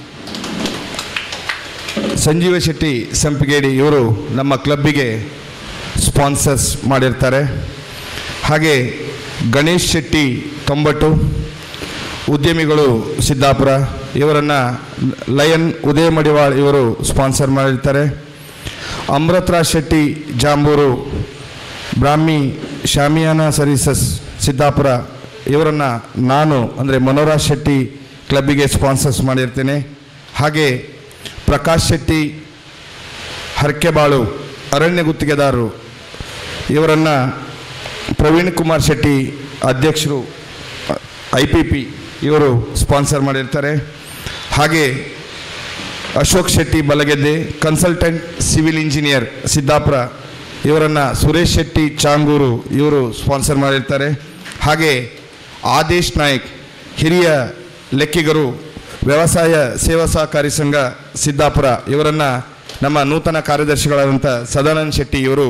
ಸಂಜೀವ ಶೆಟ್ಟಿ ಸಂಪಿಗೇಡಿ ಇವರು ನಮ್ಮ ಕ್ಲಬ್ಬಿಗೆ ಸ್ಪಾನ್ಸರ್ಸ್ ಮಾಡಿರ್ತಾರೆ ಹಾಗೆ ಗಣೇಶ್ ಶೆಟ್ಟಿ ತೊಂಬಟ್ಟು ಉದ್ಯಮಿಗಳು ಸಿದ್ದಾಪುರ ಇವರನ್ನು ಲಯನ್ ಉದಯ ಮಡಿವಾಳ್ ಇವರು ಸ್ಪಾನ್ಸರ್ ಮಾಡಿರ್ತಾರೆ ಅಮೃತರಾಜ್ ಶೆಟ್ಟಿ ಜಾಂಬೂರು ಬ್ರಾಹ್ಮಿ ಶಾಮಿಯಾನ ಸರ್ವೀಸಸ್ ಸಿದ್ದಾಪುರ ಇವರನ್ನು ನಾನು ಅಂದರೆ ಮನೋರಾಜ್ ಶೆಟ್ಟಿ ಕ್ಲಬ್ಬಿಗೆ ಸ್ಪಾನ್ಸರ್ಸ್ ಮಾಡಿರ್ತೇನೆ ಹಾಗೆ ಪ್ರಕಾಶ್ ಶೆಟ್ಟಿ ಹರಕೆಬಾಳು ಅರಣ್ಯ ಗುತ್ತಿಗೆದಾರರು ಇವರನ್ನು ಪ್ರವೀಣ್ ಕುಮಾರ್ ಶೆಟ್ಟಿ ಅಧ್ಯಕ್ಷರು ಐ ಪಿ ಪಿ ಇವರು ಸ್ಪಾನ್ಸರ್ ಮಾಡಿರ್ತಾರೆ ಹಾಗೆ ಅಶೋಕ್ ಶೆಟ್ಟಿ ಬಲಗೆದ್ದೆ ಕನ್ಸಲ್ಟೆಂಟ್ ಸಿವಿಲ್ ಇಂಜಿನಿಯರ್ ಸಿದ್ದಾಪುರ ಇವರನ್ನು ಸುರೇಶ್ ಶೆಟ್ಟಿ ಚಾಂಗೂರು ಇವರು ಸ್ಪಾನ್ಸರ್ ಮಾಡಿರ್ತಾರೆ ಹಾಗೆ ಆದೇಶ್ ನಾಯ್ಕ್ ಹಿರಿಯ ಲೆಕ್ಕಿಗರು ವ್ಯವಸಾಯ ಸೇವಾ ಸಹಕಾರಿ ಸಂಘ ಸಿದ್ದಾಪುರ ಇವರನ್ನು ನಮ್ಮ ನೂತನ ಕಾರ್ಯದರ್ಶಿಗಳಾದಂಥ ಸದಾನಂದ್ ಶೆಟ್ಟಿ ಇವರು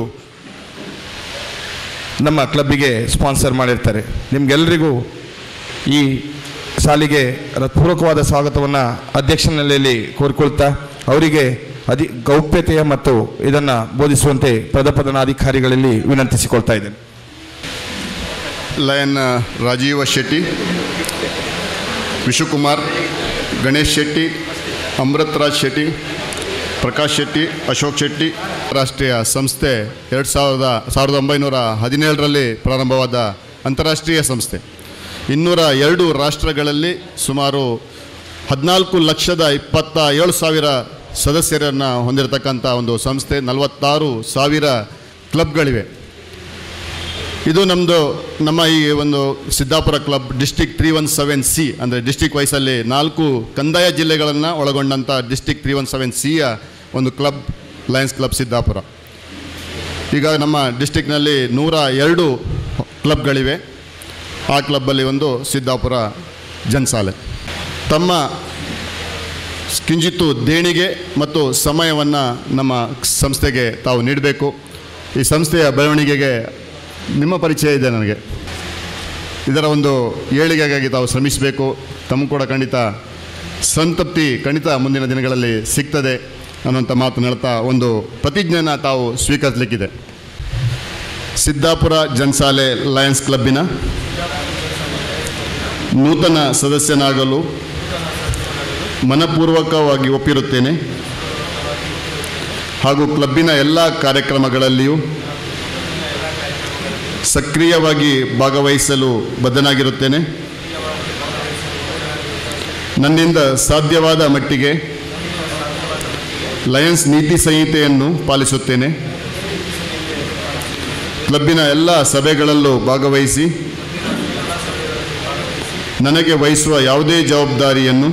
ನಮ್ಮ ಕ್ಲಬ್ಬಿಗೆ ಸ್ಪಾನ್ಸರ್ ಮಾಡಿರ್ತಾರೆ ನಿಮಗೆಲ್ಲರಿಗೂ ಈ ಸಾಲಿಗೆ ಹೃತ್ಪೂರ್ವಕವಾದ ಸ್ವಾಗತವನ್ನು ಅಧ್ಯಕ್ಷನಲ್ಲಿ ಕೋರಿಕೊಳ್ತಾ ಅವರಿಗೆ ಅಧಿ ಗೌಪ್ಯತೆಯ ಮತ್ತು ಇದನ್ನು ಬೋಧಿಸುವಂತೆ ಪದಪದನಾಧಿಕಾರಿಗಳಲ್ಲಿ ವಿನಂತಿಸಿಕೊಳ್ತಾ ಇದ್ದೇನೆ ಲಯನ್ ರಾಜೀವ ಶೆಟ್ಟಿ ವಿಶ್ವಕುಮಾರ್ ಗಣೇಶ್ ಶೆಟ್ಟಿ ಅಮೃತರಾಜ್ ಶೆಟ್ಟಿ ಪ್ರಕಾಶ್ ಶೆಟ್ಟಿ ಅಶೋಕ್ ಶೆಟ್ಟಿ ರಾಷ್ಟ್ರೀಯ ಸಂಸ್ಥೆ ಎರಡು ಸಾವಿರದ ಸಾವಿರದ ಒಂಬೈನೂರ ಹದಿನೇಳರಲ್ಲಿ ಪ್ರಾರಂಭವಾದ ಅಂತಾರಾಷ್ಟ್ರೀಯ ಸಂಸ್ಥೆ ಇನ್ನೂರ ಎರಡು ರಾಷ್ಟ್ರಗಳಲ್ಲಿ ಸುಮಾರು ಹದಿನಾಲ್ಕು ಲಕ್ಷದ ಇಪ್ಪತ್ತ ಏಳು ಸಾವಿರ ಸದಸ್ಯರನ್ನು ಹೊಂದಿರತಕ್ಕಂಥ ಒಂದು ಸಂಸ್ಥೆ ನಲವತ್ತಾರು ಸಾವಿರ ಕ್ಲಬ್ಗಳಿವೆ ಇದು ನಮ್ಮದು ನಮ್ಮ ಈ ಒಂದು Siddapur club district three one seven C ಅಂದರೆ ಡಿಸ್ಟಿಕ್ ವೈಸಲ್ಲಿ ನಾಲ್ಕು ಕಂದಾಯ ಜಿಲ್ಲೆಗಳನ್ನು ಒಳಗೊಂಡಂಥ ಡಿಸ್ಟಿಕ್ ತ್ರೀ ಒನ್ ಸೆವೆನ್ ಸಿಯ ಒಂದು ಕ್ಲಬ್ ಲಯನ್ಸ್ ಕ್ಲಬ್ ಸಿದ್ದಾಪುರ ಈಗ ನಮ್ಮ ಡಿಸ್ಟಿಕ್ನಲ್ಲಿ ನೂರ ಎರಡು ಕ್ಲಬ್ಗಳಿವೆ ಆ ಕ್ಲಬ್ಬಲ್ಲಿ ಒಂದು ಸಿದ್ದಾಪುರ ಜನಸಾಲೆ ತಮ್ಮ ಕಿಂಚಿತ್ತು ದೇಣಿಗೆ ಮತ್ತು ಸಮಯವನ್ನು ನಮ್ಮ ಸಂಸ್ಥೆಗೆ ತಾವು ನೀಡಬೇಕು ಈ ಸಂಸ್ಥೆಯ ಬೆಳವಣಿಗೆಗೆ ನಿಮ್ಮ ಪರಿಚಯ ಇದೆ ನನಗೆ ಇದರ ಒಂದು ಏಳಿಗೆಗಾಗಿ ತಾವು ಶ್ರಮಿಸಬೇಕು ತಮ್ಮ ಕೂಡ ಖಂಡಿತ ಸಂತೃಪ್ತಿ ಖಂಡಿತ ಮುಂದಿನ ದಿನಗಳಲ್ಲಿ ಸಿಗ್ತದೆ ಅನ್ನುವಂಥ ಮಾತು ಹೇಳ್ತಾ ಒಂದು ಪ್ರತಿಜ್ಞೆನ ತಾವು ಸ್ವೀಕರಿಸಲಿಕ್ಕಿದೆ ಸಿದ್ದಾಪುರ ಜನಸಾಲೆ ಲಯನ್ಸ್ ಕ್ಲಬ್ಬಿನ ನೂತನ ಸದಸ್ಯನಾಗಲು ಮನಪೂರ್ವಕವಾಗಿ ಒಪ್ಪಿರುತ್ತೇನೆ ಹಾಗೂ ಕ್ಲಬ್ಬಿನ ಎಲ್ಲ ಕಾರ್ಯಕ್ರಮಗಳಲ್ಲಿಯೂ ಸಕ್ರಿಯವಾಗಿ ಭಾಗವಹಿಸಲು ಬದ್ಧನಾಗಿರುತ್ತೇನೆ ನನ್ನಿಂದ ಸಾಧ್ಯವಾದ ಮಟ್ಟಿಗೆ ಲಯನ್ಸ್ ನೀತಿ ಸಂಹಿತೆಯನ್ನು ಪಾಲಿಸುತ್ತೇನೆ ಕ್ಲಬ್ಬಿನ ಎಲ್ಲ ಸಭೆಗಳಲ್ಲೂ ಭಾಗವಹಿಸಿ ನನಗೆ ವಹಿಸುವ ಯಾವುದೇ ಜವಾಬ್ದಾರಿಯನ್ನು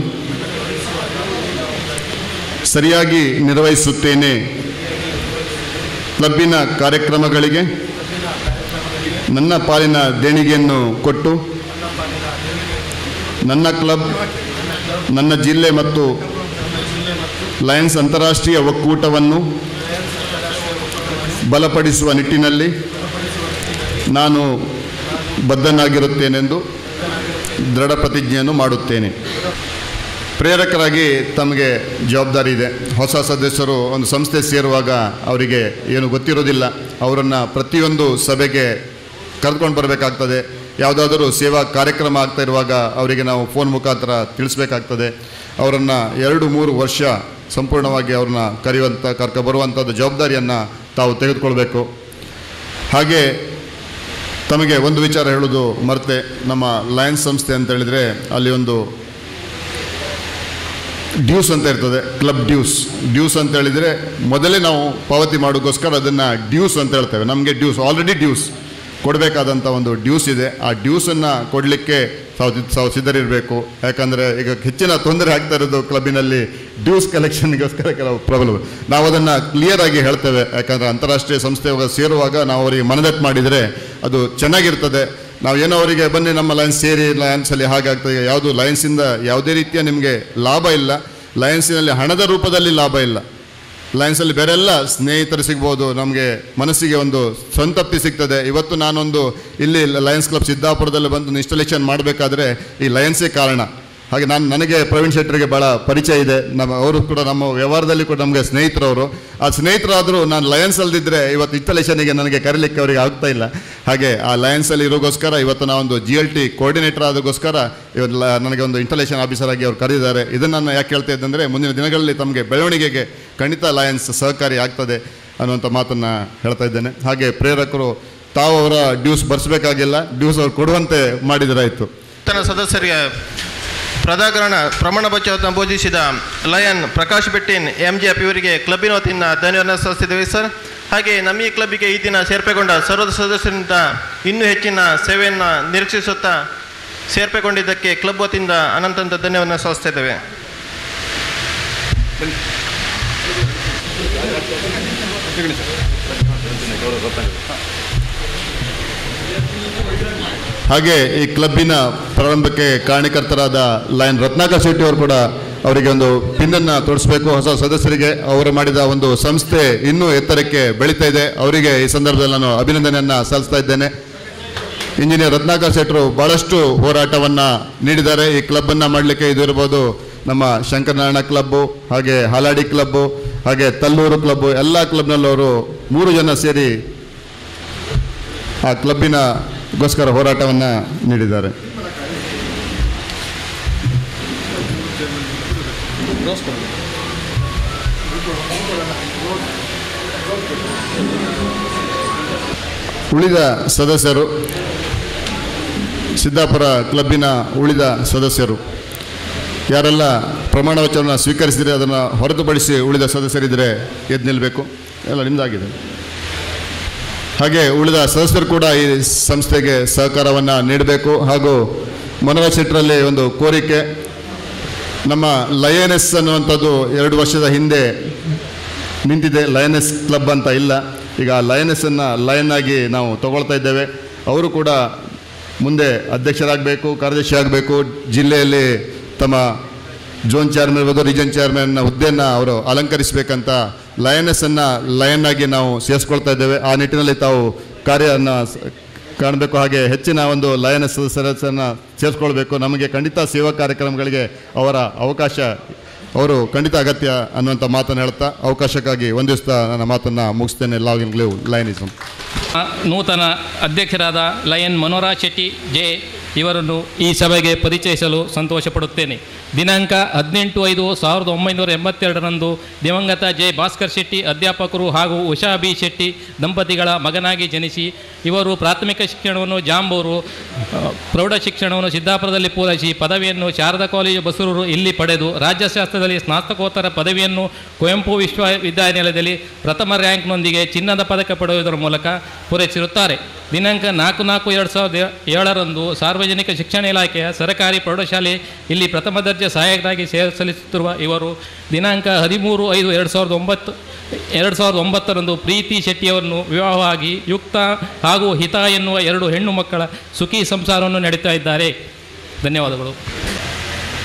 ಸರಿಯಾಗಿ ನಿರ್ವಹಿಸುತ್ತೇನೆ ಕ್ಲಬ್ಬಿನ ಕಾರ್ಯಕ್ರಮಗಳಿಗೆ ನನ್ನ ಪಾಲಿನ ದೇಣಿಗೆಯನ್ನು ಕೊಟ್ಟು ನನ್ನ ಕ್ಲಬ್ ನನ್ನ ಜಿಲ್ಲೆ ಮತ್ತು ಲಯನ್ಸ್ ಅಂತಾರಾಷ್ಟ್ರೀಯ ಒಕ್ಕೂಟವನ್ನು ಬಲಪಡಿಸುವ ನಿಟ್ಟಿನಲ್ಲಿ ನಾನು ಬದ್ಧನಾಗಿರುತ್ತೇನೆಂದು ದೃಢ ಪ್ರತಿಜ್ಞೆಯನ್ನು ಮಾಡುತ್ತೇನೆ ಪ್ರೇರಕರಾಗಿ ತಮಗೆ ಜವಾಬ್ದಾರಿ ಇದೆ ಹೊಸ ಸದಸ್ಯರು ಒಂದು ಸಂಸ್ಥೆ ಸೇರುವಾಗ ಅವರಿಗೆ ಏನು ಗೊತ್ತಿರೋದಿಲ್ಲ ಅವರನ್ನು ಪ್ರತಿಯೊಂದು ಸಭೆಗೆ ಕರೆದುಕೊಂಡು ಬರಬೇಕಾಗ್ತದೆ ಯಾವುದಾದರೂ ಸೇವಾ ಕಾರ್ಯಕ್ರಮ ಆಗ್ತಾ ಇರುವಾಗ ಅವರಿಗೆ ನಾವು ಫೋನ್ ಮುಖಾಂತರ ತಿಳಿಸ್ಬೇಕಾಗ್ತದೆ ಅವರನ್ನು ಎರಡು ಮೂರು ವರ್ಷ ಸಂಪೂರ್ಣವಾಗಿ ಅವ್ರನ್ನ ಕರೆಯುವಂಥ ಕರ್ಕ ಬರುವಂಥದ್ದು ಜವಾಬ್ದಾರಿಯನ್ನು ತಾವು ತೆಗೆದುಕೊಳ್ಬೇಕು ಹಾಗೆ ತಮಗೆ ಒಂದು ವಿಚಾರ ಹೇಳೋದು ಮರೆತೆ ನಮ್ಮ ಲಯನ್ಸ್ ಸಂಸ್ಥೆ ಅಂತ ಹೇಳಿದರೆ ಅಲ್ಲಿ ಒಂದು ಡ್ಯೂಸ್ ಅಂತ ಇರ್ತದೆ ಕ್ಲಬ್ ಡ್ಯೂಸ್ ಡ್ಯೂಸ್ ಅಂತ ಹೇಳಿದರೆ ಮೊದಲೇ ನಾವು ಪಾವತಿ ಮಾಡೋಕ್ಕೋಸ್ಕರ ಅದನ್ನು ಡ್ಯೂಸ್ ಅಂತ ಹೇಳ್ತೇವೆ ನಮಗೆ ಡ್ಯೂಸ್ ಆಲ್ರೆಡಿ ಡ್ಯೂಸ್ ಕೊಡಬೇಕಾದಂಥ ಒಂದು ಡ್ಯೂಸ್ ಇದೆ ಆ ಡ್ಯೂಸನ್ನು ಕೊಡಲಿಕ್ಕೆ ತಾವು ಸಿದ್ಧ- ತಾವು ಸಿದ್ಧರಿರಬೇಕು ಯಾಕಂದರೆ ಈಗ ಹೆಚ್ಚಿನ ತೊಂದರೆ ಆಗ್ತಾ ಇರೋದು ಕ್ಲಬ್ಬಿನಲ್ಲಿ ಡ್ಯೂಸ್ ಕಲೆಕ್ಷನ್ಗೋಸ್ಕರ ಕೆಲವು ಪ್ರಾಬ್ಲಮ್ ನಾವು ಅದನ್ನು ಕ್ಲಿಯರ್ ಆಗಿ ಹೇಳ್ತೇವೆ ಯಾಕಂದರೆ ಅಂತಾರಾಷ್ಟ್ರೀಯ ಸಂಸ್ಥೆ ಸೇರುವಾಗ ನಾವು ಅವರಿಗೆ ಮನದಟ್ಟು ಮಾಡಿದರೆ ಅದು ಚೆನ್ನಾಗಿರ್ತದೆ ನಾವು ಏನೋ ಅವರಿಗೆ ಬನ್ನಿ ನಮ್ಮ ಲಯನ್ಸ್ ಸೇರಿ ಲಯನ್ಸಲ್ಲಿ ಹಾಗಾಗ್ತದೆ ಯಾವುದು ಲಯನ್ಸಿಂದ ಯಾವುದೇ ರೀತಿಯ ನಿಮಗೆ ಲಾಭ ಇಲ್ಲ ಲಯನ್ಸಿನಲ್ಲಿ ಹಣದ ರೂಪದಲ್ಲಿ ಲಾಭ ಇಲ್ಲ ಲಯನ್ಸಲ್ಲಿ ಬೇರೆ ಎಲ್ಲ ಸ್ನೇಹಿತರು ಸಿಗ್ಬೋದು ನಮಗೆ ಮನಸ್ಸಿಗೆ ಒಂದು ಸಂತೃಪ್ತಿ ಸಿಗ್ತದೆ ಇವತ್ತು ನಾನೊಂದು ಇಲ್ಲಿ ಲಯನ್ಸ್ ಕ್ಲಬ್ ಸಿದ್ದಾಪುರದಲ್ಲಿ ಬಂದು ಇನ್ಸ್ಟಾಲೇಷನ್ ಮಾಡಬೇಕಾದ್ರೆ ಈ ಲಯನ್ಸೇ ಕಾರಣ ಹಾಗೆ ನಾನು ನನಗೆ ಪ್ರವೀಣ್ ಶೆಟ್ಟರಿಗೆ ಭಾಳ ಪರಿಚಯ ಇದೆ ನಮ್ಮ ಅವರು ಕೂಡ ನಮ್ಮ ವ್ಯವಹಾರದಲ್ಲಿ ಕೂಡ ನಮಗೆ ಸ್ನೇಹಿತರವರು ಆ ಸ್ನೇಹಿತರಾದರೂ ನಾನು ಲಯನ್ಸ್ ಅಲ್ದಿದ್ರೆ ಇವತ್ತು ಇನ್ಸ್ಟಾಲೇಷನಿಗೆ ನನಗೆ ಕರೀಲಿಕ್ಕೆ ಅವರಿಗೆ ಆಗ್ತಾ ಇಲ್ಲ ಹಾಗೆ ಆ ಲಯನ್ಸಲ್ಲಿ ಇರೋಗೋಸ್ಕರ ಇವತ್ತು ನಾವೊಂದು ಜಿ ಎಲ್ ಟಿ ಕೋಆರ್ಡಿನೇಟರ್ ಆದಗೋಸ್ಕರ ಇವತ್ತು ಲ- ನನಗೆ ಒಂದು ಇಂಟಲೇಷನ್ ಆಫೀಸರ್ ಆಗಿ ಅವರು ಕರೆದಿದ್ದಾರೆ ಇದನ್ನು ನಾನು ಯಾಕೆ ಹೇಳ್ತಾ ಇದ್ದಂದರೆ ಮುಂದಿನ ದಿನಗಳಲ್ಲಿ ತಮಗೆ ಬೆಳವಣಿಗೆಗೆ ಖಂಡಿತ ಲಯನ್ಸ್ ಸಹಕಾರಿ ಆಗ್ತದೆ ಅನ್ನುವಂಥ ಮಾತನ್ನು ಹೇಳ್ತಾ ಇದ್ದೇನೆ ಹಾಗೆ ಪ್ರೇರಕರು ತಾವು ಅವರ ಡ್ಯೂಸ್ ಬರ್ಸ್ಬೇಕಾಗಿಲ್ಲ ಡ್ಯೂಸ್ ಅವ್ರು ಕೊಡುವಂತೆ ಮಾಡಿದರಾಯಿತು ತನ್ನ ಸದಸ್ಯರಿಗೆ ಪ್ರಧಾಕರಣ ಪ್ರಮಾಣ ಪತ್ರವನ್ನು ಬೋಧಿಸಿದ lion Prakash Bettin M G F ಇವರಿಗೆ ಕ್ಲಬ್ಬಿನ ವತಿಯಿಂದ ಧನ್ಯವಾದ ಸಲ್ಲಿಸಿದ್ದೇವೆ ಸರ್ ಹಾಗೆ ನಮ್ಮ ಈ ಕ್ಲಬ್ಬಿಗೆ ಈ ದಿನ ಸೇರ್ಪಡೆಗೊಂಡ ಸರ್ವದ ಸದಸ್ಯರಿಂದ ಇನ್ನೂ ಹೆಚ್ಚಿನ ಸೇವೆಯನ್ನು ನಿರೀಕ್ಷಿಸುತ್ತಾ ಸೇರ್ಪಡೆಗೊಂಡಿದ್ದಕ್ಕೆ ಕ್ಲಬ್ ವತಿಯಿಂದ ಅನಂತ ಧನ್ಯವಾದ ಸಲ್ಲಿಸ್ತಾ ಇದ್ದೇವೆ ಹಾಗೆ ಈ ಕ್ಲಬ್ಬಿನ ಪ್ರಾರಂಭಕ್ಕೆ ಕಾರಣಕರ್ತರಾದ ಲಯನ್ ರತ್ನಾಕರ್ ಶೆಟ್ಟಿ ಅವರು ಕೂಡ ಅವರಿಗೆ ಒಂದು ಪಿನ್ನನ್ನು ತೋರಿಸಬೇಕು ಹೊಸ ಸದಸ್ಯರಿಗೆ ಅವರು ಮಾಡಿದ ಒಂದು ಸಂಸ್ಥೆ ಇನ್ನೂ ಎತ್ತರಕ್ಕೆ ಬೆಳೀತಾ ಇದೆ ಅವರಿಗೆ ಈ ಸಂದರ್ಭದಲ್ಲಿ ನಾನು ಅಭಿನಂದನೆಯನ್ನು ಸಲ್ಲಿಸ್ತಾ ಇದ್ದೇನೆ ಇಂಜಿನಿಯರ್ ರತ್ನಾಕರ್ ಶೆಟ್ಟರು ಭಾಳಷ್ಟು ಹೋರಾಟವನ್ನು ನೀಡಿದ್ದಾರೆ ಈ ಕ್ಲಬ್ಬನ್ನು ಮಾಡಲಿಕ್ಕೆ ಇದು ಇರ್ಬೋದು ನಮ್ಮ ಶಂಕರನಾರಾಯಣ ಕ್ಲಬ್ಬು ಹಾಗೆ ಹಾಲಾಡಿ ಕ್ಲಬ್ಬು ಹಾಗೆ ತಲ್ಲೂರು ಕ್ಲಬ್ಬು ಎಲ್ಲ ಕ್ಲಬ್ನಲ್ಲೂ ಅವರು ಮೂರು ಜನ ಸೇರಿ ಆ ಕ್ಲಬ್ಬಿನಗೋಸ್ಕರ ಹೋರಾಟವನ್ನು ನೀಡಿದ್ದಾರೆ ಉಳಿದ ಸದಸ್ಯರು ಸಿದ್ದಾಪುರ ಕ್ಲಬ್ಬಿನ ಉಳಿದ ಸದಸ್ಯರು ಯಾರೆಲ್ಲ ಪ್ರಮಾಣ ವಚನವನ್ನು ಸ್ವೀಕರಿಸಿದರೆ ಅದನ್ನು ಹೊರತುಪಡಿಸಿ ಉಳಿದ ಸದಸ್ಯರಿದ್ದರೆ ಎದ್ದು ನಿಲ್ಲಬೇಕು ಎಲ್ಲ ನಿಮ್ಮದಾಗಿದೆ ಹಾಗೆ ಉಳಿದ ಸದಸ್ಯರು ಕೂಡ ಈ ಸಂಸ್ಥೆಗೆ ಸಹಕಾರವನ್ನು ನೀಡಬೇಕು ಹಾಗೂ ಮನೋಜ್ ಶೆಟ್ಟರಲ್ಲಿ ಒಂದು ಕೋರಿಕೆ ನಮ್ಮ ಲಯನೆಸ್ ಅನ್ನುವಂಥದ್ದು ಎರಡು ವರ್ಷದ ಹಿಂದೆ ನಿಂತಿದೆ ಲಯನೆಸ್ ಕ್ಲಬ್ ಅಂತ ಇಲ್ಲ ಈಗ ಲಯನೆಸ್ಸನ್ನು ಲಯನ್ ಆಗಿ ನಾವು ತಗೊಳ್ತಾ ಇದ್ದೇವೆ ಅವರು ಕೂಡ ಮುಂದೆ ಅಧ್ಯಕ್ಷರಾಗಬೇಕು ಕಾರ್ಯದರ್ಶಿ ಆಗಬೇಕು ಜಿಲ್ಲೆಯಲ್ಲಿ ತಮ್ಮ ಜೋನ್ ಚೇರ್ಮನ್ ಇರ್ಬೋದು ರೀಜನ್ ಚೇರ್ಮನ್ ಹುದ್ದೆಯನ್ನು ಅವರು ಅಲಂಕರಿಸಬೇಕಂತ ಲಯನೆಸ್ಸನ್ನು ಲಯನ್ ಆಗಿ ನಾವು ಸೇರಿಸ್ಕೊಳ್ತಾ ಇದ್ದೇವೆ ಆ ನಿಟ್ಟಿನಲ್ಲಿ ತಾವು ಕಾರ್ಯವನ್ನು ಕಾಣಬೇಕು ಹಾಗೆ ಹೆಚ್ಚಿನ ಒಂದು ಲಯನೆಸ್ ಸದಸ್ಯರನ್ನು ಸೇರಿಸ್ಕೊಳ್ಬೇಕು ನಮಗೆ ಖಂಡಿತ ಸೇವಾ ಕಾರ್ಯಕ್ರಮಗಳಿಗೆ ಅವರ ಅವಕಾಶ ಅವರು ಖಂಡಿತ ಅಗತ್ಯ ಅನ್ನುವಂಥ ಮಾತನ್ನು ಹೇಳ್ತಾ ಅವಕಾಶಕ್ಕಾಗಿ ಒಂದಿಸ್ತಾ ನನ್ನ ಮಾತನ್ನು ಮುಗಿಸ್ತೇನೆ ಲಾಗಿನ್ಗಳು ಲೈನಿಸಮ್ ನೂತನ ಅಧ್ಯಕ್ಷರಾದ ಲಯನ್ ಮನೋರಾಜ್ ಶೆಟ್ಟಿ ಜೆ ಇವರನ್ನು ಈ ಸಭೆಗೆ ಪರಿಚಯಿಸಲು ಸಂತೋಷಪಡುತ್ತೇನೆ ದಿನಾಂಕ ಹದಿನೆಂಟು ಐದು ಸಾವಿರದ ಒಂಬೈನೂರ ಎಂಬತ್ತೆರಡರಂದು ದಿವಂಗತ ಜೆ ಭಾಸ್ಕರ್ ಶೆಟ್ಟಿ ಅಧ್ಯಾಪಕರು ಹಾಗೂ ಉಷಾ ಬಿ ಶೆಟ್ಟಿ ದಂಪತಿಗಳ ಮಗನಾಗಿ ಜನಿಸಿ ಇವರು ಪ್ರಾಥಮಿಕ ಶಿಕ್ಷಣವನ್ನು ಜಾಂಬೂರು ಆ, ಪ್ರೌಢ ಶಿಕ್ಷಣವನ್ನು ಸಿದ್ದಾಪುರದಲ್ಲಿ ಪೂರೈಸಿ ಪದವಿಯನ್ನು ಶಾರದಾ ಕಾಲೇಜು ಬಸರೂರು ಇಲ್ಲಿ ಪಡೆದು ರಾಜ್ಯಶಾಸ್ತ್ರದಲ್ಲಿ ಸ್ನಾತಕೋತ್ತರ ಪದವಿಯನ್ನು ಕುವೆಂಪು ವಿಶ್ವವಿದ್ಯಾನಿಲಯದಲ್ಲಿ ಪ್ರಥಮ ರ್ಯಾಂಕ್ನೊಂದಿಗೆ ಚಿನ್ನದ ಪದಕ ಪಡೆಯುವುದರ ಮೂಲಕ ಪೂರೈಸಿರುತ್ತಾರೆ ದಿನಾಂಕ ನಾಲ್ಕು ನಾಲ್ಕು ಎರಡು ಸಾವಿರದ ಏಳರಂದು ಸಾರ್ವಜನಿಕ ಶಿಕ್ಷಣ ಇಲಾಖೆಯ ಸರ್ಕಾರಿ ಪ್ರೌಢಶಾಲೆ ಇಲ್ಲಿ ಪ್ರಥಮ ದರ್ಜೆ ಸಹಾಯಕರಾಗಿ ಸೇವೆ ಸಲ್ಲಿಸುತ್ತಿರುವ ಇವರು ದಿನಾಂಕ ಹದಿಮೂರು ಐದು ಎರಡು ಸಾವಿರದ ಒಂಬತ್ತು ಎರಡು ಸಾವಿರದ ಒಂಬತ್ತರಂದು ಪ್ರೀತಿ ಶೆಟ್ಟಿಯವರನ್ನು ವಿವಾಹವಾಗಿ ಯುಕ್ತ ಹಾಗೂ ಹಿತ ಎನ್ನುವ ಎರಡು ಹೆಣ್ಣು ಮಕ್ಕಳ ಸುಖಿ ಸಂಸಾರವನ್ನು ನಡೆತಾ ಇದ್ದಾರೆ ಧನ್ಯವಾದಗಳು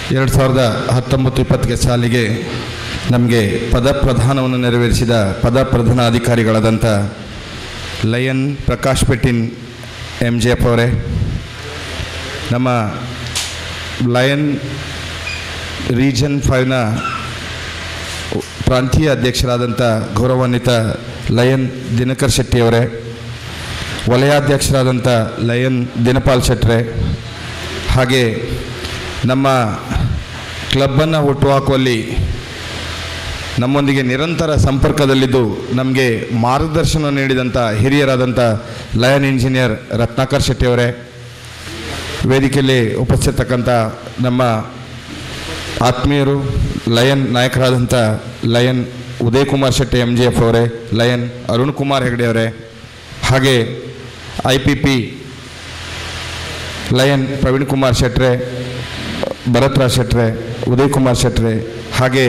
ಎರಡು ಸಾವಿರದ ಹತ್ತೊಂಬತ್ತು ಇಪ್ಪತ್ತಿಗೆ ಸಾಲಿಗೆ ನಮಗೆ ಪದ ಪ್ರಧಾನವನ್ನು ನೆರವೇರಿಸಿದ ಪದ ಪ್ರಧಾನ ಅಧಿಕಾರಿಗಳಾದಂಥ lion Prakash Pettin M J F ಅವರೇ ನಮ್ಮ ಲಯನ್ ರೀಜನ್ ಫೈವ್ನ ಪ್ರಾಂತೀಯ ಅಧ್ಯಕ್ಷರಾದಂಥ ಗೌರವಾನ್ವಿತ ಲಯನ್ ದಿನಕರ್ ಶೆಟ್ಟಿಯವರೇ ವಲಯಾಧ್ಯಕ್ಷರಾದಂಥ ಲಯನ್ ದಿನಪಾಲ್ ಶೆಟ್ರೆ ಹಾಗೆ ನಮ್ಮ ಕ್ಲಬ್ಬನ್ನು ಹುಟ್ಟುಹಾಕುವಲ್ಲಿ ನಮ್ಮೊಂದಿಗೆ ನಿರಂತರ ಸಂಪರ್ಕದಲ್ಲಿದ್ದು ನಮಗೆ ಮಾರ್ಗದರ್ಶನ ನೀಡಿದಂಥ ಹಿರಿಯರಾದಂಥ ಲಯನ್ ಇಂಜಿನಿಯರ್ ರತ್ನಾಕರ್ ಶೆಟ್ಟಿಯವರೇ ವೇದಿಕೆಯಲ್ಲಿ ಉಪಸ್ಥಿತಕ್ಕಂಥ ನಮ್ಮ ಆತ್ಮೀಯರು ಲಯನ್ ನಾಯಕರಾದಂಥ lion Uday Kumar Shetty M G F ಅವರೇ ಲಯನ್ ಅರುಣ್ ಕುಮಾರ್ ಹೆಗಡೆ ಅವರೇ ಹಾಗೆ I P P lion Praveen Kumar ಶೆಟ್ರೆ ಭರತ್ ರಾಜ್ ಶೆಟ್ರೆ ಉದಯ್ ಕುಮಾರ್ ಶೆಟ್ರೆ ಹಾಗೆ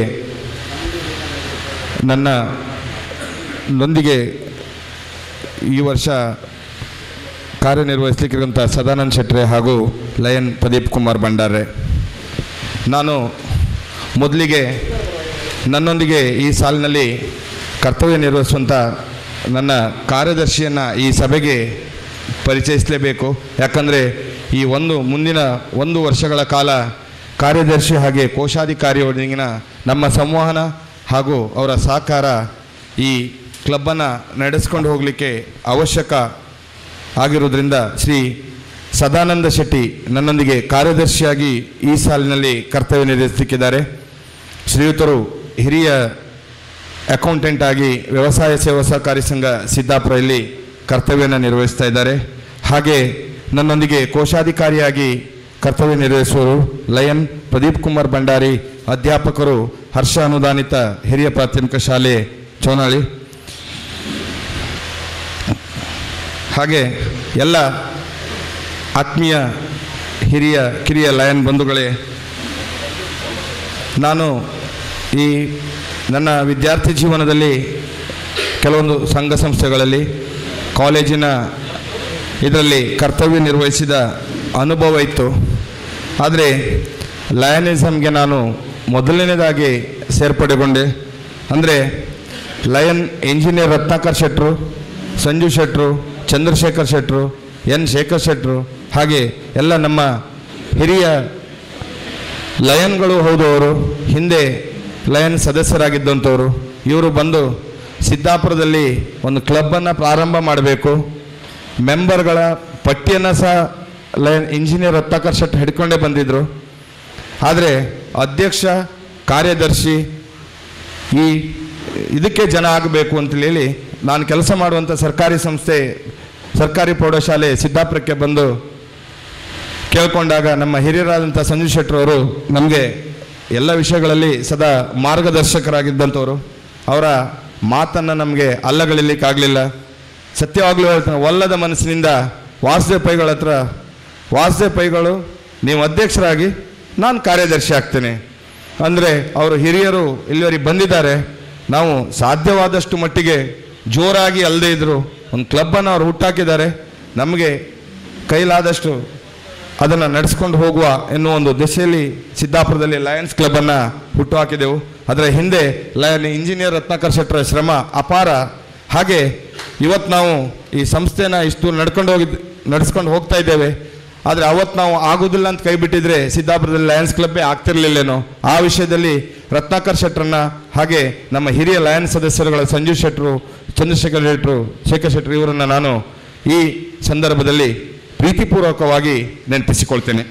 ನನ್ನ ನೊಂದಿಗೆ ಈ ವರ್ಷ ಕಾರ್ಯನಿರ್ವಹಿಸಲಿಕ್ಕಿರುವಂಥ ಸದಾನಂದ್ ಶೆಟ್ರೆ ಹಾಗೂ ಲಯನ್ ಪ್ರದೀಪ್ ಕುಮಾರ್ ಭಂಡಾರೆ ನಾನು ಮೊದಲಿಗೆ ನನ್ನೊಂದಿಗೆ ಈ ಸಾಲಿನಲ್ಲಿ ಕರ್ತವ್ಯ ನಿರ್ವಹಿಸುವಂಥ ನನ್ನ ಕಾರ್ಯದರ್ಶಿಯನ್ನು ಈ ಸಭೆಗೆ ಪರಿಚಯಿಸಲೇಬೇಕು ಯಾಕಂದರೆ ಈ ಒಂದು ಮುಂದಿನ ಒಂದು ವರ್ಷಗಳ ಕಾಲ ಕಾರ್ಯದರ್ಶಿ ಹಾಗೆ ಕೋಶಾಧಿಕಾರಿಯೊಂದಿಗಿನ ನಮ್ಮ ಸಂವಹನ ಹಾಗೂ ಅವರ ಸಹಕಾರ ಈ ಕ್ಲಬ್ಬನ್ನು ನಡೆಸ್ಕೊಂಡು ಹೋಗಲಿಕ್ಕೆ ಅವಶ್ಯಕ ಆಗಿರೋದ್ರಿಂದ ಶ್ರೀ ಸದಾನಂದ ಶೆಟ್ಟಿ ನನ್ನೊಂದಿಗೆ ಕಾರ್ಯದರ್ಶಿಯಾಗಿ ಈ ಸಾಲಿನಲ್ಲಿ ಕರ್ತವ್ಯ ನಿರ್ವಹಿಸಲಿಕ್ಕಿದ್ದಾರೆ ಶ್ರೀಯುತರು ಹಿರಿಯ ಅಕೌಂಟೆಂಟ್ ಆಗಿ ವ್ಯವಸಾಯ ಸೇವಾ ಸಹಕಾರಿ ಸಂಘ ಸಿದ್ದಾಪುರ ಇಲ್ಲಿ ಕರ್ತವ್ಯನ ನಿರ್ವಹಿಸ್ತಾ ಇದ್ದಾರೆ ಹಾಗೆ ನನ್ನೊಂದಿಗೆ ಕೋಶಾಧಿಕಾರಿಯಾಗಿ ಕರ್ತವ್ಯ ನಿರ್ವಹಿಸುವರು ಲಯನ್ ಪ್ರದೀಪ್ ಕುಮಾರ್ ಭಂಡಾರಿ ಅಧ್ಯಾಪಕರು ಹರ್ಷ ಅನುದಾನಿತ ಹಿರಿಯ ಪ್ರಾಥಮಿಕ ಶಾಲೆ ಚೋನಾಳಿ ಹಾಗೆ ಎಲ್ಲ ಆತ್ಮೀಯ ಹಿರಿಯ ಕಿರಿಯ ಲಯನ್ ಬಂಧುಗಳೇ ನಾನು ಈ ನನ್ನ ವಿದ್ಯಾರ್ಥಿ ಜೀವನದಲ್ಲಿ ಕೆಲವೊಂದು ಸಂಘ ಸಂಸ್ಥೆಗಳಲ್ಲಿ ಕಾಲೇಜಿನ ಇದರಲ್ಲಿ ಕರ್ತವ್ಯ ನಿರ್ವಹಿಸಿದ ಅನುಭವ ಇತ್ತು ಆದರೆ ಲಯನಿಸಮ್ಗೆ ನಾನು ಮೊದಲನೇದಾಗಿ ಸೇರ್ಪಡೆಗೊಂಡೆ ಅಂದರೆ ಲಯನ್ ಇಂಜಿನಿಯರ್ ರತ್ನಾಕರ್ ಶೆಟ್ರು ಸಂಜು ಶೆಟ್ರು ಚಂದ್ರಶೇಖರ್ ಶೆಟ್ರು ಎನ್ ಶೇಖರ್ ಶೆಟ್ರು ಹಾಗೆ ಎಲ್ಲ ನಮ್ಮ ಹಿರಿಯ ಲಯನ್ಗಳು ಹೌದು ಅವರು ಹಿಂದೆ ಲಯನ್ ಸದಸ್ಯರಾಗಿದ್ದಂಥವ್ರು ಇವರು ಬಂದು ಸಿದ್ದಾಪುರದಲ್ಲಿ ಒಂದು ಕ್ಲಬ್ಬನ್ನು ಪ್ರಾರಂಭ ಮಾಡಬೇಕು ಮೆಂಬರ್ಗಳ ಪಟ್ಟಿಯನ್ನು ಸಹ ಲಯನ್ ಇಂಜಿನಿಯರ್ ರತ್ನಾಕರ್ ಶೆಟ್ ಹಿಡ್ಕೊಂಡೇ ಬಂದಿದ್ದರು ಆದರೆ ಅಧ್ಯಕ್ಷ ಕಾರ್ಯದರ್ಶಿ ಈ ಇದಕ್ಕೆ ಜನ ಆಗಬೇಕು ಅಂತ ಹೇಳಿ ನಾನು ಕೆಲಸ ಮಾಡುವಂಥ ಸರ್ಕಾರಿ ಸಂಸ್ಥೆ ಸರ್ಕಾರಿ ಪ್ರೌಢಶಾಲೆ ಸಿದ್ದಾಪುರಕ್ಕೆ ಬಂದು ಕೇಳ್ಕೊಂಡಾಗ ನಮ್ಮ ಹಿರಿಯರಾದಂಥ ಸಂಜು ಶೆಟ್ಟರವರು ನಮಗೆ ಎಲ್ಲ ವಿಷಯಗಳಲ್ಲಿ ಸದಾ ಮಾರ್ಗದರ್ಶಕರಾಗಿದ್ದಂಥವ್ರು ಅವರ ಮಾತನ್ನು ನಮಗೆ ಅಲ್ಲಗಳಿಲಿಕ್ಕಾಗಲಿಲ್ಲ ಸತ್ಯವಾಗ್ಲೂ ಹೇಳ್ತಾನೆ ಒಲ್ಲದ ಮನಸ್ಸಿನಿಂದ ವಾಸುದೇವ್ ಪೈಗಳ ಹತ್ರ ವಾಸುದೇವ್ ಪೈಗಳು ನೀವು ಅಧ್ಯಕ್ಷರಾಗಿ ನಾನು ಕಾರ್ಯದರ್ಶಿ ಆಗ್ತೇನೆ ಅಂದರೆ ಅವರು ಹಿರಿಯರು ಇಲ್ಲಿವರೆಗೆ ಬಂದಿದ್ದಾರೆ ನಾವು ಸಾಧ್ಯವಾದಷ್ಟು ಮಟ್ಟಿಗೆ ಜೋರಾಗಿ ಅಲ್ಲದೇ ಇದ್ದರು ಒಂದು ಕ್ಲಬ್ಬನ್ನು ಅವ್ರು ಹುಟ್ಟಾಕಿದ್ದಾರೆ ನಮಗೆ ಕೈಲಾದಷ್ಟು ಅದನ್ನು ನಡೆಸ್ಕೊಂಡು ಹೋಗುವ ಎನ್ನುವ ಒಂದು ದಿಶೆಯಲ್ಲಿ ಸಿದ್ದಾಪುರದಲ್ಲಿ ಲಯನ್ಸ್ ಕ್ಲಬ್ಬನ್ನು ಹುಟ್ಟುಹಾಕಿದೆವು ಅದರ ಹಿಂದೆ ಲಯನ್ ಇಂಜಿನಿಯರ್ ರತ್ನಾಕರ್ ಶೆಟ್ಟರ ಶ್ರಮ ಅಪಾರ ಹಾಗೆ ಇವತ್ತು ನಾವು ಈ ಸಂಸ್ಥೆನ ಇಷ್ಟು ನಡ್ಕೊಂಡು ಹೋಗಿದ್ ನಡೆಸ್ಕೊಂಡು ಹೋಗ್ತಾ ಇದ್ದೇವೆ ಆದರೆ ಅವತ್ತು ನಾವು ಆಗೋದಿಲ್ಲ ಅಂತ ಕೈ ಬಿಟ್ಟಿದ್ರೆ ಸಿದ್ದಾಪುರದಲ್ಲಿ ಲಯನ್ಸ್ ಕ್ಲಬ್ಬೇ ಆಗ್ತಿರ್ಲಿಲ್ಲೇನೋ ಆ ವಿಷಯದಲ್ಲಿ ರತ್ನಾಕರ್ ಶೆಟ್ರನ್ನ ಹಾಗೆ ನಮ್ಮ ಹಿರಿಯ ಲಯನ್ಸ್ ಸದಸ್ಯರುಗಳ ಸಂಜೀವ್ ಶೆಟ್ರು ಚಂದ್ರಶೇಖರ್ ಶೆಟ್ರು ಶೇಖರ್ ಶೆಟ್ರು ಇವರನ್ನು ನಾನು ಈ ಸಂದರ್ಭದಲ್ಲಿ ಪ್ರೀತಿಪೂರ್ವಕವಾಗಿ ನೆನಪಿಸಿಕೊಳ್ತೇನೆ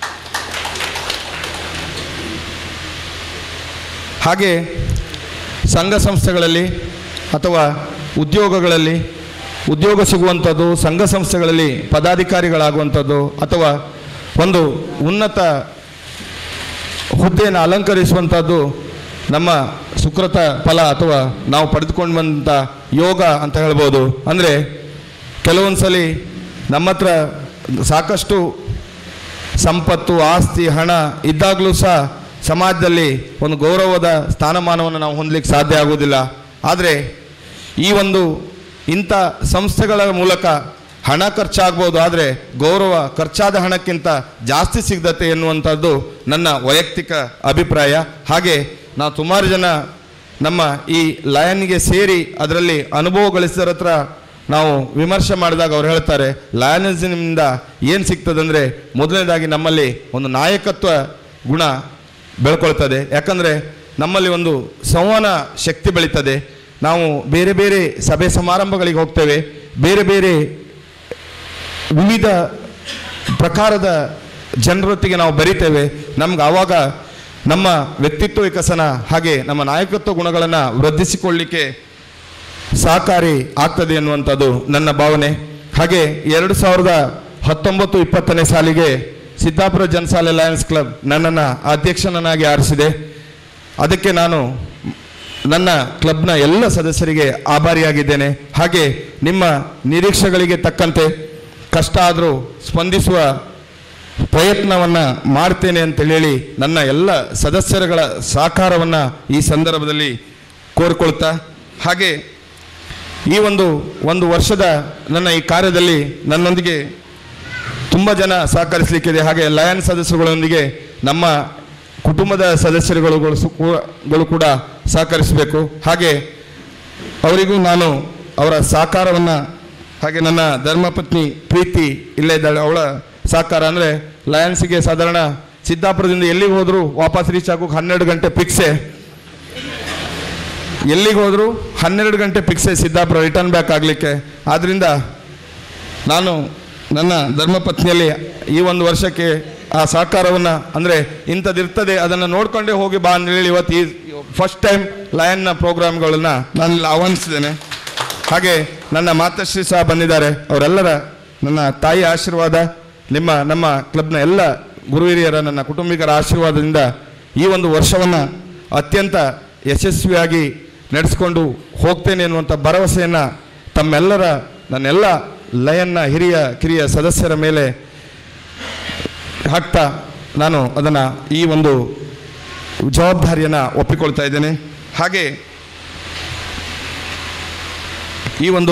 ಹಾಗೆ ಸಂಘ ಸಂಸ್ಥೆಗಳಲ್ಲಿ ಅಥವಾ ಉದ್ಯೋಗಗಳಲ್ಲಿ ಉದ್ಯೋಗ ಸಿಗುವಂಥದ್ದು ಸಂಘ ಸಂಸ್ಥೆಗಳಲ್ಲಿ ಪದಾಧಿಕಾರಿಗಳಾಗುವಂಥದ್ದು ಅಥವಾ ಒಂದು ಉನ್ನತ ಹುದ್ದೆಯನ್ನು ಅಲಂಕರಿಸುವಂಥದ್ದು ನಮ್ಮ ಸುಕೃತ ಫಲ ಅಥವಾ ನಾವು ಪಡೆದುಕೊಂಡು ಬಂದಂಥ ಯೋಗ ಅಂತ ಹೇಳ್ಬೋದು ಅಂದರೆ ಕೆಲವೊಂದು ಸಲ ನಮ್ಮ ಹತ್ರ ಸಾಕಷ್ಟು ಸಂಪತ್ತು ಆಸ್ತಿ ಹಣ ಇದ್ದಾಗಲೂ ಸಹ ಸಮಾಜದಲ್ಲಿ ಒಂದು ಗೌರವದ ಸ್ಥಾನಮಾನವನ್ನು ನಾವು ಹೊಂದಲಿಕ್ಕೆ ಸಾಧ್ಯ ಆಗೋದಿಲ್ಲ ಆದರೆ ಈ ಒಂದು ಇಂಥ ಸಂಸ್ಥೆಗಳ ಮೂಲಕ ಹಣ ಖರ್ಚಾಗ್ಬೋದು ಆದರೆ ಗೌರವ ಖರ್ಚಾದ ಹಣಕ್ಕಿಂತ ಜಾಸ್ತಿ ಸಿಗ್ದತೆ ಎನ್ನುವಂಥದ್ದು ನನ್ನ ವೈಯಕ್ತಿಕ ಅಭಿಪ್ರಾಯ ಹಾಗೆ ನಾವು ಸುಮಾರು ಜನ ನಮ್ಮ ಈ ಲಯನ್ಗೆ ಸೇರಿ ಅದರಲ್ಲಿ ಅನುಭವ ಗಳಿಸಿದರ ಹತ್ರ ನಾವು ವಿಮರ್ಶೆ ಮಾಡಿದಾಗ ಅವ್ರು ಹೇಳ್ತಾರೆ ಲಯನಿಸಮ್ನಿಂದ ಏನು ಸಿಗ್ತದಂದರೆ ಮೊದಲನೇದಾಗಿ ನಮ್ಮಲ್ಲಿ ಒಂದು ನಾಯಕತ್ವ ಗುಣ ಬೆಳ್ಕೊಳ್ತದೆ ಯಾಕಂದರೆ ನಮ್ಮಲ್ಲಿ ಒಂದು ಸಂವಹನ ಶಕ್ತಿ ಬೆಳೀತದೆ ನಾವು ಬೇರೆ ಬೇರೆ ಸಭೆ ಸಮಾರಂಭಗಳಿಗೆ ಹೋಗ್ತೇವೆ ಬೇರೆ ಬೇರೆ ವಿವಿಧ ಪ್ರಕಾರದ ಜನರೊತ್ತಿಗೆ ನಾವು ಬರಿತೇವೆ ನಮ್ಗೆ ಆವಾಗ ನಮ್ಮ ವ್ಯಕ್ತಿತ್ವ ವಿಕಸನ ಹಾಗೆ ನಮ್ಮ ನಾಯಕತ್ವ ಗುಣಗಳನ್ನು ವೃದ್ಧಿಸಿಕೊಳ್ಳಿಕ್ಕೆ ಸಹಕಾರಿ ಆಗ್ತದೆ ಎನ್ನುವಂಥದ್ದು ನನ್ನ ಭಾವನೆ ಹಾಗೆ ಎರಡು ಸಾವಿರದ ಹತ್ತೊಂಬತ್ತು ಇಪ್ಪತ್ತನೇ ಸಾಲಿಗೆ ಸಿದ್ದಾಪುರ ಜನಸಾಲೆ ಲಯನ್ಸ್ ಕ್ಲಬ್ ನನ್ನನ್ನು ಅಧ್ಯಕ್ಷನನ್ನಾಗಿ ಆರಿಸಿದೆ ಅದಕ್ಕೆ ನಾನು ನನ್ನ ಕ್ಲಬ್ನ ಎಲ್ಲ ಸದಸ್ಯರಿಗೆ ಆಭಾರಿಯಾಗಿದ್ದೇನೆ ಹಾಗೆ ನಿಮ್ಮ ನಿರೀಕ್ಷೆಗಳಿಗೆ ತಕ್ಕಂತೆ ಕಷ್ಟ ಆದರೂ ಸ್ಪಂದಿಸುವ ಪ್ರಯತ್ನವನ್ನು ಮಾಡ್ತೇನೆ ಅಂತೇಳಿ ಹೇಳಿ ನನ್ನ ಎಲ್ಲ ಸದಸ್ಯರುಗಳ ಸಹಕಾರವನ್ನು ಈ ಸಂದರ್ಭದಲ್ಲಿ ಕೋರಿಕೊಳ್ತಾ ಹಾಗೆ ಈ ಒಂದು ಒಂದು ವರ್ಷದ ನನ್ನ ಈ ಕಾರ್ಯದಲ್ಲಿ ನನ್ನೊಂದಿಗೆ ತುಂಬ ಜನ ಸಹಕರಿಸಲಿಕ್ಕಿದೆ ಹಾಗೆ ಲಯನ್ ಸದಸ್ಯರುಗಳೊಂದಿಗೆ ನಮ್ಮ ಕುಟುಂಬದ ಸದಸ್ಯರುಗಳು ಗಳು ಕೂಡ ಸಹಕರಿಸಬೇಕು ಹಾಗೆ ಅವರಿಗೂ ನಾನು ಅವರ ಸಹಕಾರವನ್ನು ಹಾಗೆ ನನ್ನ ಧರ್ಮಪತ್ನಿ ಪ್ರೀತಿ ಇಲ್ಲೇ ಇದ್ದಾಳೆ ಅವಳ ಸಹಕಾರ ಅಂದರೆ ಲಯನ್ಸಿಗೆ ಸಾಧಾರಣ ಸಿದ್ದಾಪುರದಿಂದ ಎಲ್ಲಿಗೆ ಹೋದರೂ ವಾಪಸ್ ರೀಚ್ ಆಗೋಕೆ ಹನ್ನೆರಡು ಗಂಟೆ ಫಿಕ್ಸೆ ಎಲ್ಲಿಗೆ ಹೋದರೂ ಹನ್ನೆರಡು ಗಂಟೆ ಫಿಕ್ಸೆ ಸಿದ್ದಾಪುರ ರಿಟರ್ನ್ ಬ್ಯಾಕ್ ಆಗಲಿಕ್ಕೆ ಆದ್ದರಿಂದ ನಾನು ನನ್ನ ಧರ್ಮಪತ್ನಿಯಲ್ಲಿ ಈ ಒಂದು ವರ್ಷಕ್ಕೆ ಆ ಸಹಕಾರವನ್ನು ಅಂದರೆ ಇಂಥದ್ದಿರ್ತದೆ ಅದನ್ನು ನೋಡ್ಕೊಂಡೇ ಹೋಗಿ ಬಾ ಅಂತ ಹೇಳಿ ಇವತ್ತು ಈ ಫಸ್ಟ್ ಟೈಮ್ ಲಯನ್ನ ಪ್ರೋಗ್ರಾಮ್ಗಳನ್ನು ನಾನು ಇಲ್ಲಿ ಆಹ್ವಾನಿಸಿದ್ದೇನೆ ಹಾಗೆ ನನ್ನ ಮಾತಶ್ರೀ ಸಹ ಬಂದಿದ್ದಾರೆ ಅವರೆಲ್ಲರ ನನ್ನ ತಾಯಿ ಆಶೀರ್ವಾದ ನಿಮ್ಮ ನಮ್ಮ ಕ್ಲಬ್ನ ಎಲ್ಲ ಗುರು ಹಿರಿಯರ ನನ್ನ ಕುಟುಂಬಿಕರ ಆಶೀರ್ವಾದದಿಂದ ಈ ಒಂದು ವರ್ಷವನ್ನು ಅತ್ಯಂತ ಯಶಸ್ವಿಯಾಗಿ ನಡೆಸ್ಕೊಂಡು ಹೋಗ್ತೇನೆ ಅನ್ನುವಂಥ ಭರವಸೆಯನ್ನು ತಮ್ಮೆಲ್ಲರ ನನ್ನೆಲ್ಲ ಲಯನ್ನ ಹಿರಿಯ ಕಿರಿಯ ಸದಸ್ಯರ ಮೇಲೆ ಹಾಕ್ತಾ ನಾನು ಅದನ್ನು ಈ ಒಂದು ಜವಾಬ್ದಾರಿಯನ್ನು ಒಪ್ಪಿಕೊಳ್ತಾ ಇದ್ದೇನೆ ಹಾಗೆ ಈ ಒಂದು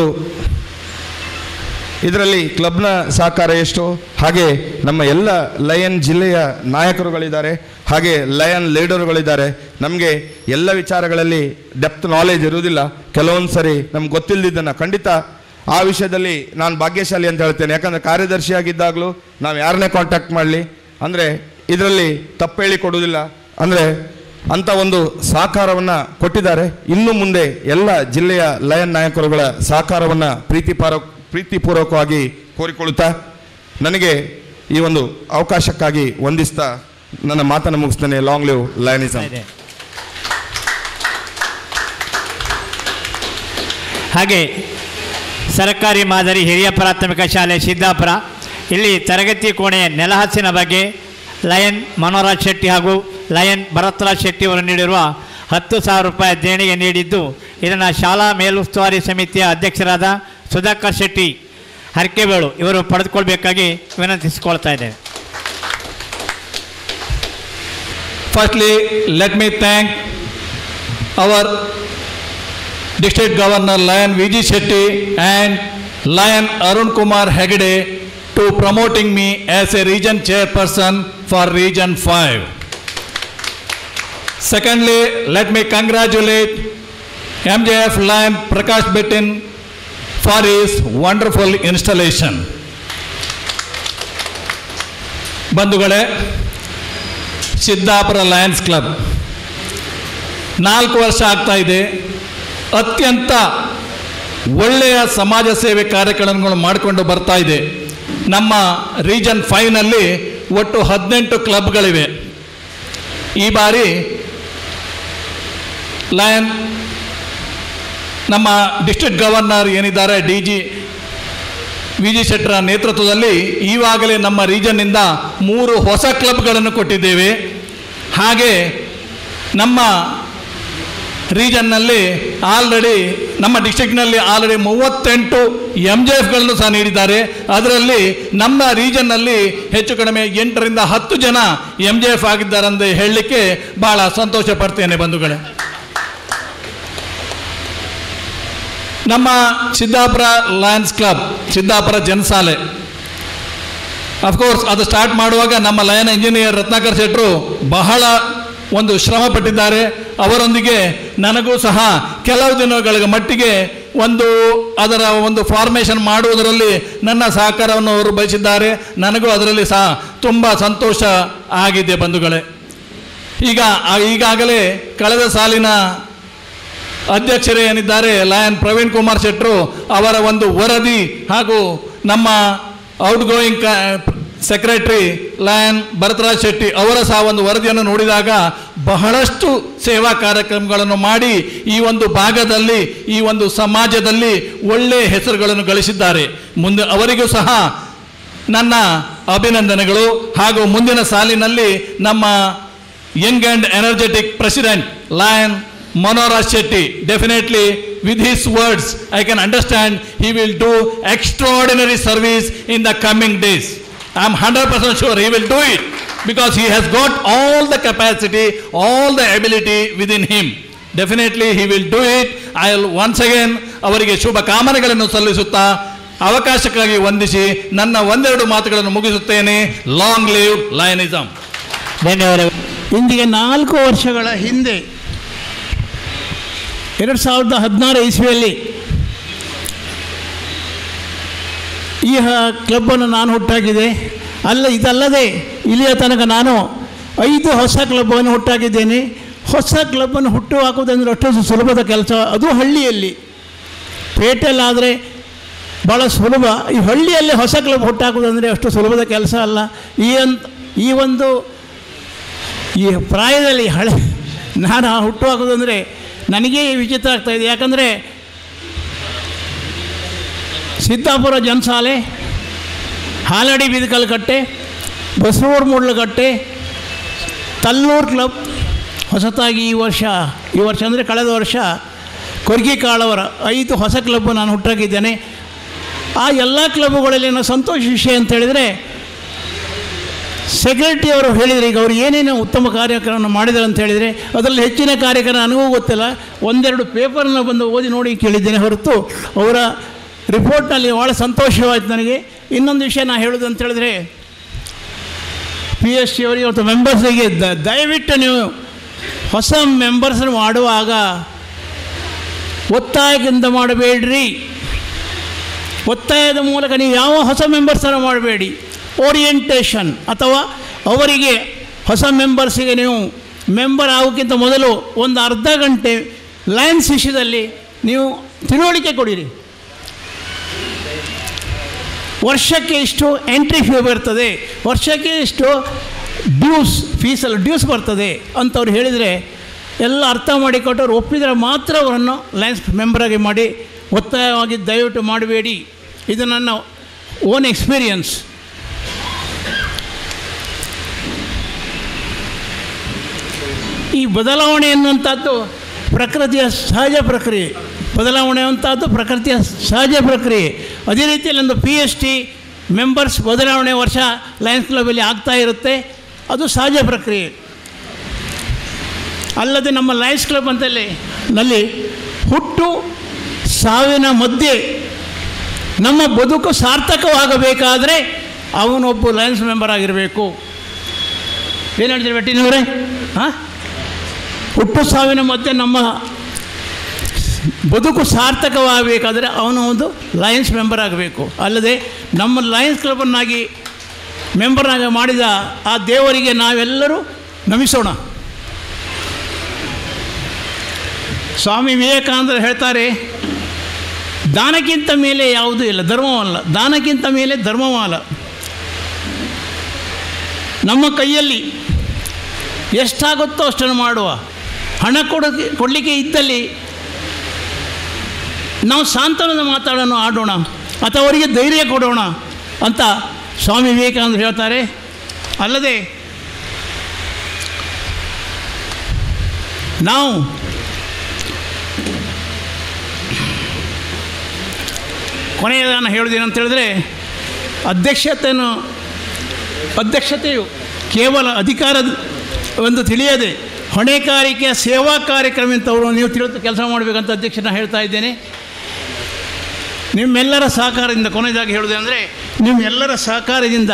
ಇದರಲ್ಲಿ ಕ್ಲಬ್ನ ಸಹಕಾರ ಎಷ್ಟು ಹಾಗೆ ನಮ್ಮ ಎಲ್ಲ ಲಯನ್ ಜಿಲ್ಲೆಯ ನಾಯಕರುಗಳಿದ್ದಾರೆ ಹಾಗೆ ಲಯನ್ ಲೀಡರ್ಗಳಿದ್ದಾರೆ ನಮಗೆ ಎಲ್ಲ ವಿಚಾರಗಳಲ್ಲಿ ಡೆಪ್ತ್ ನಾಲೆಜ್ ಇರುವುದಿಲ್ಲ ಕೆಲವೊಂದು ಸರಿ ನಮ್ಗೆ ಗೊತ್ತಿಲ್ಲದಿದ್ದನ್ನು ಖಂಡಿತ ಆ ವಿಷಯದಲ್ಲಿ ನಾನು ಭಾಗ್ಯಶಾಲಿ ಅಂತ ಹೇಳ್ತೇನೆ ಯಾಕಂದರೆ ಕಾರ್ಯದರ್ಶಿಯಾಗಿದ್ದಾಗಲೂ ನಾವು ಯಾರನ್ನೇ ಕಾಂಟ್ಯಾಕ್ಟ್ ಮಾಡಲಿ ಅಂದರೆ ಇದರಲ್ಲಿ ತಪ್ಪು ಹೇಳಿ ಕೊಡುವುದಿಲ್ಲ ಅಂದರೆ ಅಂಥ ಒಂದು ಸಹಕಾರವನ್ನು ಕೊಟ್ಟಿದ್ದಾರೆ ಇನ್ನು ಮುಂದೆ ಎಲ್ಲ ಜಿಲ್ಲೆಯ ಲಯನ್ ನಾಯಕರುಗಳ ಸಹಕಾರವನ್ನು ಪ್ರೀತಿಪಾರ ಪ್ರೀತಿಪೂರ್ವಕವಾಗಿ ಕೋರಿಕೊಳ್ಳುತ್ತಾ ನನಗೆ ಈ ಒಂದು ಅವಕಾಶಕ್ಕಾಗಿ ವಂದಿಸ್ತಾ ನನ್ನ ಮಾತನ್ನು ಮುಗಿಸ್ತೇನೆ ಲಾಂಗ್ ಲಿವ್ ಲಯನಿಸಮ್ ಇದೆ ಹಾಗೆ ಸರ್ಕಾರಿ ಮಾದರಿ ಹಿರಿಯ ಪ್ರಾಥಮಿಕ ಶಾಲೆ ಸಿದ್ದಾಪುರ ಇಲ್ಲಿ ತರಗತಿ ಕೋಣೆಯ ನೆಲಹಾಸಿನ ಬಗ್ಗೆ ಲಯನ್ ಮನೋರಾಜ್ ಶೆಟ್ಟಿ ಹಾಗೂ ಲಯನ್ ಭರತ್ರಾಜ್ ಶೆಟ್ಟಿ ಅವರು ನೀಡಿರುವ ಹತ್ತು ಸಾವಿರ ರೂಪಾಯಿ ದೇಣಿಗೆ ನೀಡಿದ್ದು ಇದನ್ನು ಶಾಲಾ ಮೇಲುಸ್ತುವಾರಿ ಸಮಿತಿಯ ಅಧ್ಯಕ್ಷರಾದ ಸುಧಾಕರ್ ಶೆಟ್ಟಿ ಹರಕೆಬೇಳು ಇವರು ಪಡೆದುಕೊಳ್ಬೇಕಾಗಿ ವಿನಂತಿಸಿಕೊಳ್ತಾ ಇದ್ದೇವೆ Firstly, let me thank our District Governor Lion V.G. Shetty and Lion Arun Kumar Hegde to promoting me as a region chairperson for Region 5. Secondly, let me congratulate MJF Lion Prakash Bettin for his wonderful installation. ಬಂಧುಗಳೇ ಸಿದ್ದಾಪುರ ಲಯನ್ಸ್ ಕ್ಲಬ್ ನಾಲ್ಕು ವರ್ಷ ಆಗ್ತಾ ಇದೆ ಅತ್ಯಂತ ಒಳ್ಳೆಯ ಸಮಾಜ ಸೇವೆ ಕಾರ್ಯಕ್ರಮಗಳು ಮಾಡಿಕೊಂಡು ಬರ್ತಾ ಇದೆ ನಮ್ಮ ರೀಜನ್ ಫೈವ್ನಲ್ಲಿ ಒಟ್ಟು ಹದಿನೆಂಟು ಕ್ಲಬ್ಗಳಿವೆ ಈ ಬಾರಿ ಲಯನ್ ನಮ್ಮ ಡಿಸ್ಟ್ರಿಕ್ಟ್ ಗವರ್ನರ್ ಏನಿದ್ದಾರೆ ಡಿ ಜಿ ವಿ ಜಿ ಶೆಟ್ಟರ ನೇತೃತ್ವದಲ್ಲಿ ಈವಾಗಲೇ ನಮ್ಮ ರೀಜನ್ನಿಂದ ಮೂರು ಹೊಸ ಕ್ಲಬ್ಗಳನ್ನು ಕೊಟ್ಟಿದ್ದೇವೆ ಹಾಗೆ ನಮ್ಮ ರೀಜನ್ನಲ್ಲಿ ಆಲ್ರೆಡಿ ನಮ್ಮ ಡಿಸ್ಟಿಕ್ನಲ್ಲಿ ಆಲ್ರೆಡಿ ಮೂವತ್ತೆಂಟು ಎಮ್ ಜೆ ಎಫ್ಗಳನ್ನು ಸಹ ನೀಡಿದ್ದಾರೆ ಅದರಲ್ಲಿ ನಮ್ಮ ರೀಜನ್ನಲ್ಲಿ ಹೆಚ್ಚು ಕಡಿಮೆ ಎಂಟರಿಂದ ಹತ್ತು ಜನ ಎಮ್ ಜೆ ಎಫ್ ಆಗಿದ್ದಾರೆ ಅಂತ ಹೇಳಲಿಕ್ಕೆ ಭಾಳ ಸಂತೋಷ ಪಡ್ತೇನೆ ಬಂಧುಗಳೇ ನಮ್ಮ Siddapur lions club Siddapur Janasale of course ಅದು ಸ್ಟಾರ್ಟ್ ಮಾಡುವಾಗ ನಮ್ಮ ಲಯನ್ ಇಂಜಿನಿಯರ್ ರತ್ನಾಕರ್ ಶೆಟ್ಟರು ಬಹಳ ಒಂದು ಶ್ರಮ ಪಟ್ಟಿದ್ದಾರೆ ಅವರೊಂದಿಗೆ ನನಗೂ ಸಹ ಕೆಲವು ದಿನಗಳ ಮಟ್ಟಿಗೆ ಒಂದು ಅದರ ಒಂದು ಫಾರ್ಮೇಷನ್ ಮಾಡುವುದರಲ್ಲಿ ನನ್ನ ಸಹಕಾರವನ್ನು ಅವರು ಬಯಸಿದ್ದಾರೆ ನನಗೂ ಅದರಲ್ಲಿ ಸಹ ತುಂಬ ಸಂತೋಷ ಆಗಿದೆ ಬಂಧುಗಳೇ ಈಗ ಆ- ಈಗಾಗಲೇ ಕಳೆದ ಸಾಲಿನ ಅಧ್ಯಕ್ಷರೇ ಏನಿದ್ದಾರೆ ಲಯನ್ ಪ್ರವೀಣ್ ಕುಮಾರ್ ಶೆಟ್ಟರು ಅವರ ಒಂದು ವರದಿ ಹಾಗೂ ನಮ್ಮ outgoing secretary lion Bharatraj Shetty ಅವರ ಸಹ ಒಂದು ವರದಿಯನ್ನು ನೋಡಿದಾಗ ಬಹಳಷ್ಟು ಸೇವಾ ಕಾರ್ಯಕ್ರಮಗಳನ್ನು ಮಾಡಿ ಈ ಒಂದು ಭಾಗದಲ್ಲಿ ಈ ಒಂದು ಸಮಾಜದಲ್ಲಿ ಒಳ್ಳೆಯ ಹೆಸರುಗಳನ್ನು ಗಳಿಸಿದ್ದಾರೆ ಮುಂದೆ ಅವರಿಗೂ ಸಹ ನನ್ನ ಅಭಿನಂದನೆಗಳು ಹಾಗೂ ಮುಂದಿನ ಸಾಲಿನಲ್ಲಿ ನಮ್ಮ young and energetic president lion Manoraj Shetty, definitely with his words, I can understand he will do extraordinary service in the coming days. I'm 100% sure he will do it because he has got all the capacity, all the ability within him. Definitely he will do it. I'll once again ಅವರಿಗೆ ಶುಭ ಕಾಮನೆಗಳನ್ನು ಸಲ್ಲಿಸುತ್ತಾ ಅವಕಾಶಕ್ಕಾಗಿ ವಂದಿಸಿ ನನ್ನ ಒಂದೆರಡು ಮಾತುಗಳನ್ನು ಮುಗಿಸುತ್ತೇನೆ ಲಾಂಗ್ ಲಿವ್ ಲಯನಿಸಮ್ ಧನ್ಯವಾದಗಳು ಇಂದಿಗೆ ನಾಲ್ಕು ವರ್ಷಗಳ ಹಿಂದೆ ಎರಡು ಸಾವಿರದ ಹದಿನಾರು ಇಸ್ವಿಯಲ್ಲಿ ಈ ಹ- ಕ್ಲಬ್ಬನ್ನು ನಾನು ಹುಟ್ಟಾಕಿದೆ ಅಲ್ಲ ಇದಲ್ಲದೆ ಇಲ್ಲಿಯ ತನಕ ನಾನು ಐದು ಹೊಸ ಕ್ಲಬ್ಬನ್ನು ಹುಟ್ಟಾಕಿದ್ದೇನೆ ಹೊಸ ಕ್ಲಬ್ಬನ್ನು ಹುಟ್ಟು ಹಾಕುವುದಂದ್ರೆ ಅಷ್ಟು ಸುಲಭದ ಕೆಲಸ ಅದು ಹಳ್ಳಿಯಲ್ಲಿ ಪೇಟೆಯಲ್ಲಾದರೆ ಭಾಳ ಸುಲಭ ಈ ಹಳ್ಳಿಯಲ್ಲಿ ಹೊಸ ಕ್ಲಬ್ ಹುಟ್ಟಾಕುವುದಂದರೆ ಅಷ್ಟು ಸುಲಭದ ಕೆಲಸ ಅಲ್ಲ ಈ ಅಂತ ಈ ಒಂದು ಈ ಪ್ರಾಯದಲ್ಲಿ ಹಳೆ ನಾನು ಹುಟ್ಟು ಹಾಕೋದಂದರೆ ನನಗೇ ವಿಚಿತ್ರ ಆಗ್ತಾಯಿದೆ ಯಾಕಂದರೆ ಸಿದ್ದಾಪುರ ಜನಸಾಲೆ ಹಾಲಡಿ ಬಿದಕಲ್ ಕಟ್ಟೆ ಬಸವೂರು ಮೂಡ್ಲಕಟ್ಟೆ ತಲ್ಲೂರು ಕ್ಲಬ್ ಹೊಸತಾಗಿ ಈ ವರ್ಷ ಈ ವರ್ಷ ಅಂದರೆ ಕಳೆದ ವರ್ಷ ಕೊರ್ಗಿ ಕಾಳವರ ಐದು ಹೊಸ ಕ್ಲಬ್ಬು ನಾನು ಹುಟ್ಟಾಕಿದ್ದೇನೆ ಆ ಎಲ್ಲ ಕ್ಲಬ್ಗಳಲ್ಲಿ ನಾನು ಸಂತೋಷ ವಿಷಯ ಅಂತ ಹೇಳಿದರೆ ಸೆಕ್ರೆಟರಿ ಅವರು ಹೇಳಿದರೆ ಈಗ ಅವರು ಏನೇನು ಉತ್ತಮ ಕಾರ್ಯಕ್ರಮವನ್ನು ಮಾಡಿದ್ದಾರೆ ಅಂತ ಹೇಳಿದರೆ ಅದರಲ್ಲಿ ಹೆಚ್ಚಿನ ಕಾರ್ಯಕ್ರಮ ನನಗೂ ಗೊತ್ತಿಲ್ಲ ಒಂದೆರಡು ಪೇಪರನ್ನು ಬಂದು ಓದಿ ನೋಡಿ ಕೇಳಿದ್ದೇನೆ ಹೊರತು ಅವರ ರಿಪೋರ್ಟ್ನಲ್ಲಿ ಭಾಳ ಸಂತೋಷವಾಯಿತು ನನಗೆ ಇನ್ನೊಂದು ವಿಷಯ ನಾನು ಹೇಳೋದು ಅಂತ ಹೇಳಿದ್ರೆ ಪಿ ಎಸ್ ಸಿ ಅವರಿಗೆ ಮತ್ತು ಮೆಂಬರ್ಸಿಗೆ ದ ದಯವಿಟ್ಟು ನೀವು ಹೊಸ ಮೆಂಬರ್ಸ್ ಮಾಡುವಾಗ ಒತ್ತಾಯದಿಂದ ಮಾಡಬೇಡ್ರಿ ಒತ್ತಾಯದ ಮೂಲಕ ನೀವು ಯಾವ ಹೊಸ ಮೆಂಬರ್ಸನ್ನು ಮಾಡಬೇಡಿ ಓರಿಯೆಂಟೇಷನ್ ಅಥವಾ ಅವರಿಗೆ ಹೊಸ ಮೆಂಬರ್ಸಿಗೆ ನೀವು ಮೆಂಬರ್ ಆಗೋಕ್ಕಿಂತ ಮೊದಲು ಒಂದು ಅರ್ಧ ಗಂಟೆ ಲಯನ್ಸ್ ವಿಷಯದಲ್ಲಿ ನೀವು ತಿಳುವಳಿಕೆ ಕೊಡಿರಿ ವರ್ಷಕ್ಕೆ ಇಷ್ಟು ಎಂಟ್ರಿ ಫೀ ಬರ್ತದೆ ವರ್ಷಕ್ಕೆ ಇಷ್ಟು ಡ್ಯೂಸ್ ಫೀಸಲ್ಲಿ ಡ್ಯೂಸ್ ಬರ್ತದೆ ಅಂತವ್ರು ಹೇಳಿದರೆ ಎಲ್ಲ ಅರ್ಥ ಮಾಡಿಕೊಟ್ಟು ಅವ್ರು ಒಪ್ಪಿದರೆ ಮಾತ್ರ ಅವರನ್ನು ಲಯನ್ಸ್ ಮೆಂಬರಾಗಿ ಮಾಡಿ ಒತ್ತಾಯವಾಗಿ ದಯವಿಟ್ಟು ಮಾಡಬೇಡಿ ಇದು ನನ್ನ ಓನ್ ಎಕ್ಸ್ಪೀರಿಯನ್ಸ್ ಈ ಬದಲಾವಣೆ ಎನ್ನುವಂಥದ್ದು ಪ್ರಕೃತಿಯ ಸಹಜ ಪ್ರಕ್ರಿಯೆ ಬದಲಾವಣೆ ಅಂಥದ್ದು ಪ್ರಕೃತಿಯ ಸಹಜ ಪ್ರಕ್ರಿಯೆ ಅದೇ ರೀತಿಯಲ್ಲಿ ಒಂದು ಪಿ ಎಸ್ ಟಿ ಮೆಂಬರ್ಸ್ ಬದಲಾವಣೆ ವರ್ಷ ಲಯನ್ಸ್ ಕ್ಲಬ್ಬಲ್ಲಿ ಆಗ್ತಾ ಇರುತ್ತೆ ಅದು ಸಹಜ ಪ್ರಕ್ರಿಯೆ ಅಲ್ಲದೆ ನಮ್ಮ ಲಯನ್ಸ್ ಕ್ಲಬ್ ಅಂತಲ್ಲಿ ನಲ್ಲಿ ಹುಟ್ಟು ಸಾವಿನ ಮಧ್ಯೆ ನಮ್ಮ ಬದುಕು ಸಾರ್ಥಕವಾಗಬೇಕಾದರೆ ಅವನೊಬ್ಬ ಲಯನ್ಸ್ ಮೆಂಬರ್ ಆಗಿರಬೇಕು ಏನು ಹೇಳ್ತೀರಿ ಬೆಟ್ಟಿನವರೇ ಹಾಂ ಹುಟ್ಟು ಸಾವಿನ ಮಧ್ಯೆ ನಮ್ಮ ಬದುಕು ಸಾರ್ಥಕವಾಗಬೇಕಾದರೆ ಅವನು ಒಂದು ಲಯನ್ಸ್ ಮೆಂಬರ್ ಆಗಬೇಕು ಅಲ್ಲದೆ ನಮ್ಮ ಲಯನ್ಸ್ ಕ್ಲಬನ್ನಾಗಿ ಮೆಂಬರ್ನಾಗಿ ಮಾಡಿದ ಆ ದೇವರಿಗೆ ನಾವೆಲ್ಲರೂ ನಮಿಸೋಣ ಸ್ವಾಮಿ ವಿವೇಕಾನಂದರು ಹೇಳ್ತಾರೆ ದಾನಕ್ಕಿಂತ ಮೇಲೆ ಯಾವುದೂ ಇಲ್ಲ ಧರ್ಮವಲ್ಲ ದಾನಕ್ಕಿಂತ ಮೇಲೆ ಧರ್ಮವಲ್ಲ ನಮ್ಮ ಕೈಯಲ್ಲಿ ಎಷ್ಟಾಗುತ್ತೋ ಅಷ್ಟನ್ನು ಮಾಡುವ ಹಣ ಕೊಡೋಕ್ಕೆ ಕೊಡಲಿಕ್ಕೆ ಇದ್ದಲ್ಲಿ ನಾವು ಸಾಂತ್ವನದ ಮಾತಾಡೋಣ ಆಡೋಣ ಅಥವಾ ಅವರಿಗೆ ಧೈರ್ಯ ಕೊಡೋಣ ಅಂತ ಸ್ವಾಮಿ ವಿವೇಕಾನಂದರು ಹೇಳ್ತಾರೆ ಅಲ್ಲದೆ ನಾವು ಕೊನೆಯ ನಾನು ಹೇಳೋದೇನು ಅಂತ ಹೇಳಿದ್ರೆ ಅಧ್ಯಕ್ಷತೆಯನ್ನು ಅಧ್ಯಕ್ಷತೆಯು ಕೇವಲ ಅಧಿಕಾರದ ಒಂದು ತಿಳಿಯದೆ ಹೊಣೆಗಾರಿಕೆಯ ಸೇವಾ ಕಾರ್ಯಕ್ರಮ ಅಂತವರು ನೀವು ತಿಳಿದು ಕೆಲಸ ಮಾಡಬೇಕಂತ ಅಧ್ಯಕ್ಷನ ಹೇಳ್ತಾ ಇದ್ದೇನೆ ನಿಮ್ಮೆಲ್ಲರ ಸಹಕಾರದಿಂದ ಕೊನೆಯದಾಗಿ ಹೇಳುವುದಂದರೆ ನಿಮ್ಮೆಲ್ಲರ ಸಹಕಾರದಿಂದ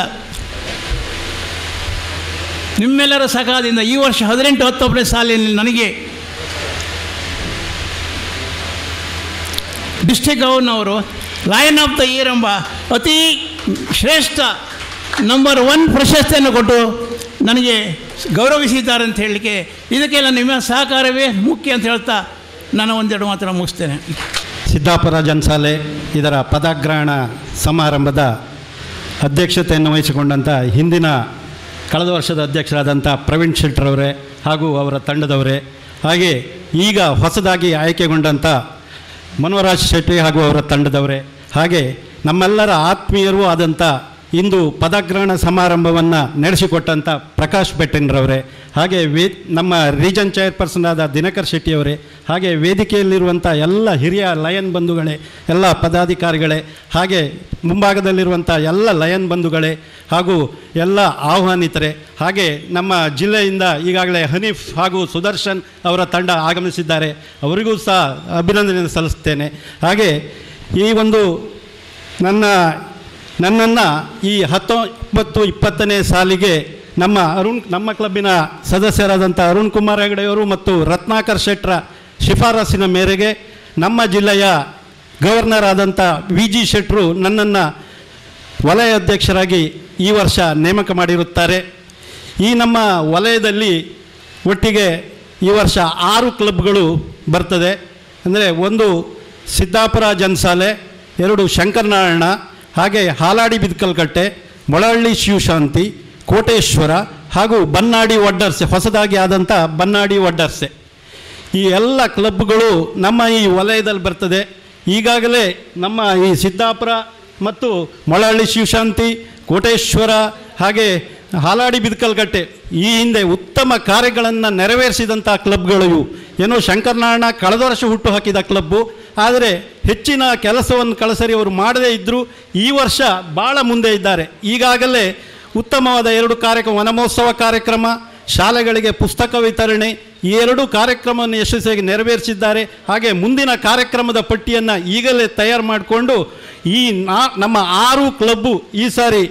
ನಿಮ್ಮೆಲ್ಲರ ಸಹಕಾರದಿಂದ ಈ ವರ್ಷ ಹದಿನೆಂಟು ಹತ್ತೊಂಬತ್ತನೇ ಸಾಲಿನಲ್ಲಿ ನನಗೆ ಡಿಸ್ಟ್ರಿಕ್ಟ್ ಗವರ್ನವರು ಲಯನ್ ಆಫ್ ದ ಇಯರ್ ಎಂಬ ಅತಿ ಶ್ರೇಷ್ಠ ನಂಬರ್ ಒನ್ ಪ್ರಶಸ್ತಿಯನ್ನು ಕೊಟ್ಟು ನನಗೆ ಗೌರವಿಸಿದ್ದಾರೆ ಅಂತ ಹೇಳಲಿಕ್ಕೆ ಇದಕ್ಕೆಲ್ಲ ನಿಮ್ಮ ಸಹಕಾರವೇ ಮುಖ್ಯ ಅಂತ ಹೇಳ್ತಾ ನಾನು ಒಂದೆರಡು ಮಾತ್ರ ಮುಗಿಸ್ತೇನೆ ಸಿದ್ದಾಪುರ ಜನಸಾಲೆ ಇದರ ಪದಗ್ರಹಣ ಸಮಾರಂಭದ ಅಧ್ಯಕ್ಷತೆಯನ್ನು ವಹಿಸಿಕೊಂಡಂಥ ಹಿಂದಿನ ಕಳೆದ ವರ್ಷದ ಅಧ್ಯಕ್ಷರಾದಂಥ ಪ್ರವೀಣ್ ಶೆಟ್ಟರವರೇ ಹಾಗೂ ಅವರ ತಂಡದವರೇ ಹಾಗೆ ಈಗ ಹೊಸದಾಗಿ ಆಯ್ಕೆಗೊಂಡಂಥ ಮನೋರಾಜ್ ಶೆಟ್ಟಿ ಹಾಗೂ ಅವರ ತಂಡದವರೇ ಹಾಗೆ ನಮ್ಮೆಲ್ಲರ ಆತ್ಮೀಯರೂ ಆದಂಥ ಇಂದು ಪದಗ್ರಹಣ ಸಮಾರಂಭವನ್ನು ನಡೆಸಿಕೊಟ್ಟಂಥ ಪ್ರಕಾಶ್ ಬೆಟ್ಟನ್ರವರೇ ಹಾಗೆ ವೇ ನಮ್ಮ ರೀಜನ್ ಚೇರ್ಪರ್ಸನ್ ಆದ ದಿನಕರ್ ಶೆಟ್ಟಿಯವರೇ ಹಾಗೆ ವೇದಿಕೆಯಲ್ಲಿರುವಂಥ ಎಲ್ಲ ಹಿರಿಯ ಲಯನ್ ಬಂಧುಗಳೇ ಎಲ್ಲ ಪದಾಧಿಕಾರಿಗಳೇ ಹಾಗೆ ಮುಂಭಾಗದಲ್ಲಿರುವಂಥ ಎಲ್ಲ ಲಯನ್ ಬಂಧುಗಳೇ ಹಾಗೂ ಎಲ್ಲ ಆಹ್ವಾನಿತರೆ ಹಾಗೆ ನಮ್ಮ ಜಿಲ್ಲೆಯಿಂದ ಈಗಾಗಲೇ ಹನೀಫ್ ಹಾಗೂ ಸುದರ್ಶನ್ ಅವರ ತಂಡ ಆಗಮಿಸಿದ್ದಾರೆ ಅವರಿಗೂ ಸಹ ಅಭಿನಂದನೆ ಸಲ್ಲಿಸ್ತೇನೆ ಹಾಗೆ ಈ ಒಂದು ನನ್ನ ನನ್ನನ್ನು ಈ ಹತ್ತೊಂಬತ್ತು ಇಪ್ಪತ್ತನೇ ಸಾಲಿಗೆ ನಮ್ಮ ಅರುಣ್ ನಮ್ಮ ಕ್ಲಬ್ಬಿನ ಸದಸ್ಯರಾದಂಥ ಅರುಣ್ ಕುಮಾರ್ ಹೆಗಡೆಯವರು ಮತ್ತು ರತ್ನಾಕರ್ ಶೆಟ್ರ ಶಿಫಾರಸಿನ ಮೇರೆಗೆ ನಮ್ಮ ಜಿಲ್ಲೆಯ ಗವರ್ನರ್ ಆದಂಥ ವಿ ಜಿ ಶೆಟ್ರು ನನ್ನನ್ನು ವಲಯ ಅಧ್ಯಕ್ಷರಾಗಿ ಈ ವರ್ಷ ನೇಮಕ ಮಾಡಿರುತ್ತಾರೆ ಈ ನಮ್ಮ ವಲಯದಲ್ಲಿ ಒಟ್ಟಿಗೆ ಈ ವರ್ಷ ಆರು ಕ್ಲಬ್ಗಳು ಬರ್ತದೆ ಅಂದರೆ ಒಂದು ಸಿದ್ದಾಪುರ ಜನಸಾಲೆ ಎರಡು ಶಂಕರನಾರಾಯಣ ಹಾಗೆ ಹಾಲಾಡಿ ಬಿದ್ಕಲ್ಕಟ್ಟೆ ಮೊಳಹಳ್ಳಿ ಶಿವಶಾಂತಿ ಕೋಟೇಶ್ವರ ಹಾಗೂ ಬನ್ನಾಡಿ ಒಡ್ಡರ್ಸೆ ಹೊಸದಾಗಿ ಆದಂಥ ಬನ್ನಾಡಿ ಒಡ್ಡರ್ಸೆ ಈ ಎಲ್ಲ ಕ್ಲಬ್ಗಳು ನಮ್ಮ ಈ ವಲಯದಲ್ಲಿ ಬರ್ತದೆ ಈಗಾಗಲೇ ನಮ್ಮ ಈ ಸಿದ್ದಾಪುರ ಮತ್ತು ಮೊಳಹಳ್ಳಿ ಶಿವಶಾಂತಿ ಕೋಟೇಶ್ವರ ಹಾಗೆ ಹಾಲಾಡಿ ಬಿದ್ಕಲ್ಕಟ್ಟೆ ಈ ಹಿಂದೆ ಉತ್ತಮ ಕಾರ್ಯಗಳನ್ನು ನೆರವೇರಿಸಿದಂಥ ಕ್ಲಬ್ಗಳು ಇವು ಏನೋ ಶಂಕರನಾರಾಯಣ ಕಳೆದ ವರ್ಷ ಹುಟ್ಟು ಹಾಕಿದ ಕ್ಲಬ್ಬು ಆದರೆ ಹೆಚ್ಚಿನ ಕೆಲಸವನ್ನು ಕಳಸರಿ ಅವರು ಮಾಡದೇ ಇದ್ದರೂ ಈ ವರ್ಷ ಭಾಳ ಮುಂದೆ ಇದ್ದಾರೆ ಈಗಾಗಲೇ ಉತ್ತಮವಾದ ಎರಡು ಕಾರ್ಯಕ್ರಮ ವನಮಹೋತ್ಸವ ಕಾರ್ಯಕ್ರಮ ಶಾಲೆಗಳಿಗೆ ಪುಸ್ತಕ ವಿತರಣೆ ಈ ಎರಡು ಕಾರ್ಯಕ್ರಮವನ್ನು ಯಶಸ್ವಿಯಾಗಿ ನೆರವೇರಿಸಿದ್ದಾರೆ ಹಾಗೆ ಮುಂದಿನ ಕಾರ್ಯಕ್ರಮದ ಪಟ್ಟಿಯನ್ನು ಈಗಲೇ ತಯಾರು ಮಾಡಿಕೊಂಡು ಈ ನಾ ನಮ್ಮ ಆರು ಕ್ಲಬ್ಬು ಈ ಸಾರಿ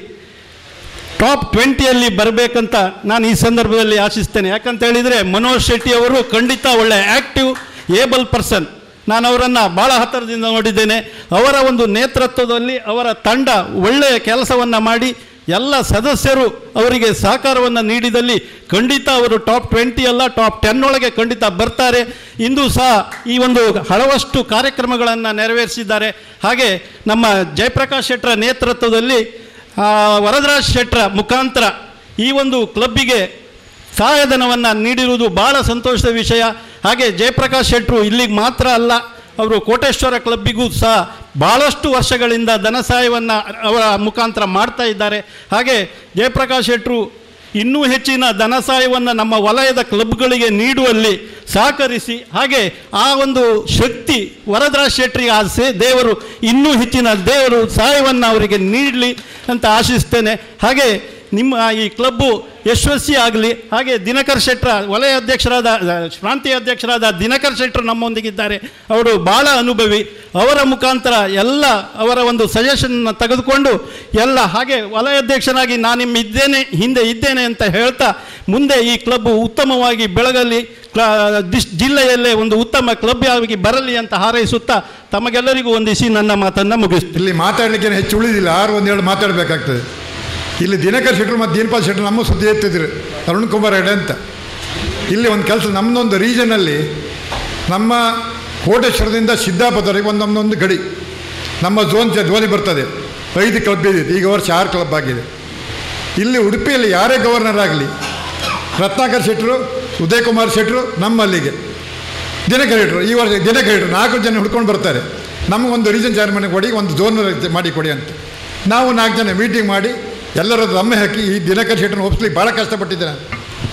ಟಾಪ್ ಟ್ವೆಂಟಿಯಲ್ಲಿ ಬರಬೇಕಂತ ನಾನು ಈ ಸಂದರ್ಭದಲ್ಲಿ ಆಶಿಸ್ತೇನೆ ಯಾಕಂತ ಹೇಳಿದರೆ ಮನೋಜ್ ಶೆಟ್ಟಿ ಅವರು ಖಂಡಿತ ಒಳ್ಳೆ ಆ್ಯಕ್ಟಿವ್ ಏಬಲ್ ಪರ್ಸನ್ ನಾನು ಅವರನ್ನು ಭಾಳ ಹತ್ತಿರದಿಂದ ನೋಡಿದ್ದೇನೆ ಅವರ ಒಂದು ನೇತೃತ್ವದಲ್ಲಿ ಅವರ ತಂಡ ಒಳ್ಳೆಯ ಕೆಲಸವನ್ನು ಮಾಡಿ ಎಲ್ಲ ಸದಸ್ಯರು ಅವರಿಗೆ ಸಹಕಾರವನ್ನು ನೀಡಿದಲ್ಲಿ ಖಂಡಿತ ಅವರು ಟಾಪ್ ಟ್ವೆಂಟಿ ಅಲ್ಲ ಟಾಪ್ ಟೆನ್ ಒಳಗೆ ಖಂಡಿತ ಬರ್ತಾರೆ ಇಂದು ಸಹ ಈ ಒಂದು ಹಲವಷ್ಟು ಕಾರ್ಯಕ್ರಮಗಳನ್ನು ನೆರವೇರಿಸಿದ್ದಾರೆ ಹಾಗೆ ನಮ್ಮ ಜಯಪ್ರಕಾಶ್ ಶೆಟ್ಟರ ನೇತೃತ್ವದಲ್ಲಿ ಆ, ವರದರಾಜ್ ಶೆಟ್ಟರ ಮುಖಾಂತರ ಈ ಒಂದು ಕ್ಲಬ್ಬಿಗೆ ಸಹಾಯಧನವನ್ನು ನೀಡಿರುವುದು ಭಾಳ ಸಂತೋಷದ ವಿಷಯ ಹಾಗೆ ಜಯಪ್ರಕಾಶ್ ಶೆಟ್ಟರು ಇಲ್ಲಿಗೆ ಮಾತ್ರ ಅಲ್ಲ ಅವರು ಕೋಟೇಶ್ವರ ಕ್ಲಬ್ಬಿಗೂ ಸಹ ಭಾಳಷ್ಟು ವರ್ಷಗಳಿಂದ ಧನ ಸಹಾಯವನ್ನು ಅವರ ಮುಖಾಂತರ ಮಾಡ್ತಾ ಇದ್ದಾರೆ ಹಾಗೆ ಜಯಪ್ರಕಾಶ್ ಶೆಟ್ಟರು ಇನ್ನೂ ಹೆಚ್ಚಿನ ಧನ ಸಹಾಯವನ್ನು ನಮ್ಮ ವಲಯದ ಕ್ಲಬ್ಗಳಿಗೆ ನೀಡುವಲ್ಲಿ ಸಹಕರಿಸಿ ಹಾಗೆ ಆ ಒಂದು ಶಕ್ತಿ ವರದರಾಜ್ ಶೆಟ್ಟರಿಗೆ ಆ ಸೇ ದೇವರು ಇನ್ನೂ ಹೆಚ್ಚಿನ ದೇವರು ಸಹಾಯವನ್ನು ಅವರಿಗೆ ನೀಡಲಿ ಅಂತ ಆಶಿಸ್ತೇನೆ ಹಾಗೆ ನಿಮ್ಮ ಈ ಕ್ಲಬ್ಬು ಯಶಸ್ವಿ ಆಗಲಿ ಹಾಗೆ ದಿನಕರ್ ಶೆಟ್ರ ವಲಯ ಅಧ್ಯಕ್ಷರಾದ ಅ, ಪ್ರಾಂತೀಯ ಅಧ್ಯಕ್ಷರಾದ ದಿನಕರ್ ಶೆಟ್ಟರು ನಮ್ಮೊಂದಿಗಿದ್ದಾರೆ ಅವರು ಭಾಳ ಅನುಭವಿ ಅವರ ಮುಖಾಂತರ ಎಲ್ಲ ಅವರ ಒಂದು ಸಜೆಷನ್ನ ತೆಗೆದುಕೊಂಡು ಎಲ್ಲ ಹಾಗೆ ವಲಯ ಅಧ್ಯಕ್ಷನಾಗಿ ನಾನು ನಿಮ್ಮ ಇದ್ದೇನೆ ಹಿಂದೆ ಇದ್ದೇನೆ ಅಂತ ಹೇಳ್ತಾ ಮುಂದೆ ಈ ಕ್ಲಬ್ಬು ಉತ್ತಮವಾಗಿ ಬೆಳಗಲಿ ಕ್ಲ ದಿಸ್ ಜಿಲ್ಲೆಯಲ್ಲೇ ಒಂದು ಉತ್ತಮ ಕ್ಲಬ್ ಆಗಿ ಬರಲಿ ಅಂತ ಹಾರೈಸುತ್ತಾ ತಮಗೆಲ್ಲರಿಗೂ ವಂದಿಸಿ ನನ್ನ ಮಾತನ್ನು ಮುಗಿಸ್ತೀನಿ ಇಲ್ಲಿ ಮಾತಾಡಲಿಕ್ಕೆ ಹೆಚ್ಚು ಉಳಿದಿಲ್ಲ ಆರು ಒಂದೆರಡು ಮಾತಾಡಬೇಕಾಗ್ತದೆ ಇಲ್ಲಿ ದಿನಕರ್ ಶೆಟ್ಟರು ಮತ್ತು ದೀನಪಾಲ್ ಶೆಟ್ಟರು ನಮ್ಮ ಸುದ್ದಿ ಎತ್ತಿದ್ರು ಅರುಣ್ ಕುಮಾರ್ ಹೆಡೆ ಅಂತ ಇಲ್ಲಿ ಒಂದು ಕೆಲಸ ನಮ್ಮದೊಂದು ರೀಜನಲ್ಲಿ ನಮ್ಮ ಕೋಟೇಶ್ವರದಿಂದ ಸಿದ್ದಾಪುರವರೆಗೆ ಒಂದೊಂದೊಂದು ಗಡಿ ನಮ್ಮ ಝೋನ್ ಧ್ವನಿ ಬರ್ತದೆ ಐದು ಕ್ಲಬ್ ಇದೆ ಈಗ ವರ್ಷ ಆರು ಕ್ಲಬ್ ಆಗಿದೆ ಇಲ್ಲಿ ಉಡುಪಿಯಲ್ಲಿ ಯಾರೇ ಗವರ್ನರ್ ಆಗಲಿ ರತ್ನಾಕರ್ ಶೆಟ್ಟರು ಉದಯ್ ಕುಮಾರ್ ಶೆಟ್ಟರು ನಮ್ಮಲ್ಲಿಗೆ ದಿನಕರ್ ಶೆಟ್ಟರು ಈ ವರ್ಷ ದಿನಕರ್ ಶೆಟ್ಟರು ನಾಲ್ಕು ಜನ ಹುಡ್ಕೊಂಡು ಬರ್ತಾರೆ ನಮಗೊಂದು ರೀಜನ್ ಚೇರ್ಮನ್ ಕೊಡಿ ಒಂದು ಝೋನ್ ಮಾಡಿ ಕೊಡಿ ಅಂತ ನಾವು ನಾಲ್ಕು ಜನ ಮೀಟಿಂಗ್ ಮಾಡಿ ಎಲ್ಲರ ದಮ್ಮೆ ಹಾಕಿ ಈ ದಿನಕರ್ ಶೆಟ್ಟರನ್ನ ಒಪ್ಪಿಸ್ಲಿಕ್ಕೆ ಭಾಳ ಕಷ್ಟಪಟ್ಟಿದ್ದೆ ನಾನು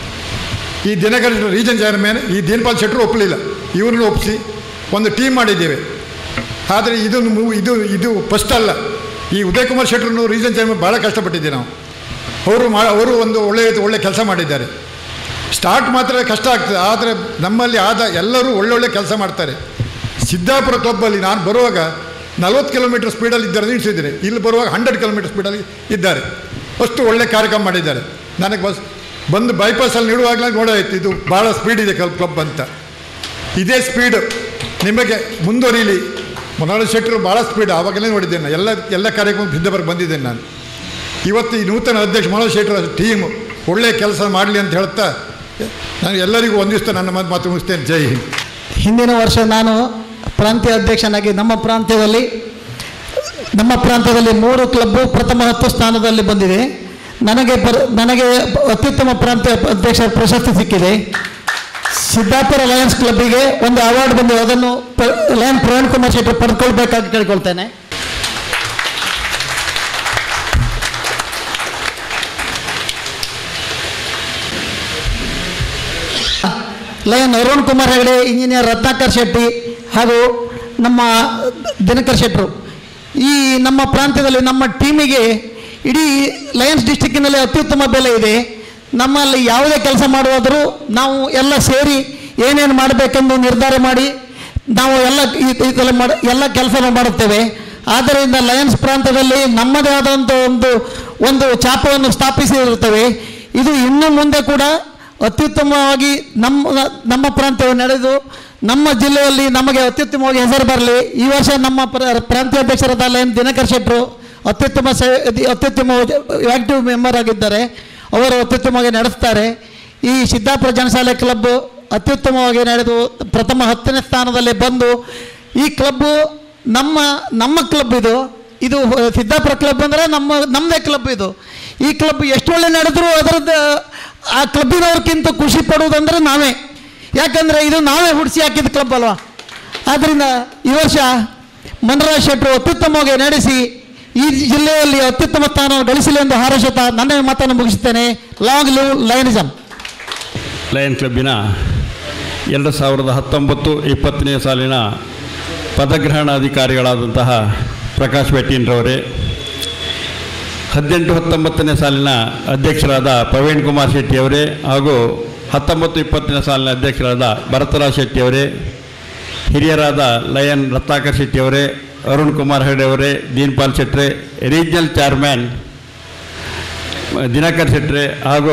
ಈ ದಿನಕರ್ ಶೆಟ್ಟರು ರೀಜನ್ ಚೇರ್ಮನ್ ಈ ದೀನಪಾಲ್ ಶೆಟ್ಟರು ಒಪ್ಪಲಿಲ್ಲ ಇವ್ರನ್ನ ಒಪ್ಪಿಸಿ ಒಂದು ಟೀಮ್ ಮಾಡಿದ್ದೇವೆ ಆದರೆ ಇದು ಮು- ಇದು ಇದು ಫಸ್ಟ್ ಅಲ್ಲ ಈ ಉದಯ್ ಕುಮಾರ್ ಶೆಟ್ಟರನ್ನು ರೀಜನ್ ಚೇರ್ಮನ್ ಭಾಳ ಕಷ್ಟಪಟ್ಟಿದ್ದೆ ನಾವು ಅವರು ಮಾ ಅವರು ಒಂದು ಒಳ್ಳೆಯ ಒಳ್ಳೆ ಕೆಲಸ ಮಾಡಿದ್ದಾರೆ ಸ್ಟಾರ್ಟ್ ಮಾತ್ರ ಕಷ್ಟ ಆಗ್ತದೆ ಆದರೆ ನಮ್ಮಲ್ಲಿ ಆದ ಎಲ್ಲರೂ ಒಳ್ಳೊಳ್ಳೆ ಕೆಲಸ ಮಾಡ್ತಾರೆ ಸಿದ್ದಾಪುರ ಕ್ಲಬ್ಬಲ್ಲಿ ನಾನು ಬರುವಾಗ ನಲ್ವತ್ತು ಕಿಲೋಮೀಟರ್ ಸ್ಪೀಡಲ್ಲಿ ಇದ್ದಾರೆ ನಿಲ್ಲಿಸಿದ್ದಾರೆ ಇಲ್ಲಿ ಬರುವಾಗ ಹಂಡ್ರೆಡ್ ಕಿಲೋಮೀಟರ್ ಸ್ಪೀಡಲ್ಲಿ ಇದ್ದಾರೆ ಅಷ್ಟು ಒಳ್ಳೆ ಕಾರ್ಯಕ್ರಮ ಮಾಡಿದ್ದಾರೆ ನನಗೆ ಬಸ್ ಬಂದು ಬೈಪಾಸಲ್ಲಿ ನಿಡುವಾಗಲೇ ನೋಡಾಯ್ತು ಇದು ಭಾಳ ಸ್ಪೀಡ್ ಇದೆ ಕ್ಲಬ್ ಕ್ಲಬ್ ಅಂತ ಇದೇ ಸ್ಪೀಡು ನಿಮಗೆ ಮುಂದುವರಿಲಿ ಮನೋಹರ್ ಶೆಟ್ಟರು ಭಾಳ ಸ್ಪೀಡ್ ಆವಾಗಲೇ ನೋಡಿದ್ದೇನೆ ನಾನು. ಎಲ್ಲ ಎಲ್ಲ ಕಾರ್ಯಕ್ರಮ ಸಿದ್ಧಬರ್ಗ್ ಬಂದಿದ್ದೇನೆ ನಾನು ಇವತ್ತು ಈ ನೂತನ ಅಧ್ಯಕ್ಷ ಮನೋಹರ್ ಶೆಟ್ಟರ ಟೀಮು ಒಳ್ಳೆಯ ಕೆಲಸ ಮಾಡಲಿ ಅಂತ ಹೇಳ್ತಾ ನಾನು ಎಲ್ಲರಿಗೂ ಒಂದಿಸ್ತಾ ನನ್ನ ಮಾತು ಮಾತು ಮುಗಿಸ್ತೇನೆ ಜೈ ಹಿಂದ್ ಹಿಂದಿನ ವರ್ಷ ನಾನು ಪ್ರಾಂತ್ಯ ಅಧ್ಯಕ್ಷನಾಗಿ ನಮ್ಮ ಪ್ರಾಂತ್ಯದಲ್ಲಿ ನಮ್ಮ ಪ್ರಾಂತ್ಯದಲ್ಲಿ ಮೂರು ಕ್ಲಬ್ಬು ಪ್ರಥಮ ಹತ್ತು ಸ್ಥಾನದಲ್ಲಿ ಬಂದಿದೆ ನನಗೆ ಪರ ನನಗೆ ಅತ್ಯುತ್ತಮ ಪ್ರಾಂತ್ಯ ಅಧ್ಯಕ್ಷ ಪ್ರಶಸ್ತಿ ಸಿಕ್ಕಿದೆ ಸಿದ್ದಾಪುರ ಲಯನ್ಸ್ ಕ್ಲಬ್ಬಿಗೆ ಒಂದು ಅವಾರ್ಡ್ ಬಂದಿದೆ ಅದನ್ನು ಪ- ಲಯನ್ ಪ್ರವೀಣ್ ಕುಮಾರ್ ಶೆಟ್ಟಿ ಪಡ್ಕೊಳ್ಬೇಕಾಗಿ ಕೇಳ್ಕೊಳ್ತೇನೆ ಲಯನ್ ಅರುಣ್ ಕುಮಾರ್ ಹೆಗಡೆ ಇಂಜಿನಿಯರ್ ರತ್ನಾಕರ್ ಶೆಟ್ಟಿ ಹಾಗೂ ನಮ್ಮ ದಿನಕರ್ ಶೆಟ್ಟರು ಈ ನಮ್ಮ ಪ್ರಾಂತ್ಯದಲ್ಲಿ ನಮ್ಮ ಟೀಮಿಗೆ ಇಡೀ ಲಯನ್ಸ್ ಡಿಸ್ಟಿಕ್ಕಿನಲ್ಲಿ ಅತ್ಯುತ್ತಮ ಬೆಲೆ ಇದೆ ನಮ್ಮಲ್ಲಿ ಯಾವುದೇ ಕೆಲಸ ಮಾಡುವಾದರೂ ನಾವು ಎಲ್ಲ ಸೇರಿ ಏನೇನು ಮಾಡಬೇಕೆಂದು ನಿರ್ಧಾರ ಮಾಡಿ ನಾವು ಎಲ್ಲ ಈ- ಇದೆಲ್ಲ ಮಾಡ ಎಲ್ಲ ಕೆಲಸವನ್ನು ಮಾಡುತ್ತೇವೆ ಆದ್ದರಿಂದ ಲಯನ್ಸ್ ಪ್ರಾಂತ್ಯದಲ್ಲಿ ನಮ್ಮದೇ ಆದಂಥ ಒಂದು ಒಂದು ಚಾಪವನ್ನು ಸ್ಥಾಪಿಸಿರುತ್ತೇವೆ ಇದು ಇನ್ನು ಮುಂದೆ ಕೂಡ ಅತ್ಯುತ್ತಮವಾಗಿ ನಮ್ಮ ನಮ್ಮ ಪ್ರಾಂತ್ಯವು ನಡೆದು ನಮ್ಮ ಜಿಲ್ಲೆಯಲ್ಲಿ ನಮಗೆ ಅತ್ಯುತ್ತಮವಾಗಿ ಹೆಸರು ಬರಲಿ ಈ ವರ್ಷ ನಮ್ಮ ಪ್ರ- ಪ್ರಾಂತ್ಯಾಧ್ಯಕ್ಷರಾದ ಲಯನ್ ದಿನಕರ್ ಶೆಟ್ಟರು ಅತ್ಯುತ್ತಮ ಸೇ ಅತ್ಯುತ್ತಮ ಆ್ಯಕ್ಟಿವ್ ಮೆಂಬರ್ ಆಗಿದ್ದಾರೆ ಅವರು ಅತ್ಯುತ್ತಮವಾಗಿ ನಡೆಸ್ತಾರೆ ಈ ಸಿದ್ದಾಪುರ ಜನಶಾಲೆ ಕ್ಲಬ್ ಅತ್ಯುತ್ತಮವಾಗಿ ನಡೆದು ಪ್ರಥಮ ಹತ್ತನೇ ಸ್ಥಾನದಲ್ಲಿ ಬಂದು ಈ ಕ್ಲಬ್ಬು ನಮ್ಮ ನಮ್ಮ ಕ್ಲಬ್ ಇದು ಇದು ಸಿದ್ದಾಪುರ ಕ್ಲಬ್ ಅಂದರೆ ನಮ್ಮ ನಮ್ಮದೇ ಕ್ಲಬ್ ಇದು ಈ ಕ್ಲಬ್ ಎಷ್ಟು ಒಳ್ಳೆ ನಡೆದರೂ ಅದರದ್ದು ಆ ಕ್ಲಬ್ಬಿನವ್ರಿಗಿಂತ ಖುಷಿ ಪಡುವುದಂದರೆ ನಾವೇ ಯಾಕಂದರೆ ಇದು ನಾವೇ ಹುಡಿಸಿ ಹಾಕಿದ ಕ್ಲಬ್ ಅಲ್ವಾ ಆದ್ದರಿಂದ ಈ ವರ್ಷ ಮನರಾಜ್ ಶೆಟ್ಟರು ಅತ್ಯುತ್ತಮವಾಗಿ ನಡೆಸಿ ಈ ಜಿಲ್ಲೆಯಲ್ಲಿ ಅತ್ಯುತ್ತಮ ಸ್ಥಾನ ಗಳಿಸಲಿ ಎಂದು ಹಾರೈಸುತ್ತಾ ನನ್ನ ಮಾತನ್ನು ಮುಗಿಸುತ್ತೇನೆ ಲಾಂಗ್ ಲಿವ್ ಲೈನಿಸಮ್ ಲಯನ್ ಕ್ಲಬ್ಬಿನ ಎರಡು ಸಾವಿರದ ಹತ್ತೊಂಬತ್ತು ಇಪ್ಪತ್ತನೇ ಸಾಲಿನ ಪದಗ್ರಹಣಾಧಿಕಾರಿಗಳಾದಂತಹ ಪ್ರಕಾಶ್ ಬೆಟ್ಟಿನ್ರವರೇ ಹದಿನೆಂಟು ಹತ್ತೊಂಬತ್ತನೇ ಸಾಲಿನ ಅಧ್ಯಕ್ಷರಾದ ಪ್ರವೀಣ್ ಕುಮಾರ್ ಶೆಟ್ಟಿಯವರೇ ಹಾಗೂ ಹತ್ತೊಂಬತ್ತು ಇಪ್ಪತ್ತನೇ ಸಾಲಿನ ಅಧ್ಯಕ್ಷರಾದ ಭರತರಾಜ್ ಶೆಟ್ಟಿಯವರೇ ಹಿರಿಯರಾದ ಲಯನ್ ರತ್ನಾಕರ್ ಶೆಟ್ಟಿಯವರೇ ಅರುಣ್ ಕುಮಾರ್ ಹೆಗಡೆ ಅವರೇ ದೀನ್ಪಾಲ್ ಶೆಟ್ರೆ ರೀಜ್ನಲ್ ಚೇರ್ಮ್ಯಾನ್ ದಿನಕರ್ ಶೆಟ್ರೆ ಹಾಗೂ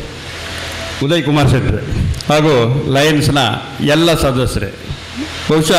ಉದಯ್ ಕುಮಾರ್ ಶೆಟ್ರೆ ಹಾಗೂ ಲಯನ್ಸ್ನ ಎಲ್ಲ ಸದಸ್ಯರೇ ಬಹುಶಃ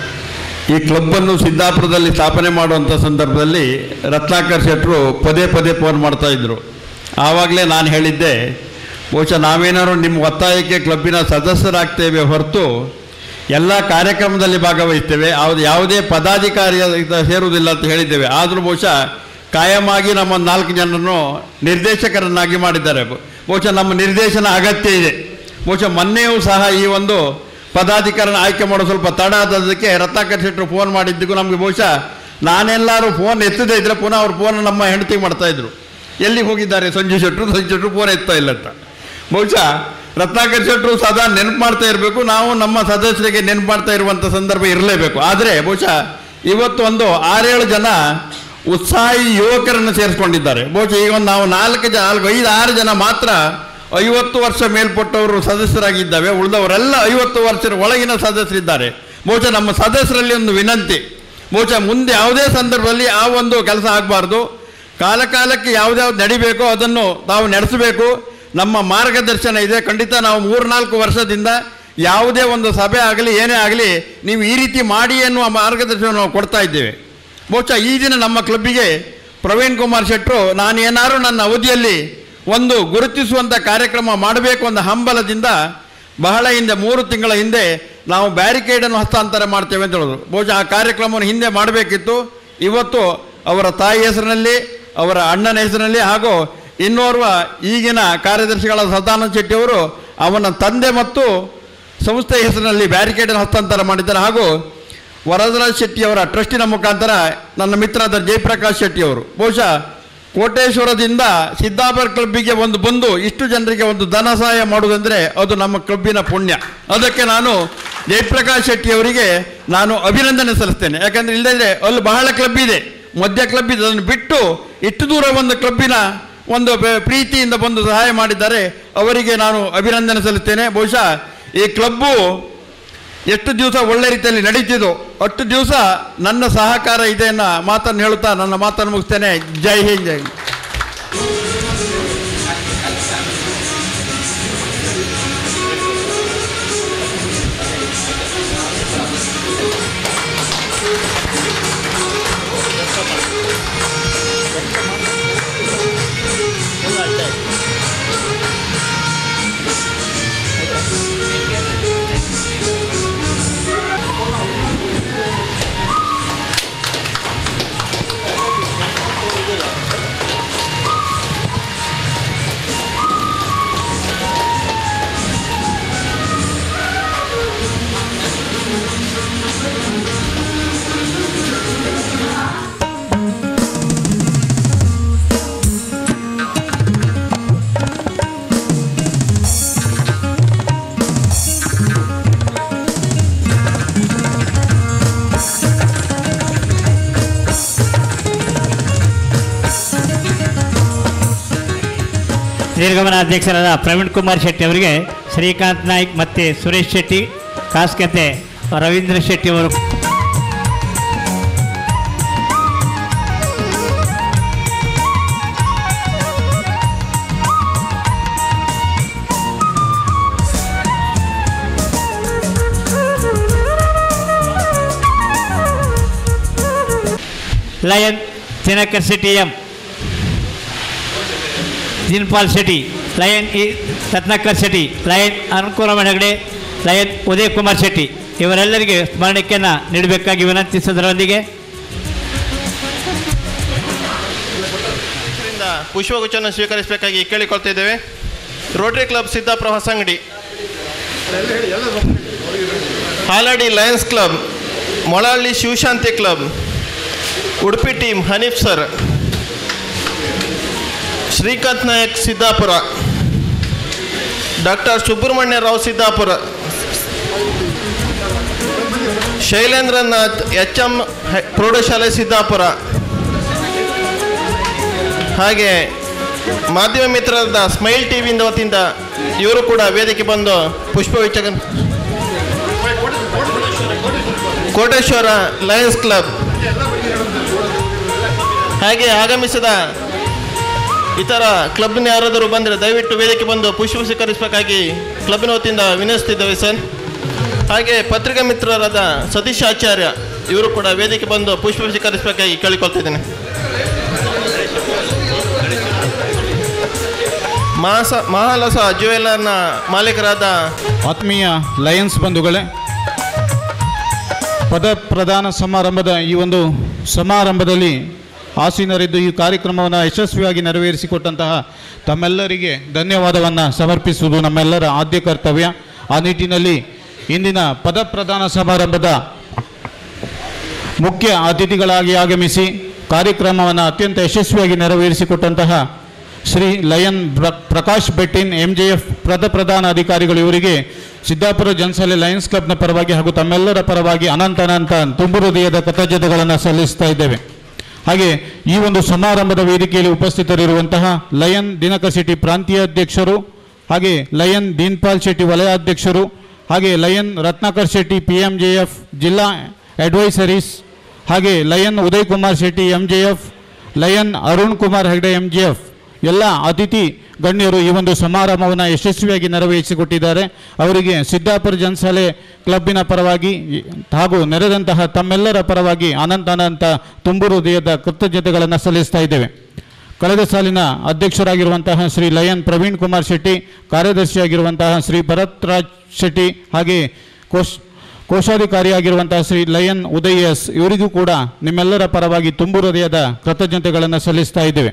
ಈ ಕ್ಲಬ್ಬನ್ನು ಸಿದ್ದಾಪುರದಲ್ಲಿ ಸ್ಥಾಪನೆ ಮಾಡುವಂಥ ಸಂದರ್ಭದಲ್ಲಿ ರತ್ನಾಕರ್ ಶೆಟ್ಟರು ಪದೇ ಪದೇ ಫೋನ್ ಮಾಡ್ತಾ ಇದ್ದರು ಆವಾಗಲೇ ನಾನು ಹೇಳಿದ್ದೆ ಬಹುಶಃ ನಾವೇನಾದ್ರು ನಿಮ್ಮ ಒತ್ತಾಯಕ್ಕೆ ಕ್ಲಬ್ಬಿನ ಸದಸ್ಯರಾಗ್ತೇವೆ ಹೊರತು ಎಲ್ಲ ಕಾರ್ಯಕ್ರಮದಲ್ಲಿ ಭಾಗವಹಿಸ್ತೇವೆ ಯಾವುದು ಯಾವುದೇ ಪದಾಧಿಕಾರಿ ಸೇರುವುದಿಲ್ಲ ಅಂತ ಹೇಳಿದ್ದೇವೆ ಆದರೂ ಬಹುಶಃ ಕಾಯಮಾಗಿ ನಮ್ಮ ನಾಲ್ಕು ಜನರನ್ನು ನಿರ್ದೇಶಕರನ್ನಾಗಿ ಮಾಡಿದ್ದಾರೆ ಬಹುಶಃ ನಮ್ಮ ನಿರ್ದೇಶನ ಅಗತ್ಯ ಇದೆ ಬಹುಶಃ ಮೊನ್ನೆಯೂ ಸಹ ಈ ಒಂದು ಪದಾಧಿಕಾರನ ಆಯ್ಕೆ ಮಾಡೋ ಸ್ವಲ್ಪ ತಡ ಆದದಕ್ಕೆ ರತ್ನಾಕರ್ ಶೆಟ್ಟರು ಫೋನ್ ಮಾಡಿದ್ದಕ್ಕೂ ನಮಗೆ ಬಹುಶಃ ನಾನೆಲ್ಲರೂ ಫೋನ್ ಎತ್ತದೇ ಇದ್ರೆ ಪುನಃ ಅವ್ರು ಫೋನ್ ನಮ್ಮ ಹೆಂಡತಿಗೆ ಮಾಡ್ತಾ ಇದ್ರು ಎಲ್ಲಿಗೆ ಹೋಗಿದ್ದಾರೆ ಸಂಜು ಶೆಟ್ಟರು ಸಂಜು ಶೆಟ್ಟರು ಫೋನ್ ಎತ್ತಾ ಇಲ್ಲ ಅಂತ ಬಹುಶಃ ರತ್ನಾಕರ್ ಶೆಟ್ಟರು ಸದಾ ನೆನಪು ಮಾಡ್ತಾ ಇರಬೇಕು ನಾವು ನಮ್ಮ ಸದಸ್ಯರಿಗೆ ನೆನಪು ಮಾಡ್ತಾ ಇರುವಂಥ ಸಂದರ್ಭ ಇರಲೇಬೇಕು ಆದರೆ ಬಹುಶಃ ಇವತ್ತು ಒಂದು ಆರೇಳು ಜನ ಉತ್ಸಾಹಿ ಯುವಕರನ್ನು ಸೇರಿಸ್ಕೊಂಡಿದ್ದಾರೆ ಬಹುಶಃ ಈಗ ಒಂದು ನಾವು ನಾಲ್ಕು ಜನ ನಾಲ್ಕು ಐದು ಆರು ಜನ ಮಾತ್ರ ಐವತ್ತು ವರ್ಷ ಮೇಲ್ಪಟ್ಟವರು ಸದಸ್ಯರಾಗಿದ್ದಾವೆ ಉಳಿದವರೆಲ್ಲ ಐವತ್ತು ವರ್ಷದ ಒಳಗಿನ ಸದಸ್ಯರಿದ್ದಾರೆ ಬಹುಶಃ ನಮ್ಮ ಸದಸ್ಯರಲ್ಲಿ ಒಂದು ವಿನಂತಿ ಬಹುಶಃ ಮುಂದೆ ಯಾವುದೇ ಸಂದರ್ಭದಲ್ಲಿ ಆ ಒಂದು ಕೆಲಸ ಆಗಬಾರ್ದು ಕಾಲ ಕಾಲಕ್ಕೆ ಯಾವುದ್ಯಾವ್ದು ನಡಿಬೇಕೋ ಅದನ್ನು ತಾವು ನಡೆಸಬೇಕು ನಮ್ಮ ಮಾರ್ಗದರ್ಶನ ಇದೆ ಖಂಡಿತ ನಾವು ಮೂರ್ನಾಲ್ಕು ವರ್ಷದಿಂದ ಯಾವುದೇ ಒಂದು ಸಭೆ ಆಗಲಿ ಏನೇ ಆಗಲಿ ನೀವು ಈ ರೀತಿ ಮಾಡಿ ಎನ್ನುವ ಮಾರ್ಗದರ್ಶನ ನಾವು ಕೊಡ್ತಾ ಇದ್ದೇವೆ ಬಹುಶಃ ಈ ದಿನ ನಮ್ಮ ಕ್ಲಬ್ಬಿಗೆ ಪ್ರವೀಣ್ ಕುಮಾರ್ ಶೆಟ್ಟರು ನಾನು ಏನಾದ್ರು ನನ್ನ ಅವಧಿಯಲ್ಲಿ ಒಂದು ಗುರುತಿಸುವಂಥ ಕಾರ್ಯಕ್ರಮ ಮಾಡಬೇಕು ಅನ್ನೋ ಹಂಬಲದಿಂದ ಬಹಳ ಹಿಂದೆ ಮೂರು ತಿಂಗಳ ಹಿಂದೆ ನಾವು ಬ್ಯಾರಿಕೇಡನ್ನು ಹಸ್ತಾಂತರ ಮಾಡ್ತೇವೆ ಅಂತ ಹೇಳಿದ್ರು ಬಹುಶಃ ಆ ಕಾರ್ಯಕ್ರಮವನ್ನು ಹಿಂದೆ ಮಾಡಬೇಕಿತ್ತು ಇವತ್ತು ಅವರ ತಾಯಿ ಹೆಸರಿನಲ್ಲಿ ಅವರ ಅಣ್ಣನ ಹೆಸರಿನಲ್ಲಿ ಹಾಗೂ ಇನ್ನೋರ್ವ ಈಗಿನ ಕಾರ್ಯದರ್ಶಿಗಳಾದ ಸದಾನಂದ ಶೆಟ್ಟಿ ಅವರು ಅವನ ತಂದೆ ಮತ್ತು ಸಂಸ್ಥೆ ಹೆಸರಿನಲ್ಲಿ ಬ್ಯಾರಿಕೇಡನ್ನು ಹಸ್ತಾಂತರ ಮಾಡಿದ್ದಾರೆ ಹಾಗೂ ವರದರಾಜ್ ಶೆಟ್ಟಿಯವರ ಟ್ರಸ್ಟಿನ ಮುಖಾಂತರ ನನ್ನ ಮಿತ್ರರಾದ ಜಯಪ್ರಕಾಶ್ ಶೆಟ್ಟಿಯವರು ಬಹುಶಃ ಕೋಟೇಶ್ವರದಿಂದ ಸಿದ್ದಾಪುರ ಕ್ಲಬ್ಬಿಗೆ ಒಂದು ಬಂದು ಇಷ್ಟು ಜನರಿಗೆ ಒಂದು ಧನ ಸಹಾಯ ಮಾಡುವುದಂದರೆ ಅದು ನಮ್ಮ ಕ್ಲಬ್ಬಿನ ಪುಣ್ಯ ಅದಕ್ಕೆ ನಾನು ಜಯಪ್ರಕಾಶ್ ಶೆಟ್ಟಿಯವರಿಗೆ ನಾನು ಅಭಿನಂದನೆ ಸಲ್ಲಿಸ್ತೇನೆ ಯಾಕಂದರೆ ಇಲ್ಲದಿದ್ದರೆ ಅಲ್ಲಿ ಬಹಳ ಕ್ಲಬ್ ಇದೆ ಮಧ್ಯ ಕ್ಲಬ್ ಇದೆ ಅದನ್ನು ಬಿಟ್ಟು ಇಷ್ಟು ದೂರ ಒಂದು ಕ್ಲಬ್ಬಿನ ಒಂದು ಬೆ- ಪ್ರೀತಿಯಿಂದ ಬಂದು ಸಹಾಯ ಮಾಡಿದ್ದಾರೆ ಅವರಿಗೆ ನಾನು ಅಭಿನಂದನೆ ಸಲ್ಲಿಸ್ತೇನೆ ಬಹುಶಃ ಈ ಕ್ಲಬ್ಬು ಎಷ್ಟು ದಿವಸ ಒಳ್ಳೆ ರೀತಿಯಲ್ಲಿ ನಡೀತಿದ್ದು ಅಷ್ಟು ದಿವಸ ನನ್ನ ಸಹಕಾರ ಇದೆ ಅನ್ನೋ ಮಾತನ್ನು ಹೇಳುತ್ತಾ ನನ್ನ ಮಾತನ್ನು ಮುಗಿಸ್ತೇನೆ ಜೈ ಹಿಂದ್ ಜೈ ಹಿಂದ್. ನಿರ್ಗಮನ ಅಧ್ಯಕ್ಷರಾದ ಪ್ರವೀಣ್ ಕುಮಾರ್ ಶೆಟ್ಟಿ ಅವರಿಗೆ ಶ್ರೀಕಾಂತ್ ನಾಯ್ಕ್ ಮತ್ತು ಸುರೇಶ್ ಶೆಟ್ಟಿ ಕಾಸ್ಕತೆ ರವೀಂದ್ರ ಶೆಟ್ಟಿ ಅವರು ಲಯನ್ ದಿನಕರ್ ಶೆಟ್ಟಿ ಎಂ ಜಿನ್ಪಾಲ್ ಶೆಟ್ಟಿ ಲಯನ್ ಇ ರತ್ನಾಕರ್ ಶೆಟ್ಟಿ ಲಯನ್ ಅನುಕೂಲಮಣ ಹೆಗಡೆ ಲಯನ್ ಉದಯ್ ಕುಮಾರ್ ಶೆಟ್ಟಿ ಇವರೆಲ್ಲರಿಗೆ ಸ್ಮರಣೆಯನ್ನು ನೀಡಬೇಕಾಗಿ ವಿನಂತಿಸುವುದರೊಂದಿಗೆ ಇದರಿಂದ ಪುಷ್ಪಗುಚ್ಛವನ್ನು ಸ್ವೀಕರಿಸಬೇಕಾಗಿ ಕೇಳಿಕೊಳ್ತಾ ಇದ್ದೇವೆ rotary club Siddapur Hosangadi Haladi lions club Molahalli Shivashanti club Udupi team Haneef sir Srikanth Nayak Siddapur doctor Subrahmanya Rao Siddapur Shailendranath H M ಪ್ರೌಢಶಾಲೆ ಸಿದ್ದಾಪುರ ಹಾಗೆ ಮಾಧ್ಯಮ ಮಿತ್ರರಾದ ಸ್ಮೈಲ್ ಟಿ ವಿಯಿಂದ ವತಿಯಿಂದ ಇವರು ಕೂಡ ವೇದಿಕೆ ಬಂದು ಪುಷ್ಪವಿಚಕ ಕೋಟೇಶ್ವರ ಲಯನ್ಸ್ ಕ್ಲಬ್ ಹಾಗೆ ಆಗಮಿಸಿದ ಇತರ ಕ್ಲಬ್ನ ಯಾರಾದರೂ ಬಂದರೆ ದಯವಿಟ್ಟು ವೇದಿಕೆ ಬಂದು ಪುಷ್ಪ ಸ್ವೀಕರಿಸಬೇಕಾಗಿ ಕ್ಲಬ್ನ ವತಿಯಿಂದ ವಿನಯಿಸ್ತಿದ್ದೇವೆ ಸರ್ ಹಾಗೆ ಪತ್ರಿಕಾ ಮಿತ್ರರಾದ ಸತೀಶ್ ಆಚಾರ್ಯ ಇವರು ಕೂಡ ವೇದಿಕೆ ಬಂದು ಪುಷ್ಪ ಸ್ವೀಕರಿಸಬೇಕಾಗಿ ಕೇಳಿಕೊಳ್ತಿದ್ದೇನೆ ಮಾಸ ಮಹಾಲಸ ಜ್ಯುವೆಲ್ಲರ್ನ ಮಾಲೀಕರಾದ ಆತ್ಮೀಯ ಲಯನ್ಸ್ ಬಂಧುಗಳೇ ಪದ ಪ್ರದಾನ ಸಮಾರಂಭದ ಈ ಒಂದು ಸಮಾರಂಭದಲ್ಲಿ ಆಸೀನರಿದ್ದು ಈ ಕಾರ್ಯಕ್ರಮವನ್ನು ಯಶಸ್ವಿಯಾಗಿ ನೆರವೇರಿಸಿಕೊಟ್ಟಂತಹ ತಮ್ಮೆಲ್ಲರಿಗೆ ಧನ್ಯವಾದವನ್ನು ಸಮರ್ಪಿಸುವುದು ನಮ್ಮೆಲ್ಲರ ಆದ್ಯ ಕರ್ತವ್ಯ ಆ ನಿಟ್ಟಿನಲ್ಲಿ ಇಂದಿನ ಪದ ಪ್ರದಾನ ಸಮಾರಂಭದ ಮುಖ್ಯ ಅತಿಥಿಗಳಾಗಿ ಆಗಮಿಸಿ ಕಾರ್ಯಕ್ರಮವನ್ನು ಅತ್ಯಂತ ಯಶಸ್ವಿಯಾಗಿ ನೆರವೇರಿಸಿಕೊಟ್ಟಂತಹ ಶ್ರೀ ಲಯನ್ ಪ್ರ- Prakash Bettin M J F ಪದ ಪ್ರಧಾನ ಅಧಿಕಾರಿಗಳು ಇವರಿಗೆ ಸಿದ್ದಾಪುರ ಜನಸಲೆ ಲಯನ್ಸ್ ಕ್ಲಬ್ನ ಪರವಾಗಿ ಹಾಗೂ ತಮ್ಮೆಲ್ಲರ ಪರವಾಗಿ ಅನಂತ ಅನಂತ ತುಂಬು ಹೃದಯದ ಕೃತಜ್ಞತೆಗಳನ್ನು ಸಲ್ಲಿಸ್ತಾ ಇದ್ದೇವೆ ಹಾಗೆ ಈ ಒಂದು ಸಮಾರಂಭದ ವೇದಿಕೆಯಲ್ಲಿ ಉಪಸ್ಥಿತರಿರುವಂತಹ ಲಯನ್ ದಿನಕರ್ ಶೆಟ್ಟಿ ಪ್ರಾಂತೀಯ ಅಧ್ಯಕ್ಷರು ಹಾಗೆ ಲಯನ್ ದೀನ್ಪಾಲ್ ಶೆಟ್ಟಿ ವಲಯಾಧ್ಯಕ್ಷರು ಹಾಗೆ lion Ratnakar Shetty P M J F ಜಿಲ್ಲಾ ಅಡ್ವೈಸರೀಸ್ ಹಾಗೆ lion Uday Kumar Shetty M J F lion Arun Kumar Hegde M J F ಎಲ್ಲ ಅತಿಥಿ ಗಣ್ಯರು ಈ ಒಂದು ಸಮಾರಂಭವನ್ನು ಯಶಸ್ವಿಯಾಗಿ ನೆರವೇರಿಸಿಕೊಟ್ಟಿದ್ದಾರೆ ಅವರಿಗೆ ಸಿದ್ದಾಪುರ ಜನಸಾಲೆ ಕ್ಲಬ್ಬಿನ ಪರವಾಗಿ ಈ- ಹಾಗೂ ನೆರೆದಂತಹ ತಮ್ಮೆಲ್ಲರ ಪರವಾಗಿ ಅನಂತ ಅನಂತ ತುಂಬು ಹೃದಯದ ಕೃತಜ್ಞತೆಗಳನ್ನು ಸಲ್ಲಿಸ್ತಾ ಇದ್ದೇವೆ ಕಳೆದ ಸಾಲಿನ ಅಧ್ಯಕ್ಷರಾಗಿರುವಂತಹ ಶ್ರೀ ಲಯನ್ ಪ್ರವೀಣ್ ಕುಮಾರ್ ಶೆಟ್ಟಿ ಕಾರ್ಯದರ್ಶಿಯಾಗಿರುವಂತಹ ಶ್ರೀ ಭರತ್ ರಾಜ್ ಶೆಟ್ಟಿ ಹಾಗೆ ಕೋಶ್ ಕೋಶಾಧಿಕಾರಿಯಾಗಿರುವಂತಹ ಶ್ರೀ ಲಯನ್ ಉದಯ್ ಎಸ್ ಇವರಿಗೂ ಕೂಡ ನಿಮ್ಮೆಲ್ಲರ ಪರವಾಗಿ ತುಂಬು ಹೃದಯದ ಕೃತಜ್ಞತೆಗಳನ್ನು ಸಲ್ಲಿಸ್ತಾ ಇದ್ದೇವೆ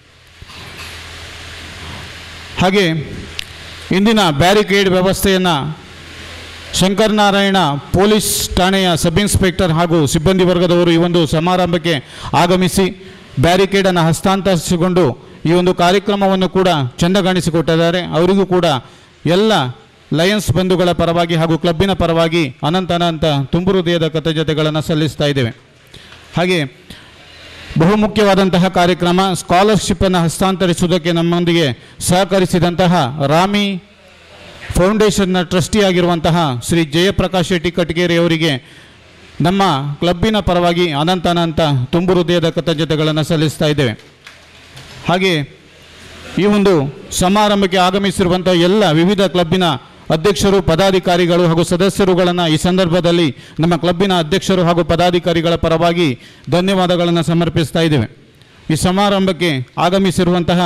ಹಾಗೆ ಇಂದಿನ ಬ್ಯಾರಿಕೇಡ್ ವ್ಯವಸ್ಥೆಯನ್ನು ಶಂಕರನಾರಾಯಣ ಪೊಲೀಸ್ ಠಾಣೆಯ ಸಬ್ ಇನ್ಸ್ಪೆಕ್ಟರ್ ಹಾಗೂ ಸಿಬ್ಬಂದಿ ವರ್ಗದವರು ಈ ಒಂದು ಸಮಾರಂಭಕ್ಕೆ ಆಗಮಿಸಿ ಬ್ಯಾರಿಕೇಡನ್ನು ಹಸ್ತಾಂತರಿಸಿಕೊಂಡು ಈ ಒಂದು ಕಾರ್ಯಕ್ರಮವನ್ನು ಕೂಡ ಚೆಂದಗಾಣಿಸಿಕೊಟ್ಟಿದ್ದಾರೆ ಅವರಿಗೂ ಕೂಡ ಎಲ್ಲ ಲಯನ್ಸ್ ಬಂಧುಗಳ ಪರವಾಗಿ ಹಾಗೂ ಕ್ಲಬ್ಬಿನ ಪರವಾಗಿ ಅನಂತ ಅನಂತ ತುಂಬು ಹೃದಯದ ಕೃತಜ್ಞತೆಗಳನ್ನು ಸಲ್ಲಿಸ್ತಾ ಇದ್ದೇವೆ ಹಾಗೆ ಬಹುಮುಖ್ಯವಾದಂತಹ ಕಾರ್ಯಕ್ರಮ ಸ್ಕಾಲರ್ಶಿಪ್ಪನ್ನು ಹಸ್ತಾಂತರಿಸುವುದಕ್ಕೆ ನಮ್ಮೊಂದಿಗೆ ಸಹಕರಿಸಿದಂತಹ ರಾಮಿ ಫೌಂಡೇಶನ್ನ ಟ್ರಸ್ಟಿ ಆಗಿರುವಂತಹ ಶ್ರೀ ಜಯಪ್ರಕಾಶ್ ಶೆಟ್ಟಿ ಕಟಗೇರಿ ಅವರಿಗೆ ನಮ್ಮ ಕ್ಲಬ್ಬಿನ ಪರವಾಗಿ ಅನಂತ ಅನಂತ ತುಂಬು ಹೃದಯದ ಕೃತಜ್ಞತೆಗಳನ್ನು ಸಲ್ಲಿಸ್ತಾ ಇದ್ದೇವೆ ಹಾಗೆ ಈ ಒಂದು ಸಮಾರಂಭಕ್ಕೆ ಆಗಮಿಸಿರುವಂಥ ಎಲ್ಲ ವಿವಿಧ ಕ್ಲಬ್ಬಿನ ಅಧ್ಯಕ್ಷರು ಪದಾಧಿಕಾರಿಗಳು ಹಾಗೂ ಸದಸ್ಯರುಗಳನ್ನು ಈ ಸಂದರ್ಭದಲ್ಲಿ ನಮ್ಮ ಕ್ಲಬ್ಬಿನ ಅಧ್ಯಕ್ಷರು ಹಾಗೂ ಪದಾಧಿಕಾರಿಗಳ ಪರವಾಗಿ ಧನ್ಯವಾದಗಳನ್ನು ಸಮರ್ಪಿಸ್ತಾ ಇದ್ದೇವೆ ಈ ಸಮಾರಂಭಕ್ಕೆ ಆಗಮಿಸಿರುವಂತಹ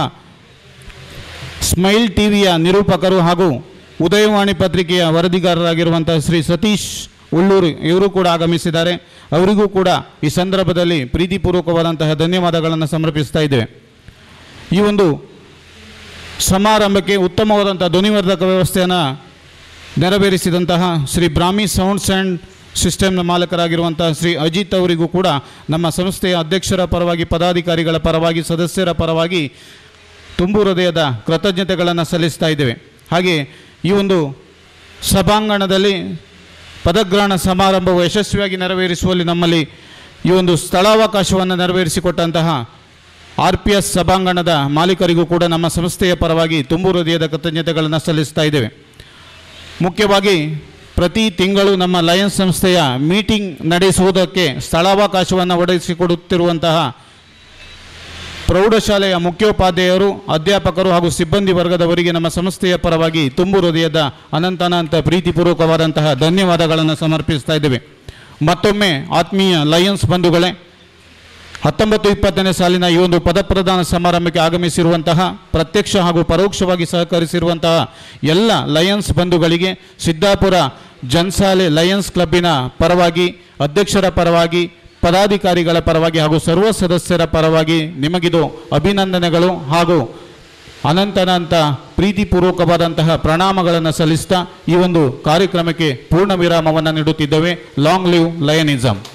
ಸ್ಮೈಲ್ ಟಿವಿಯ ನಿರೂಪಕರು ಹಾಗೂ ಉದಯವಾಣಿ ಪತ್ರಿಕೆಯ ವರದಿಗಾರರಾಗಿರುವಂತಹ ಶ್ರೀ ಸತೀಶ್ ಉಳ್ಳೂರು ಇವರು ಕೂಡ ಆಗಮಿಸಿದ್ದಾರೆ ಅವರಿಗೂ ಕೂಡ ಈ ಸಂದರ್ಭದಲ್ಲಿ ಪ್ರೀತಿಪೂರ್ವಕವಾದಂತಹ ಧನ್ಯವಾದಗಳನ್ನು ಸಮರ್ಪಿಸ್ತಾ ಇದ್ದೇವೆ ಈ ಒಂದು ಸಮಾರಂಭಕ್ಕೆ ಉತ್ತಮವಾದಂಥ ಧ್ವನಿವರ್ಧಕ ವ್ಯವಸ್ಥೆಯನ್ನು ನೆರವೇರಿಸಿದಂತಹ ಶ್ರೀ ಬ್ರಾಹ್ಮಿ ಸೌಂಡ್ಸ್ ಆ್ಯಂಡ್ ಸಿಸ್ಟಮ್ನ ಮಾಲಕರಾಗಿರುವಂತಹ ಶ್ರೀ ಅಜಿತ್ ಅವರಿಗೂ ಕೂಡ ನಮ್ಮ ಸಂಸ್ಥೆಯ ಅಧ್ಯಕ್ಷರ ಪರವಾಗಿ ಪದಾಧಿಕಾರಿಗಳ ಪರವಾಗಿ ಸದಸ್ಯರ ಪರವಾಗಿ ತುಂಬು ಹೃದಯದ ಕೃತಜ್ಞತೆಗಳನ್ನು ಸಲ್ಲಿಸ್ತಾ ಇದ್ದೇವೆ ಹಾಗೆ ಈ ಒಂದು ಸಭಾಂಗಣದಲ್ಲಿ ಪದಗ್ರಹಣ ಸಮಾರಂಭವು ಯಶಸ್ವಿಯಾಗಿ ನೆರವೇರಿಸುವಲ್ಲಿ ನಮ್ಮಲ್ಲಿ ಈ ಒಂದು ಸ್ಥಳಾವಕಾಶವನ್ನು ನೆರವೇರಿಸಿಕೊಟ್ಟಂತಹ ಆರ್ ಪಿ ಎಸ್ ಸಭಾಂಗಣದ ಮಾಲೀಕರಿಗೂ ಕೂಡ ನಮ್ಮ ಸಂಸ್ಥೆಯ ಪರವಾಗಿ ತುಂಬು ಹೃದಯದ ಕೃತಜ್ಞತೆಗಳನ್ನು ಸಲ್ಲಿಸ್ತಾ ಇದ್ದೇವೆ ಮುಖ್ಯವಾಗಿ ಪ್ರತಿ ತಿಂಗಳು ನಮ್ಮ ಲಯನ್ಸ್ ಸಂಸ್ಥೆಯ ಮೀಟಿಂಗ್ ನಡೆಸುವುದಕ್ಕೆ ಸ್ಥಳಾವಕಾಶವನ್ನು ಒದಗಿಸಿಕೊಡುತ್ತಿರುವಂತಹ ಪ್ರೌಢಶಾಲೆಯ ಮುಖ್ಯೋಪಾಧ್ಯಾಯರು ಅಧ್ಯಾಪಕರು ಹಾಗೂ ಸಿಬ್ಬಂದಿ ವರ್ಗದವರಿಗೆ ನಮ್ಮ ಸಂಸ್ಥೆಯ ಪರವಾಗಿ ತುಂಬು ಹೃದಯದ ಅನಂತನಾಂತ ಪ್ರೀತಿಪೂರ್ವಕವಾದಂತಹ ಧನ್ಯವಾದಗಳನ್ನು ಸಮರ್ಪಿಸ್ತಾ ಇದ್ದೇವೆ ಮತ್ತೊಮ್ಮೆ ಆತ್ಮೀಯ ಲಯನ್ಸ್ ಬಂಧುಗಳೇ ಹತ್ತೊಂಬತ್ತು ಇಪ್ಪತ್ತನೇ ಸಾಲಿನ ಈ ಒಂದು ಪದಪ್ರದಾನ ಸಮಾರಂಭಕ್ಕೆ ಆಗಮಿಸಿರುವಂತಹ ಪ್ರತ್ಯಕ್ಷ ಹಾಗೂ ಪರೋಕ್ಷವಾಗಿ ಸಹಕರಿಸಿರುವಂತಹ ಎಲ್ಲ ಲಯನ್ಸ್ ಬಂಧುಗಳಿಗೆ ಸಿದ್ದಾಪುರ ಜನ್ಸಾಲೆ ಲಯನ್ಸ್ ಕ್ಲಬ್ಬಿನ ಪರವಾಗಿ ಅಧ್ಯಕ್ಷರ ಪರವಾಗಿ ಪದಾಧಿಕಾರಿಗಳ ಪರವಾಗಿ ಹಾಗೂ ಸರ್ವ ಸದಸ್ಯರ ಪರವಾಗಿ ನಿಮಗಿದು ಅಭಿನಂದನೆಗಳು ಹಾಗೂ ಅನಂತನಂತ ಪ್ರೀತಿಪೂರ್ವಕವಾದಂತಹ ಪ್ರಣಾಮಗಳನ್ನು ಸಲ್ಲಿಸ್ತಾ ಈ ಒಂದು ಕಾರ್ಯಕ್ರಮಕ್ಕೆ ಪೂರ್ಣ ವಿರಾಮವನ್ನು ನೀಡುತ್ತಿದ್ದೇವೆ ಲಾಂಗ್ ಲಿವ್ ಲಯನಿಸಮ್